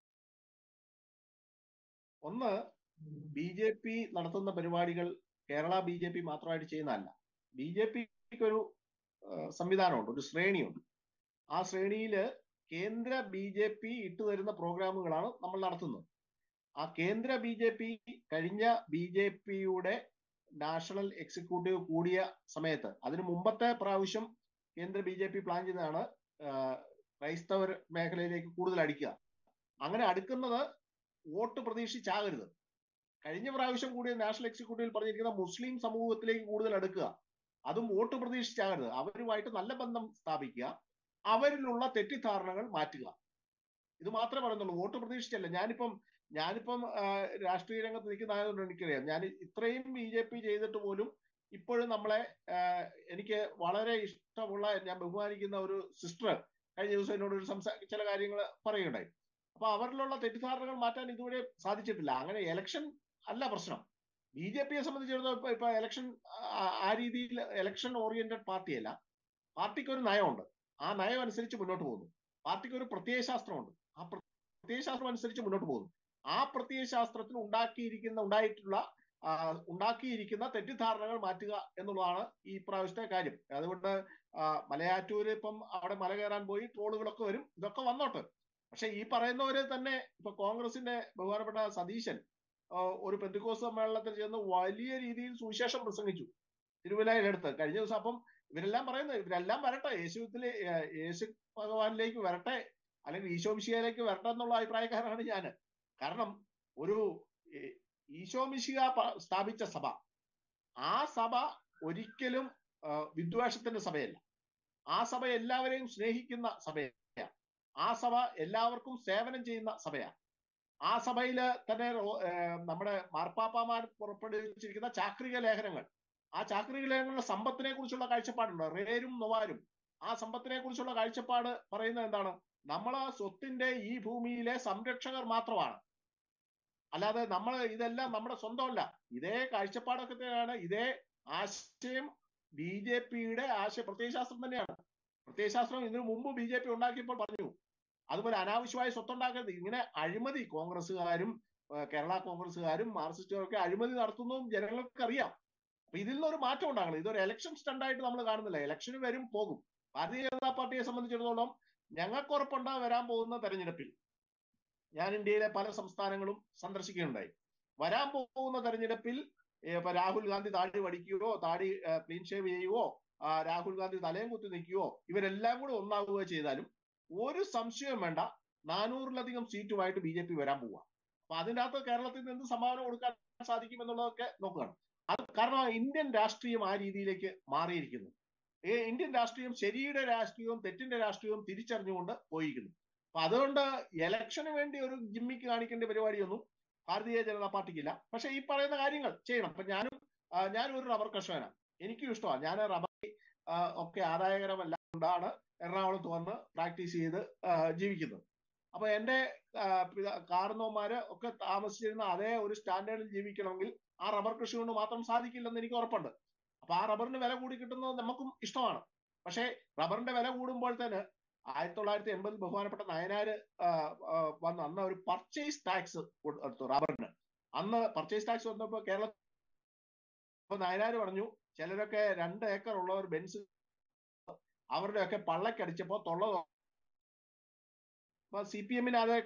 ഒന്ന് ബി ജെ പി നടത്തുന്ന പരിപാടികൾ കേരള ബി ജെ പി മാത്രമായിട്ട് ചെയ്യുന്നതല്ല ബി ജെ പിക്ക് ഒരു ആ, സംവിധാനമുണ്ട് ഒരു ശ്രേണിയുണ്ട് ആ ശ്രേണിയിൽ കേന്ദ്ര ബി ജെ പി ഇട്ടുതരുന്ന പ്രോഗ്രാമുകളാണ് നമ്മൾ നടത്തുന്നത് ആ കേന്ദ്ര ബി ജെ പി കഴിഞ്ഞ ബി ജെ പിയുടെ നാഷണൽ എക്സിക്യൂട്ടീവ് കൂടിയ സമയത്ത് അതിന് മുമ്പത്തെ പ്രാവശ്യം കേന്ദ്ര ബി ജെ പി പ്ലാൻ ചെയ്തതാണ് ആ, ക്രൈസ്തവ മേഖലയിലേക്ക് കൂടുതൽ അടിക്കുക അങ്ങനെ അടുക്കുന്നത് വോട്ട് പ്രതീക്ഷിച്ചാകരുത് കഴിഞ്ഞ പ്രാവശ്യം കൂടിയ നാഷണൽ എക്സിക്യൂട്ടീവിൽ പറഞ്ഞിരിക്കുന്ന മുസ്ലിം സമൂഹത്തിലേക്ക് കൂടുതൽ അടുക്കുക അതും വോട്ട് പ്രതീക്ഷിച്ചാകരുത് അവരുമായിട്ട് നല്ല ബന്ധം സ്ഥാപിക്കുക അവരിലുള്ള തെറ്റിദ്ധാരണകൾ മാറ്റുക ഇത് മാത്രമേ പറയുന്നുള്ളൂ വോട്ട് പ്രതീക്ഷിച്ചല്ല ഞാനിപ്പം ഞാനിപ്പം ആ, രാഷ്ട്രീയ രംഗത്ത് നിൽക്കുന്നതായതുകൊണ്ട് എനിക്കറിയാം ഞാൻ ഇത്രയും ബി ജെ പി ചെയ്തിട്ട് പോലും ഇപ്പോഴും നമ്മളെ ആ, എനിക്ക് വളരെ ഇഷ്ടമുള്ള ഞാൻ ബഹുമാനിക്കുന്ന ഒരു സിസ്റ്റർ കഴിഞ്ഞ ദിവസം എന്നോട് ഒരു സംസാ ചില കാര്യങ്ങൾ പറയുകയുണ്ടായി അപ്പൊ അവരിലുള്ള തെറ്റിദ്ധാരണകൾ മാറ്റാൻ ഇതുവരെ സാധിച്ചിട്ടില്ല അങ്ങനെ എലക്ഷൻ അല്ല പ്രശ്നം ബി ജെ പിയെ സംബന്ധിച്ചിടത്തോളം ഇപ്പൊ ഇപ്പൊ എലക്ഷൻ ആ രീതിയിൽ എലക്ഷൻ ഓറിയന്റഡ് പാർട്ടിയല്ല പാർട്ടിക്ക് ഒരു നയമുണ്ട് ആ നയം അനുസരിച്ച് മുന്നോട്ട് പോകുന്നു പാർട്ടിക്ക് ഒരു പ്രത്യയശാസ്ത്രമുണ്ട് ആ പ്രത്യയശാസ്ത്രം അനുസരിച്ച് മുന്നോട്ട് പോകുന്നു ആ പ്രത്യയശാസ്ത്രത്തിൽ ഉണ്ടാക്കിയിരിക്കുന്ന ഉണ്ടായിട്ടുള്ള ആ, ഉണ്ടാക്കിയിരിക്കുന്ന തെറ്റിദ്ധാരണകൾ മാറ്റുക എന്നുള്ളതാണ് ഈ പ്രാവശ്യത്തെ കാര്യം അതുകൊണ്ട് ആ, മലയാറ്റൂര് ഇപ്പം അവിടെ മല കയറാൻ പോയി ട്രോളുകളൊക്കെ വരും ഇതൊക്കെ വന്നോട്ടെ പക്ഷെ ഈ പറയുന്നവര് തന്നെ ഇപ്പൊ കോൺഗ്രസിന്റെ ബഹുമാനപ്പെട്ട സതീശൻ ആ, ഒരു പെന്തിക്കോസ് സമ്മേളനത്തിൽ ചെന്ന് വലിയ രീതിയിൽ സുവിശേഷം പ്രസംഗിച്ചു തിരുവല്ലയിലെടുത്ത് കഴിഞ്ഞ ദിവസം അപ്പം ഇവരെല്ലാം പറയുന്നത് ഇവരെല്ലാം വരട്ടെ യേശുവിലെ യേശു ഭഗവാനിലേക്ക് വരട്ടെ അല്ലെങ്കിൽ ഈശോമിശിയയിലേക്ക് വരട്ടെ എന്നുള്ള അഭിപ്രായക്കാരാണ് ഞാൻ കാരണം ഒരു ഏ- ഈശോമിശിക പ- സ്ഥാപിച്ച സഭ ആ സഭ ഒരിക്കലും ആ, വിദ്വേഷത്തിന്റെ സഭയല്ല ആ സഭ എല്ലാവരെയും സ്നേഹിക്കുന്ന സഭയാണ് ആ സഭ എല്ലാവർക്കും സേവനം ചെയ്യുന്ന സഭയാണ് ആ സഭയില് തന്നെ റോ- ഏ, നമ്മുടെ മാർപ്പാപ്പാമാർ പുറപ്പെടുവിച്ചിരിക്കുന്ന ചാക്രിക ലേഖനങ്ങൾ ആ ചാക്രിക ലേഖനങ്ങളുടെ സമ്പത്തിനെ കുറിച്ചുള്ള കാഴ്ചപ്പാടുണ്ട് റേരും നൊവാരും ആ സമ്പത്തിനെ കുറിച്ചുള്ള കാഴ്ചപ്പാട് പറയുന്നത് എന്താണ് നമ്മൾ ആ സ്വത്തിന്റെ ഈ ഭൂമിയിലെ സംരക്ഷകർ മാത്രമാണ് അല്ലാതെ നമ്മൾ ഇതെല്ലാം നമ്മുടെ സ്വന്തമല്ല ഇതേ കാഴ്ചപ്പാടൊക്കെ തന്നെയാണ് ഇതേ ആശയം ബി ജെ പിയുടെ ആശയ പ്രത്യയശാസ്ത്രം തന്നെയാണ് പ്രത്യയശാസ്ത്രം ഇതിനു മുമ്പ് ബി ജെ പി ഉണ്ടാക്കിയപ്പോൾ പറഞ്ഞു അതുപോലെ അനാവശ്യമായ സ്വത്തുണ്ടാക്കരുത് ഇങ്ങനെ അഴിമതി കോൺഗ്രസ്സുകാരും ഏഹ് കേരള കോൺഗ്രസ്സുകാരും മാർക്സിസ്റ്റുകാരും ഒക്കെ അഴിമതി നടത്തുന്നതും ജനങ്ങൾക്ക് അറിയാം അപ്പൊ ഇതിൽ നിന്നൊരു മാറ്റം ഉണ്ടാകണം ഇതൊരു ഇലക്ഷൻ സ്റ്റണ്ടായിട്ട് നമ്മൾ കാണുന്നില്ല ഇലക്ഷന് വരും പോകും ഭാരതീയ ജനതാ പാർട്ടിയെ സംബന്ധിച്ചിടത്തോളം ഞങ്ങൾക്ക് ഉറപ്പുണ്ട് വരാൻ പോകുന്ന തെരഞ്ഞെടുപ്പിൽ ഞാൻ ഇന്ത്യയിലെ പല സംസ്ഥാനങ്ങളും സന്ദർശിക്കുകയുണ്ടായി വരാൻ പോകുന്ന തെരഞ്ഞെടുപ്പിൽ ഏഹ് ഇപ്പൊ രാഹുൽ ഗാന്ധി താടി വടിക്കുകയോ താടി ക്ലീൻ ഷേവ് ചെയ്യുകയോ ആ, രാഹുൽ ഗാന്ധി തലയും കുത്തി നിൽക്കുകയോ ഇവരെല്ലാം കൂടെ ഒന്നാവുകയോ ചെയ്താലും ഒരു സംശയവും വേണ്ട നാനൂറിലധികം സീറ്റുമായിട്ട് ബി ജെ പി വരാൻ പോവുക അപ്പൊ അതിൻ്റെ അകത്ത് കേരളത്തിൽ നിന്ന് എന്ത് സംഭാവന കൊടുക്കാൻ സാധിക്കും എന്നുള്ളതൊക്കെ നോക്കുകയാണ് അത് കാരണം ഇന്ത്യൻ രാഷ്ട്രീയം ആ രീതിയിലേക്ക് മാറിയിരിക്കുന്നു ഈ ഇന്ത്യൻ രാഷ്ട്രീയം ശരിയുടെ രാഷ്ട്രീയവും തെറ്റിന്റെ രാഷ്ട്രീയവും തിരിച്ചറിഞ്ഞുകൊണ്ട് പോയിരിക്കുന്നു അപ്പൊ അതുകൊണ്ട് ഇലക്ഷന് വേണ്ടി ഒരു ജിമ്മിക്ക് കാണിക്കേണ്ട പരിപാടിയൊന്നും ഭാരതീയ ജനതാ പാർട്ടിക്കില്ല പക്ഷെ ഈ പറയുന്ന കാര്യങ്ങൾ ചെയ്യണം ഇപ്പൊ ഞാനും ആ, ഞാനും ഒരു റബ്ബർ കർഷകനാണ് എനിക്കും ഇഷ്ടമാണ് ഞാൻ റബ്ബർ ആ, ഒക്കെ ആദായകരമല്ല കൊണ്ടാണ് എറണാകുളത്ത് വന്ന് പ്രാക്ടീസ് ചെയ്ത് ആ, ജീവിക്കുന്നത് അപ്പൊ എന്റെ ആ, പിത- കാരണവന്മാര് ഒക്കെ താമസിച്ചിരുന്ന അതേ ഒരു സ്റ്റാൻഡേർഡിൽ ജീവിക്കണമെങ്കിൽ ആ റബ്ബർ കൃഷി കൊണ്ട് മാത്രം സാധിക്കില്ലെന്ന് എനിക്ക് ഉറപ്പുണ്ട് അപ്പൊ ആ റബ്ബറിന് വില കൂടി കിട്ടുന്നത് നമുക്കും ഇഷ്ടമാണ് പക്ഷേ റബ്ബറിന്റെ വില കൂടുമ്പോൾ തന്നെ ആയിരത്തി തൊള്ളായിരത്തി എൺപതിൽ ബഹുമാനപ്പെട്ട നയനാര് ആ, ആ, വന്ന് അന്ന് ഒരു പർച്ചേസ് ടാക്സ് എടുത്തു റബ്ബറിന് അന്ന് പർച്ചേസ് ടാക്സ് വന്നപ്പോ കേരള അപ്പൊ നയനാര് പറഞ്ഞു ചിലരൊക്കെ രണ്ട് ഏക്കർ ഉള്ളവർ ബെൻസ് അവരുടെ ഒക്കെ പള്ളക്കടിച്ചപ്പോ തൊള്ള തൊ- അപ്പൊ സി പി എമ്മിന് അതേ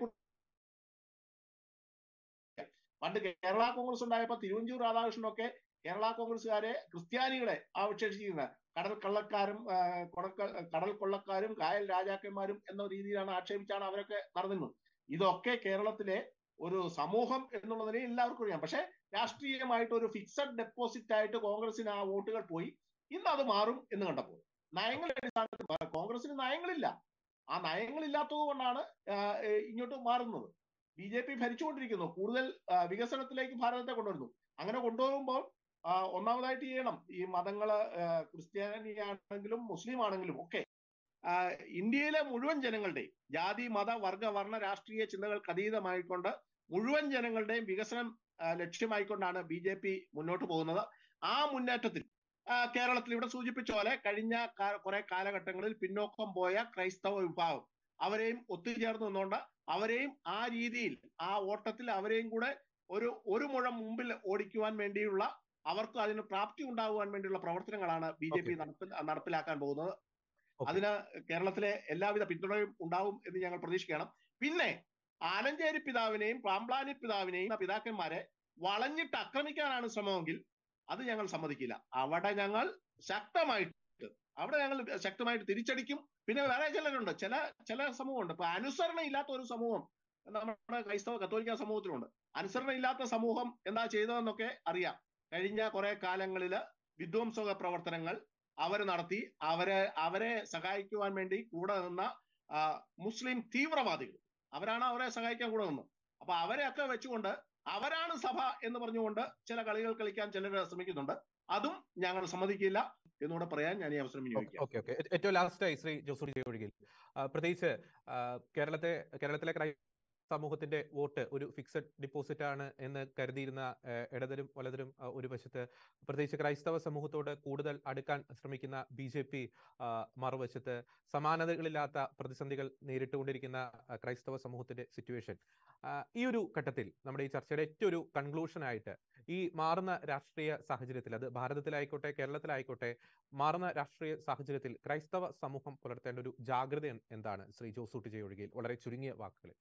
പണ്ട് കേരള കോൺഗ്രസ് ഉണ്ടായപ്പോ തിരുവഞ്ചൂർ രാധാകൃഷ്ണനൊക്കെ കേരള കോൺഗ്രസ്സുകാരെ ക്രിസ്ത്യാനികളെ ആക്ഷേപിച്ചിരുന്നത് കടൽ കള്ളക്കാരും ആ, കൊടക്ക- കടൽ കൊള്ളക്കാരും കായൽ രാജാക്കന്മാരും എന്ന രീതിയിലാണ് ആക്ഷേപിച്ചാണ് അവരൊക്കെ നടന്നിരുന്നത് ഇതൊക്കെ കേരളത്തിലെ ഒരു സമൂഹം എന്നുള്ളതിനെ എല്ലാവർക്കും അറിയാം പക്ഷെ രാഷ്ട്രീയമായിട്ട് ഒരു ഫിക്സഡ് ഡെപ്പോസിറ്റ് ആയിട്ട് കോൺഗ്രസിന് ആ വോട്ടുകൾ പോയി ഇന്ന് അത് മാറും എന്ന് കണ്ടപ്പോൾ നയങ്ങളുടെ അടിസ്ഥാനത്തിൽ മാ- കോൺഗ്രസിന് നയങ്ങളില്ല ആ നയങ്ങളില്ലാത്തത് കൊണ്ടാണ് ആ, ഏ, ഇങ്ങോട്ട് മാറുന്നത് ബി ജെ പി ഭരിച്ചുകൊണ്ടിരിക്കുന്നു കൂടുതൽ ആ, വികസനത്തിലേക്ക് ഭാരതത്തെ കൊണ്ടുവരുന്നു അങ്ങനെ കൊണ്ടുപോകുമ്പോൾ ആ, ഒന്നാമതായിട്ട് ചെയ്യണം ഈ മതങ്ങള് ആ, ക്രിസ്ത്യാനിയാണെങ്കിലും മുസ്ലിം ആണെങ്കിലും ഒക്കെ ആ, ഇന്ത്യയിലെ മുഴുവൻ ജനങ്ങളുടെയും ജാതി മത വർഗ വർണ്ണ രാഷ്ട്രീയ ചിന്തകൾക്ക് അതീതമായിക്കൊണ്ട് മുഴുവൻ ജനങ്ങളുടെയും വികസനം ആ, ലക്ഷ്യമായിക്കൊണ്ടാണ് ബി ജെ പി മുന്നോട്ട് പോകുന്നത് ആ മുന്നേറ്റത്തിൽ ആ, കേരളത്തിൽ ഇവിടെ സൂചിപ്പിച്ച പോലെ കഴിഞ്ഞ കാ- കുറെ കാലഘട്ടങ്ങളിൽ പിന്നോക്കം പോയ ക്രൈസ്തവ വിഭാഗം അവരെയും ഒത്തുചേർന്ന് നിന്നുകൊണ്ട് അവരെയും ആ രീതിയിൽ ആ ഓട്ടത്തിൽ അവരെയും കൂടെ ഒരു ഒരു മുഴം മുമ്പിൽ ഓടിക്കുവാൻ വേണ്ടിയുള്ള അവർക്ക് അതിന് പ്രാപ്തി ഉണ്ടാകുവാൻ വേണ്ടിയുള്ള പ്രവർത്തനങ്ങളാണ് ബി ജെ പി Okay. നടപ്പിലാക്കാൻ പോകുന്നത് Okay. അതിന് കേരളത്തിലെ എല്ലാവിധ പിന്തുണയും ഉണ്ടാവും എന്ന് ഞങ്ങൾ പ്രതീക്ഷിക്കണം പിന്നെ ആലഞ്ചേരി പിതാവിനെയും പാമ്പ്ലാനി പിതാവിനെയും ആ പിതാക്കന്മാരെ വളഞ്ഞിട്ട് ആക്രമിക്കാനാണ് ശ്രമമെങ്കിൽ അത് ഞങ്ങൾ സമ്മതിക്കില്ല അവിടെ ഞങ്ങൾ ശക്തമായിട്ട് അവിടെ ഞങ്ങൾ ശക്തമായിട്ട് തിരിച്ചടിക്കും പിന്നെ വേറെ ചിലരുണ്ട് ചില ചില സമൂഹമുണ്ട് ഇപ്പൊ അനുസരണ ഇല്ലാത്ത ഒരു സമൂഹം നമ്മുടെ ക്രൈസ്തവ കത്തോലിക്ക സമൂഹത്തിലുണ്ട് അനുസരണ ഇല്ലാത്ത സമൂഹം എന്താ ചെയ്തതെന്നൊക്കെ അറിയാം കഴിഞ്ഞ കുറെ കാലങ്ങളില് വിധ്വംസക പ്രവർത്തനങ്ങൾ അവർ നടത്തി അവരെ അവരെ സഹായിക്കുവാൻ വേണ്ടി കൂടെ നിന്ന ആ, മുസ്ലിം തീവ്രവാദികൾ അവരാണ് അവരെ സഹായിക്കാൻ കൂടെ നിന്നത് അപ്പൊ അവരെയൊക്കെ വെച്ചുകൊണ്ട് അവരാണ് സഭ എന്ന് പറഞ്ഞുകൊണ്ട് ചില കളികൾ കളിക്കാൻ ചിലർ ശ്രമിക്കുന്നുണ്ട് അതും ഞങ്ങൾ സമ്മതിക്കില്ല എന്നുകൂടെ പറയാൻ ഞാൻ ഈ അവസരം വിനിയോഗിക്കാം ഓക്കെ ഓക്കെ ഏറ്റവും ലാസ്റ്റായി ശ്രീ ജോസൂരി ഒഴികിൽ ആ, പ്രത്യേകിച്ച് ആ, കേരളത്തെ കേരളത്തിലെ ക്രൈ സമൂഹത്തിന്റെ വോട്ട് ഒരു ഫിക്സഡ് ഡിപ്പോസിറ്റ് ആണ് എന്ന് കരുതിയിരുന്ന ആ, ഇടതരും വലതരും ആ, ഒരു വശത്ത് പ്രത്യേകിച്ച് ക്രൈസ്തവ സമൂഹത്തോട് കൂടുതൽ അടുക്കാൻ ശ്രമിക്കുന്ന ബി ജെ പി മറുവശത്ത് സമാനതകളില്ലാത്ത പ്രതിസന്ധികൾ നേരിട്ടുകൊണ്ടിരിക്കുന്ന ആ, ക്രൈസ്തവ സമൂഹത്തിന്റെ സിറ്റുവേഷൻ ഈ ഒരു ഘട്ടത്തിൽ നമ്മുടെ ഈ ചർച്ചയുടെ ഏറ്റവും ഒരു കൺക്ലൂഷൻ ആയിട്ട് ഈ മാറുന്ന രാഷ്ട്രീയ സാഹചര്യത്തിൽ അത് ഭാരതത്തിലായിക്കോട്ടെ കേരളത്തിലായിക്കോട്ടെ മാറുന്ന രാഷ്ട്രീയ സാഹചര്യത്തിൽ ക്രൈസ്തവ സമൂഹം പുലർത്തേണ്ട ഒരു ജാഗ്രത എൻ- എന്താണ് ശ്രീ ജോസൂട്ടി ജെ ഒഴികയിൽ വളരെ ചുരുങ്ങിയ വാക്കുകളിൽ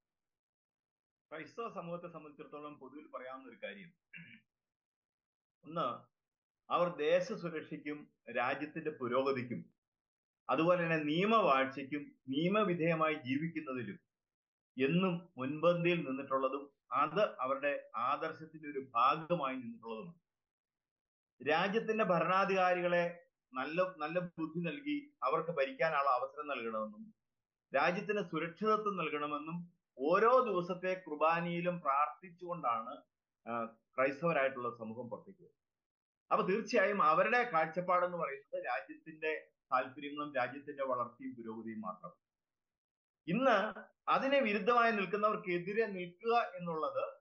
ക്രൈസ്തവ സമൂഹത്തെ സംബന്ധിച്ചിടത്തോളം പൊതുവിൽ പറയാവുന്ന ഒരു കാര്യം ഒന്ന് അവർ ദേശ സുരക്ഷയ്ക്കും രാജ്യത്തിന്റെ പുരോഗതിക്കും അതുപോലെ തന്നെ നിയമവാഴ്ചയ്ക്കും നിയമവിധേയമായി ജീവിക്കുന്നതിലും എന്നും മുൻപന്തിയിൽ നിന്നിട്ടുള്ളതും അത് അവരുടെ ആദർശത്തിന്റെ ഒരു ഭാഗമായി നിന്നിട്ടുള്ളതുമാണ് രാജ്യത്തിന്റെ ഭരണാധികാരികളെ നല്ല നല്ല ബുദ്ധി നൽകി അവർക്ക് ഭരിക്കാനുള്ള അവസരം നൽകണമെന്നും രാജ്യത്തിന് സുരക്ഷിതത്വം നൽകണമെന്നും ഓരോ ദിവസത്തെ കുർബാനയിലും പ്രാർത്ഥിച്ചുകൊണ്ടാണ് ആ, ക്രൈസ്തവരായിട്ടുള്ള സമൂഹം പ്രവർത്തിക്കുക അപ്പൊ തീർച്ചയായും അവരുടെ കാഴ്ചപ്പാടെന്ന് പറയുന്നത് രാജ്യത്തിന്റെ താല്പര്യങ്ങളും രാജ്യത്തിന്റെ വളർച്ചയും പുരോഗതിയും മാത്രം ഇന്ന് അതിനെ വിരുദ്ധമായി നിൽക്കുന്നവർക്കെതിരെ നിൽക്കുക എന്നുള്ളത്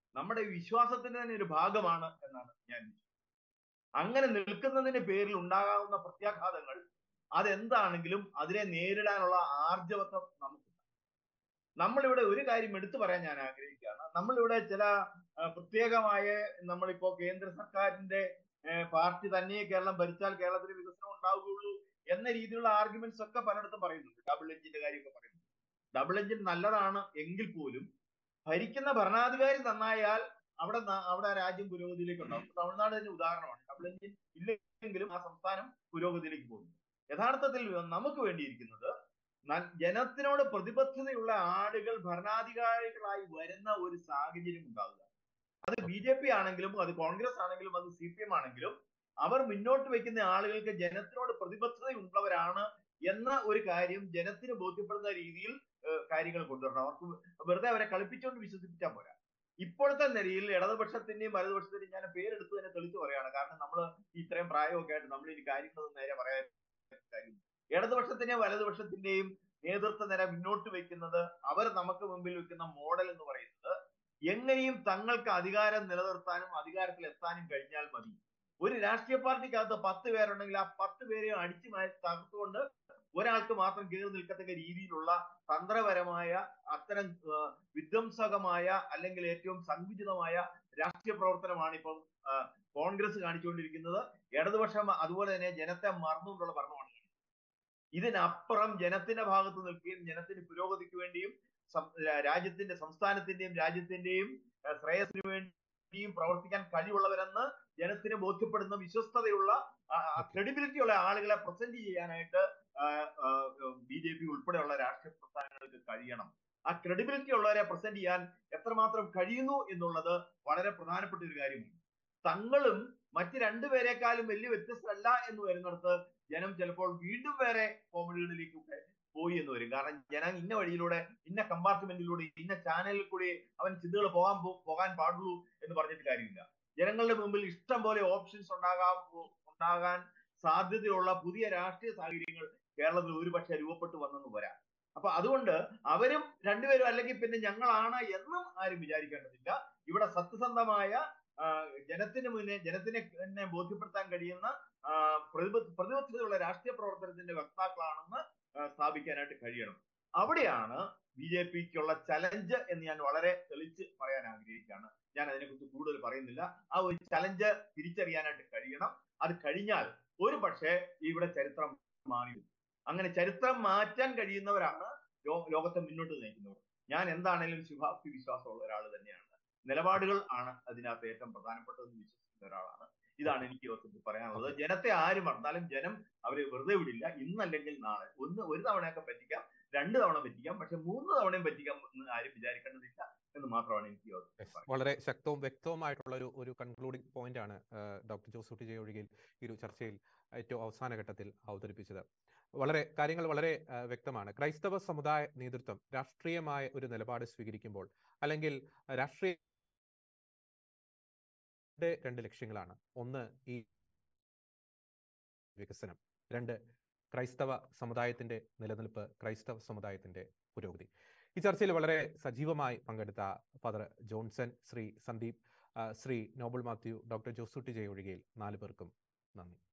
നമ്മുടെ വിശ്വാസത്തിന്റെ തന്നെ ഒരു ഭാഗമാണ് എന്നാണ് ഞാൻ വിശ്വസിക്കുന്നത്. അങ്ങനെ നിൽക്കുന്നതിന്റെ പേരിൽ ഉണ്ടാകാവുന്ന പ്രത്യാഘാതങ്ങൾ അതെന്താണെങ്കിലും അതിനെ നേരിടാനുള്ള ആർജവത്വം നമുക്കുണ്ട് നമ്മളിവിടെ ഒരു കാര്യം എടുത്തു പറയാൻ ഞാൻ ആഗ്രഹിക്കുകയാണ് നമ്മളിവിടെ ചില ആ, പ്രത്യേകമായ നമ്മളിപ്പോ കേന്ദ്ര സർക്കാരിന്റെ ഏ, പാർട്ടി തന്നെ കേരളം ഭരിച്ചാൽ കേരളത്തിന് വികസനം ഉണ്ടാവുകയുള്ളൂ എന്ന രീതിയിലുള്ള ആർഗ്യുമെന്റ്സ് ഒക്കെ പലയിടത്തും പറയുന്നുണ്ട് ഡബിൾ എഞ്ചിന്റെ കാര്യമൊക്കെ പറയുന്നുണ്ട് ഡബിൾ എഞ്ചിൻ നല്ലതാണ് എങ്കിൽ പോലും ഭരിക്കുന്ന ഭരണാധികാരി നന്നായാൽ അവിടെ ന- അവിടെ രാജ്യം പുരോഗതിയിലേക്ക് ഉണ്ടാവും ഇപ്പൊ തമിഴ്നാട് തന്നെ ഉദാഹരണമാണ് ഡബിൾ എഞ്ചിൻ ഇല്ലെങ്കിലും ആ സംസ്ഥാനം പുരോഗതിയിലേക്ക് പോകുന്നു യഥാർത്ഥത്തിൽ നമുക്ക് വേണ്ടിയിരിക്കുന്നത് ന- ജനത്തിനോട് പ്രതിബദ്ധതയുള്ള ആളുകൾ ഭരണാധികാരികളായി വരുന്ന ഒരു സാഹചര്യം ഉണ്ടാവുക അത് ബി ജെ പി ആണെങ്കിലും അത് കോൺഗ്രസ് ആണെങ്കിലും അത് സി പി എം ആണെങ്കിലും അവർ മുന്നോട്ട് വെക്കുന്ന ആളുകൾക്ക് ജനത്തിനോട് പ്രതിബദ്ധതയുള്ളവരാണ് എന്ന ഒരു കാര്യം ജനത്തിന് ബോധ്യപ്പെടുന്ന രീതിയിൽ ഏഹ്, കാര്യങ്ങൾ കൊണ്ടുവരണം അവർക്ക് വെറുതെ അവരെ കളിപ്പിച്ചുകൊണ്ട് വിശ്വസിപ്പിച്ചാൽ പോരാ ഇപ്പോഴത്തെ നിലയിൽ ഇടതുപക്ഷത്തിന്റെയും വലതുപക്ഷത്തിന്റെയും ഞാൻ പേരെടുത്ത് തന്നെ തെളിച്ചു പറയാണ് കാരണം നമ്മൾ ഇത്രയും പ്രായമൊക്കെ ആയിട്ട് നമ്മൾ ഈ കാര്യങ്ങളൊന്നും നേരെ പറയാൻ കാര്യം ഇടതുപക്ഷത്തിന്റെയും വലതുപക്ഷത്തിന്റെയും നേതൃത്വ നിര മുന്നോട്ട് വെക്കുന്നത് അവർ നമുക്ക് മുമ്പിൽ വെക്കുന്ന മോഡൽ എന്ന് പറയുന്നത് എങ്ങനെയും തങ്ങൾക്ക് അധികാരം നിലനിർത്താനും അധികാരത്തിൽ എത്താനും കഴിഞ്ഞാൽ മതി ഒരു രാഷ്ട്രീയ പാർട്ടിക്കകത്ത് പത്ത് പേരുണ്ടെങ്കിൽ ആ പത്ത് പേരെയും അടിച്ചു മാറ്റി തകർത്തുകൊണ്ട് ഒരാൾക്ക് മാത്രം കയറി നിൽക്കത്തക്ക രീതിയിലുള്ള തന്ത്രപരമായ അത്തരം ആ, വിധ്വംസകമായ അല്ലെങ്കിൽ ഏറ്റവും സങ്കുചിതമായ രാഷ്ട്രീയ പ്രവർത്തനമാണ് ഇപ്പം ആ, കോൺഗ്രസ് കാണിച്ചുകൊണ്ടിരിക്കുന്നത് ഇടതുപക്ഷം അതുപോലെ തന്നെ ജനത്തെ മറന്നുകൊണ്ടുള്ള ഭരണമാണ് ഇതിനപ്പുറം ജനത്തിന്റെ ഭാഗത്ത് നിൽക്കുകയും ജനത്തിന്റെ പുരോഗതിക്ക് വേണ്ടിയും സം- രാ- രാജ്യത്തിന്റെ സംസ്ഥാനത്തിന്റെയും രാജ്യത്തിന്റെയും ആ, ശ്രേയസിന് വേണ്ടിയും പ്രവർത്തിക്കാൻ കഴിവുള്ളവരെന്ന് ജനത്തിന് ബോധ്യപ്പെടുന്ന വിശ്വസ്തതയുള്ള ക്രെഡിബിലിറ്റി ഉള്ള ആളുകളെ പ്രസന്റ് ചെയ്യാനായിട്ട് ബി ജെ പി ഉൾപ്പെടെയുള്ള രാഷ്ട്രീയ പ്രസ്ഥാനങ്ങൾക്ക് കഴിയണം ആ ക്രെഡിബിലിറ്റി ഉള്ളവരെ പ്രസന്റ് ചെയ്യാൻ എത്രമാത്രം കഴിയുന്നു എന്നുള്ളത് വളരെ പ്രധാനപ്പെട്ട ഒരു കാര്യമാണ് തങ്ങളും മറ്റ് രണ്ടുപേരെക്കാളും വലിയ വ്യത്യസ്തരല്ല എന്ന് വരുന്നിടത്ത് ജനം ചിലപ്പോൾ വീണ്ടും വേറെ കോമഡികളിലേക്കൊക്കെ പോയി എന്ന് വരും കാരണം ജനം ഇന്ന വഴിയിലൂടെ ഇന്ന കമ്പാർട്ട്മെന്റിലൂടെ ഇന്ന ചാനലിൽ കൂടി അവൻ ചിന്തകൾ പോകാൻ പോ- പോകാൻ പാടുള്ളൂ എന്ന് പറഞ്ഞിട്ട് കാര്യമില്ല ജനങ്ങളുടെ മുമ്പിൽ ഇഷ്ടം പോലെ ഓപ്ഷൻസ് ഉണ്ടാകാൻ ഉണ്ടാകാൻ സാധ്യതയുള്ള പുതിയ രാഷ്ട്രീയ സാഹചര്യങ്ങൾ കേരളത്തിൽ ഒരുപക്ഷെ രൂപപ്പെട്ടു വന്നെന്ന് വരാം അപ്പൊ അതുകൊണ്ട് അവരും രണ്ടുപേരും അല്ലെങ്കിൽ പിന്നെ ഞങ്ങളാണ് എന്നും ആരും വിചാരിക്കേണ്ടതില്ല ഇവിടെ സത്യസന്ധമായ ആ, ജനത്തിന് മുന്നേ ജനത്തിനെ തന്നെ ബോധ്യപ്പെടുത്താൻ കഴിയുന്ന ആ, പ്രതിബദ്ധ പ്രതിബദ്ധതയുള്ള രാഷ്ട്രീയ പ്രവർത്തനത്തിന്റെ വക്താക്കളാണെന്ന് ആ, സ്ഥാപിക്കാനായിട്ട് കഴിയണം അവിടെയാണ് ബി ജെ പിക്കുള്ള ചലഞ്ച് എന്ന് ഞാൻ വളരെ തെളിച്ച് പറയാൻ ആഗ്രഹിക്കുകയാണ് ഞാൻ അതിനെക്കുറിച്ച് കൂടുതൽ പറയുന്നില്ല ആ ഒരു ചലഞ്ച് തിരിച്ചറിയാനായിട്ട് കഴിയണം അത് കഴിഞ്ഞാൽ ഒരു പക്ഷേ ഇവിടെ ചരിത്രം മാറി വരും. അങ്ങനെ ചരിത്രം മാറ്റാൻ കഴിയുന്നവരാണ് ലോ- ലോകത്തെ മുന്നോട്ട് നയിക്കുന്നവർ ഞാൻ എന്താണേലും ശുഭാപ്തി വിശ്വാസമുള്ള ഒരാൾ തന്നെയാണ് നിലപാടുകൾ ആണ് അതിനകത്ത് ഏറ്റവും പ്രധാനപ്പെട്ടതെന്ന് വിശ്വസിക്കുന്ന ഒരാളാണ് ഇതാണ് എനിക്ക് ഈ അവസരത്തിൽ പറയാനുള്ളത് ജനത്തെ ആര് മറന്നാലും ജനം അവരെ വെറുതെ വിടില്ല ഇന്നല്ലെങ്കിൽ നാളെ ഒന്ന് ഒരു തവണയൊക്കെ പറ്റിക്കാം രണ്ട് തവണ പറ്റിക്കാം പക്ഷെ മൂന്ന് തവണയും പറ്റിക്കാം എന്ന് ആരും വിചാരിക്കേണ്ടതില്ല എന്ന് മാത്രമാണ് എനിക്ക് ഈ അവസരത്തിൽ Yes. പറയാനുള്ളത്. വളരെ ശക്തവും വ്യക്തവുമായിട്ടുള്ള ഒരു ഒരു കൺക്ലൂഡിംഗ് പോയിന്റ് ആണ് ഡോക്ടർ ജോസൂട്ടി ജെ ഒഴികയിൽ ഈ ഒരു ചർച്ചയിൽ ഏറ്റവും അവസാന ഘട്ടത്തിൽ അവതരിപ്പിച്ചത് വളരെ കാര്യങ്ങൾ വളരെ ആ, വ്യക്തമാണ് ക്രൈസ്തവ സമുദായ നേതൃത്വം രാഷ്ട്രീയമായ ഒരു നിലപാട് സ്വീകരിക്കുമ്പോൾ അല്ലെങ്കിൽ രാഷ്ട്രീയ രണ്ട് രണ്ട് ലക്ഷ്യങ്ങളാണ് ഒന്ന് ഈ വികസനം രണ്ട് ക്രൈസ്തവ സമുദായത്തിന്റെ നിലനിൽപ്പ് ക്രൈസ്തവ സമുദായത്തിന്റെ പുരോഗതി ഈ ചർച്ചയിൽ വളരെ സജീവമായി പങ്കെടുത്ത ഫാദർ ജോൺസൺ ശ്രീ സന്ദീപ് ആ, Shri Noble Mathew doctor Josootty J ഒഴികയിൽ നാലു പേർക്കും നന്ദി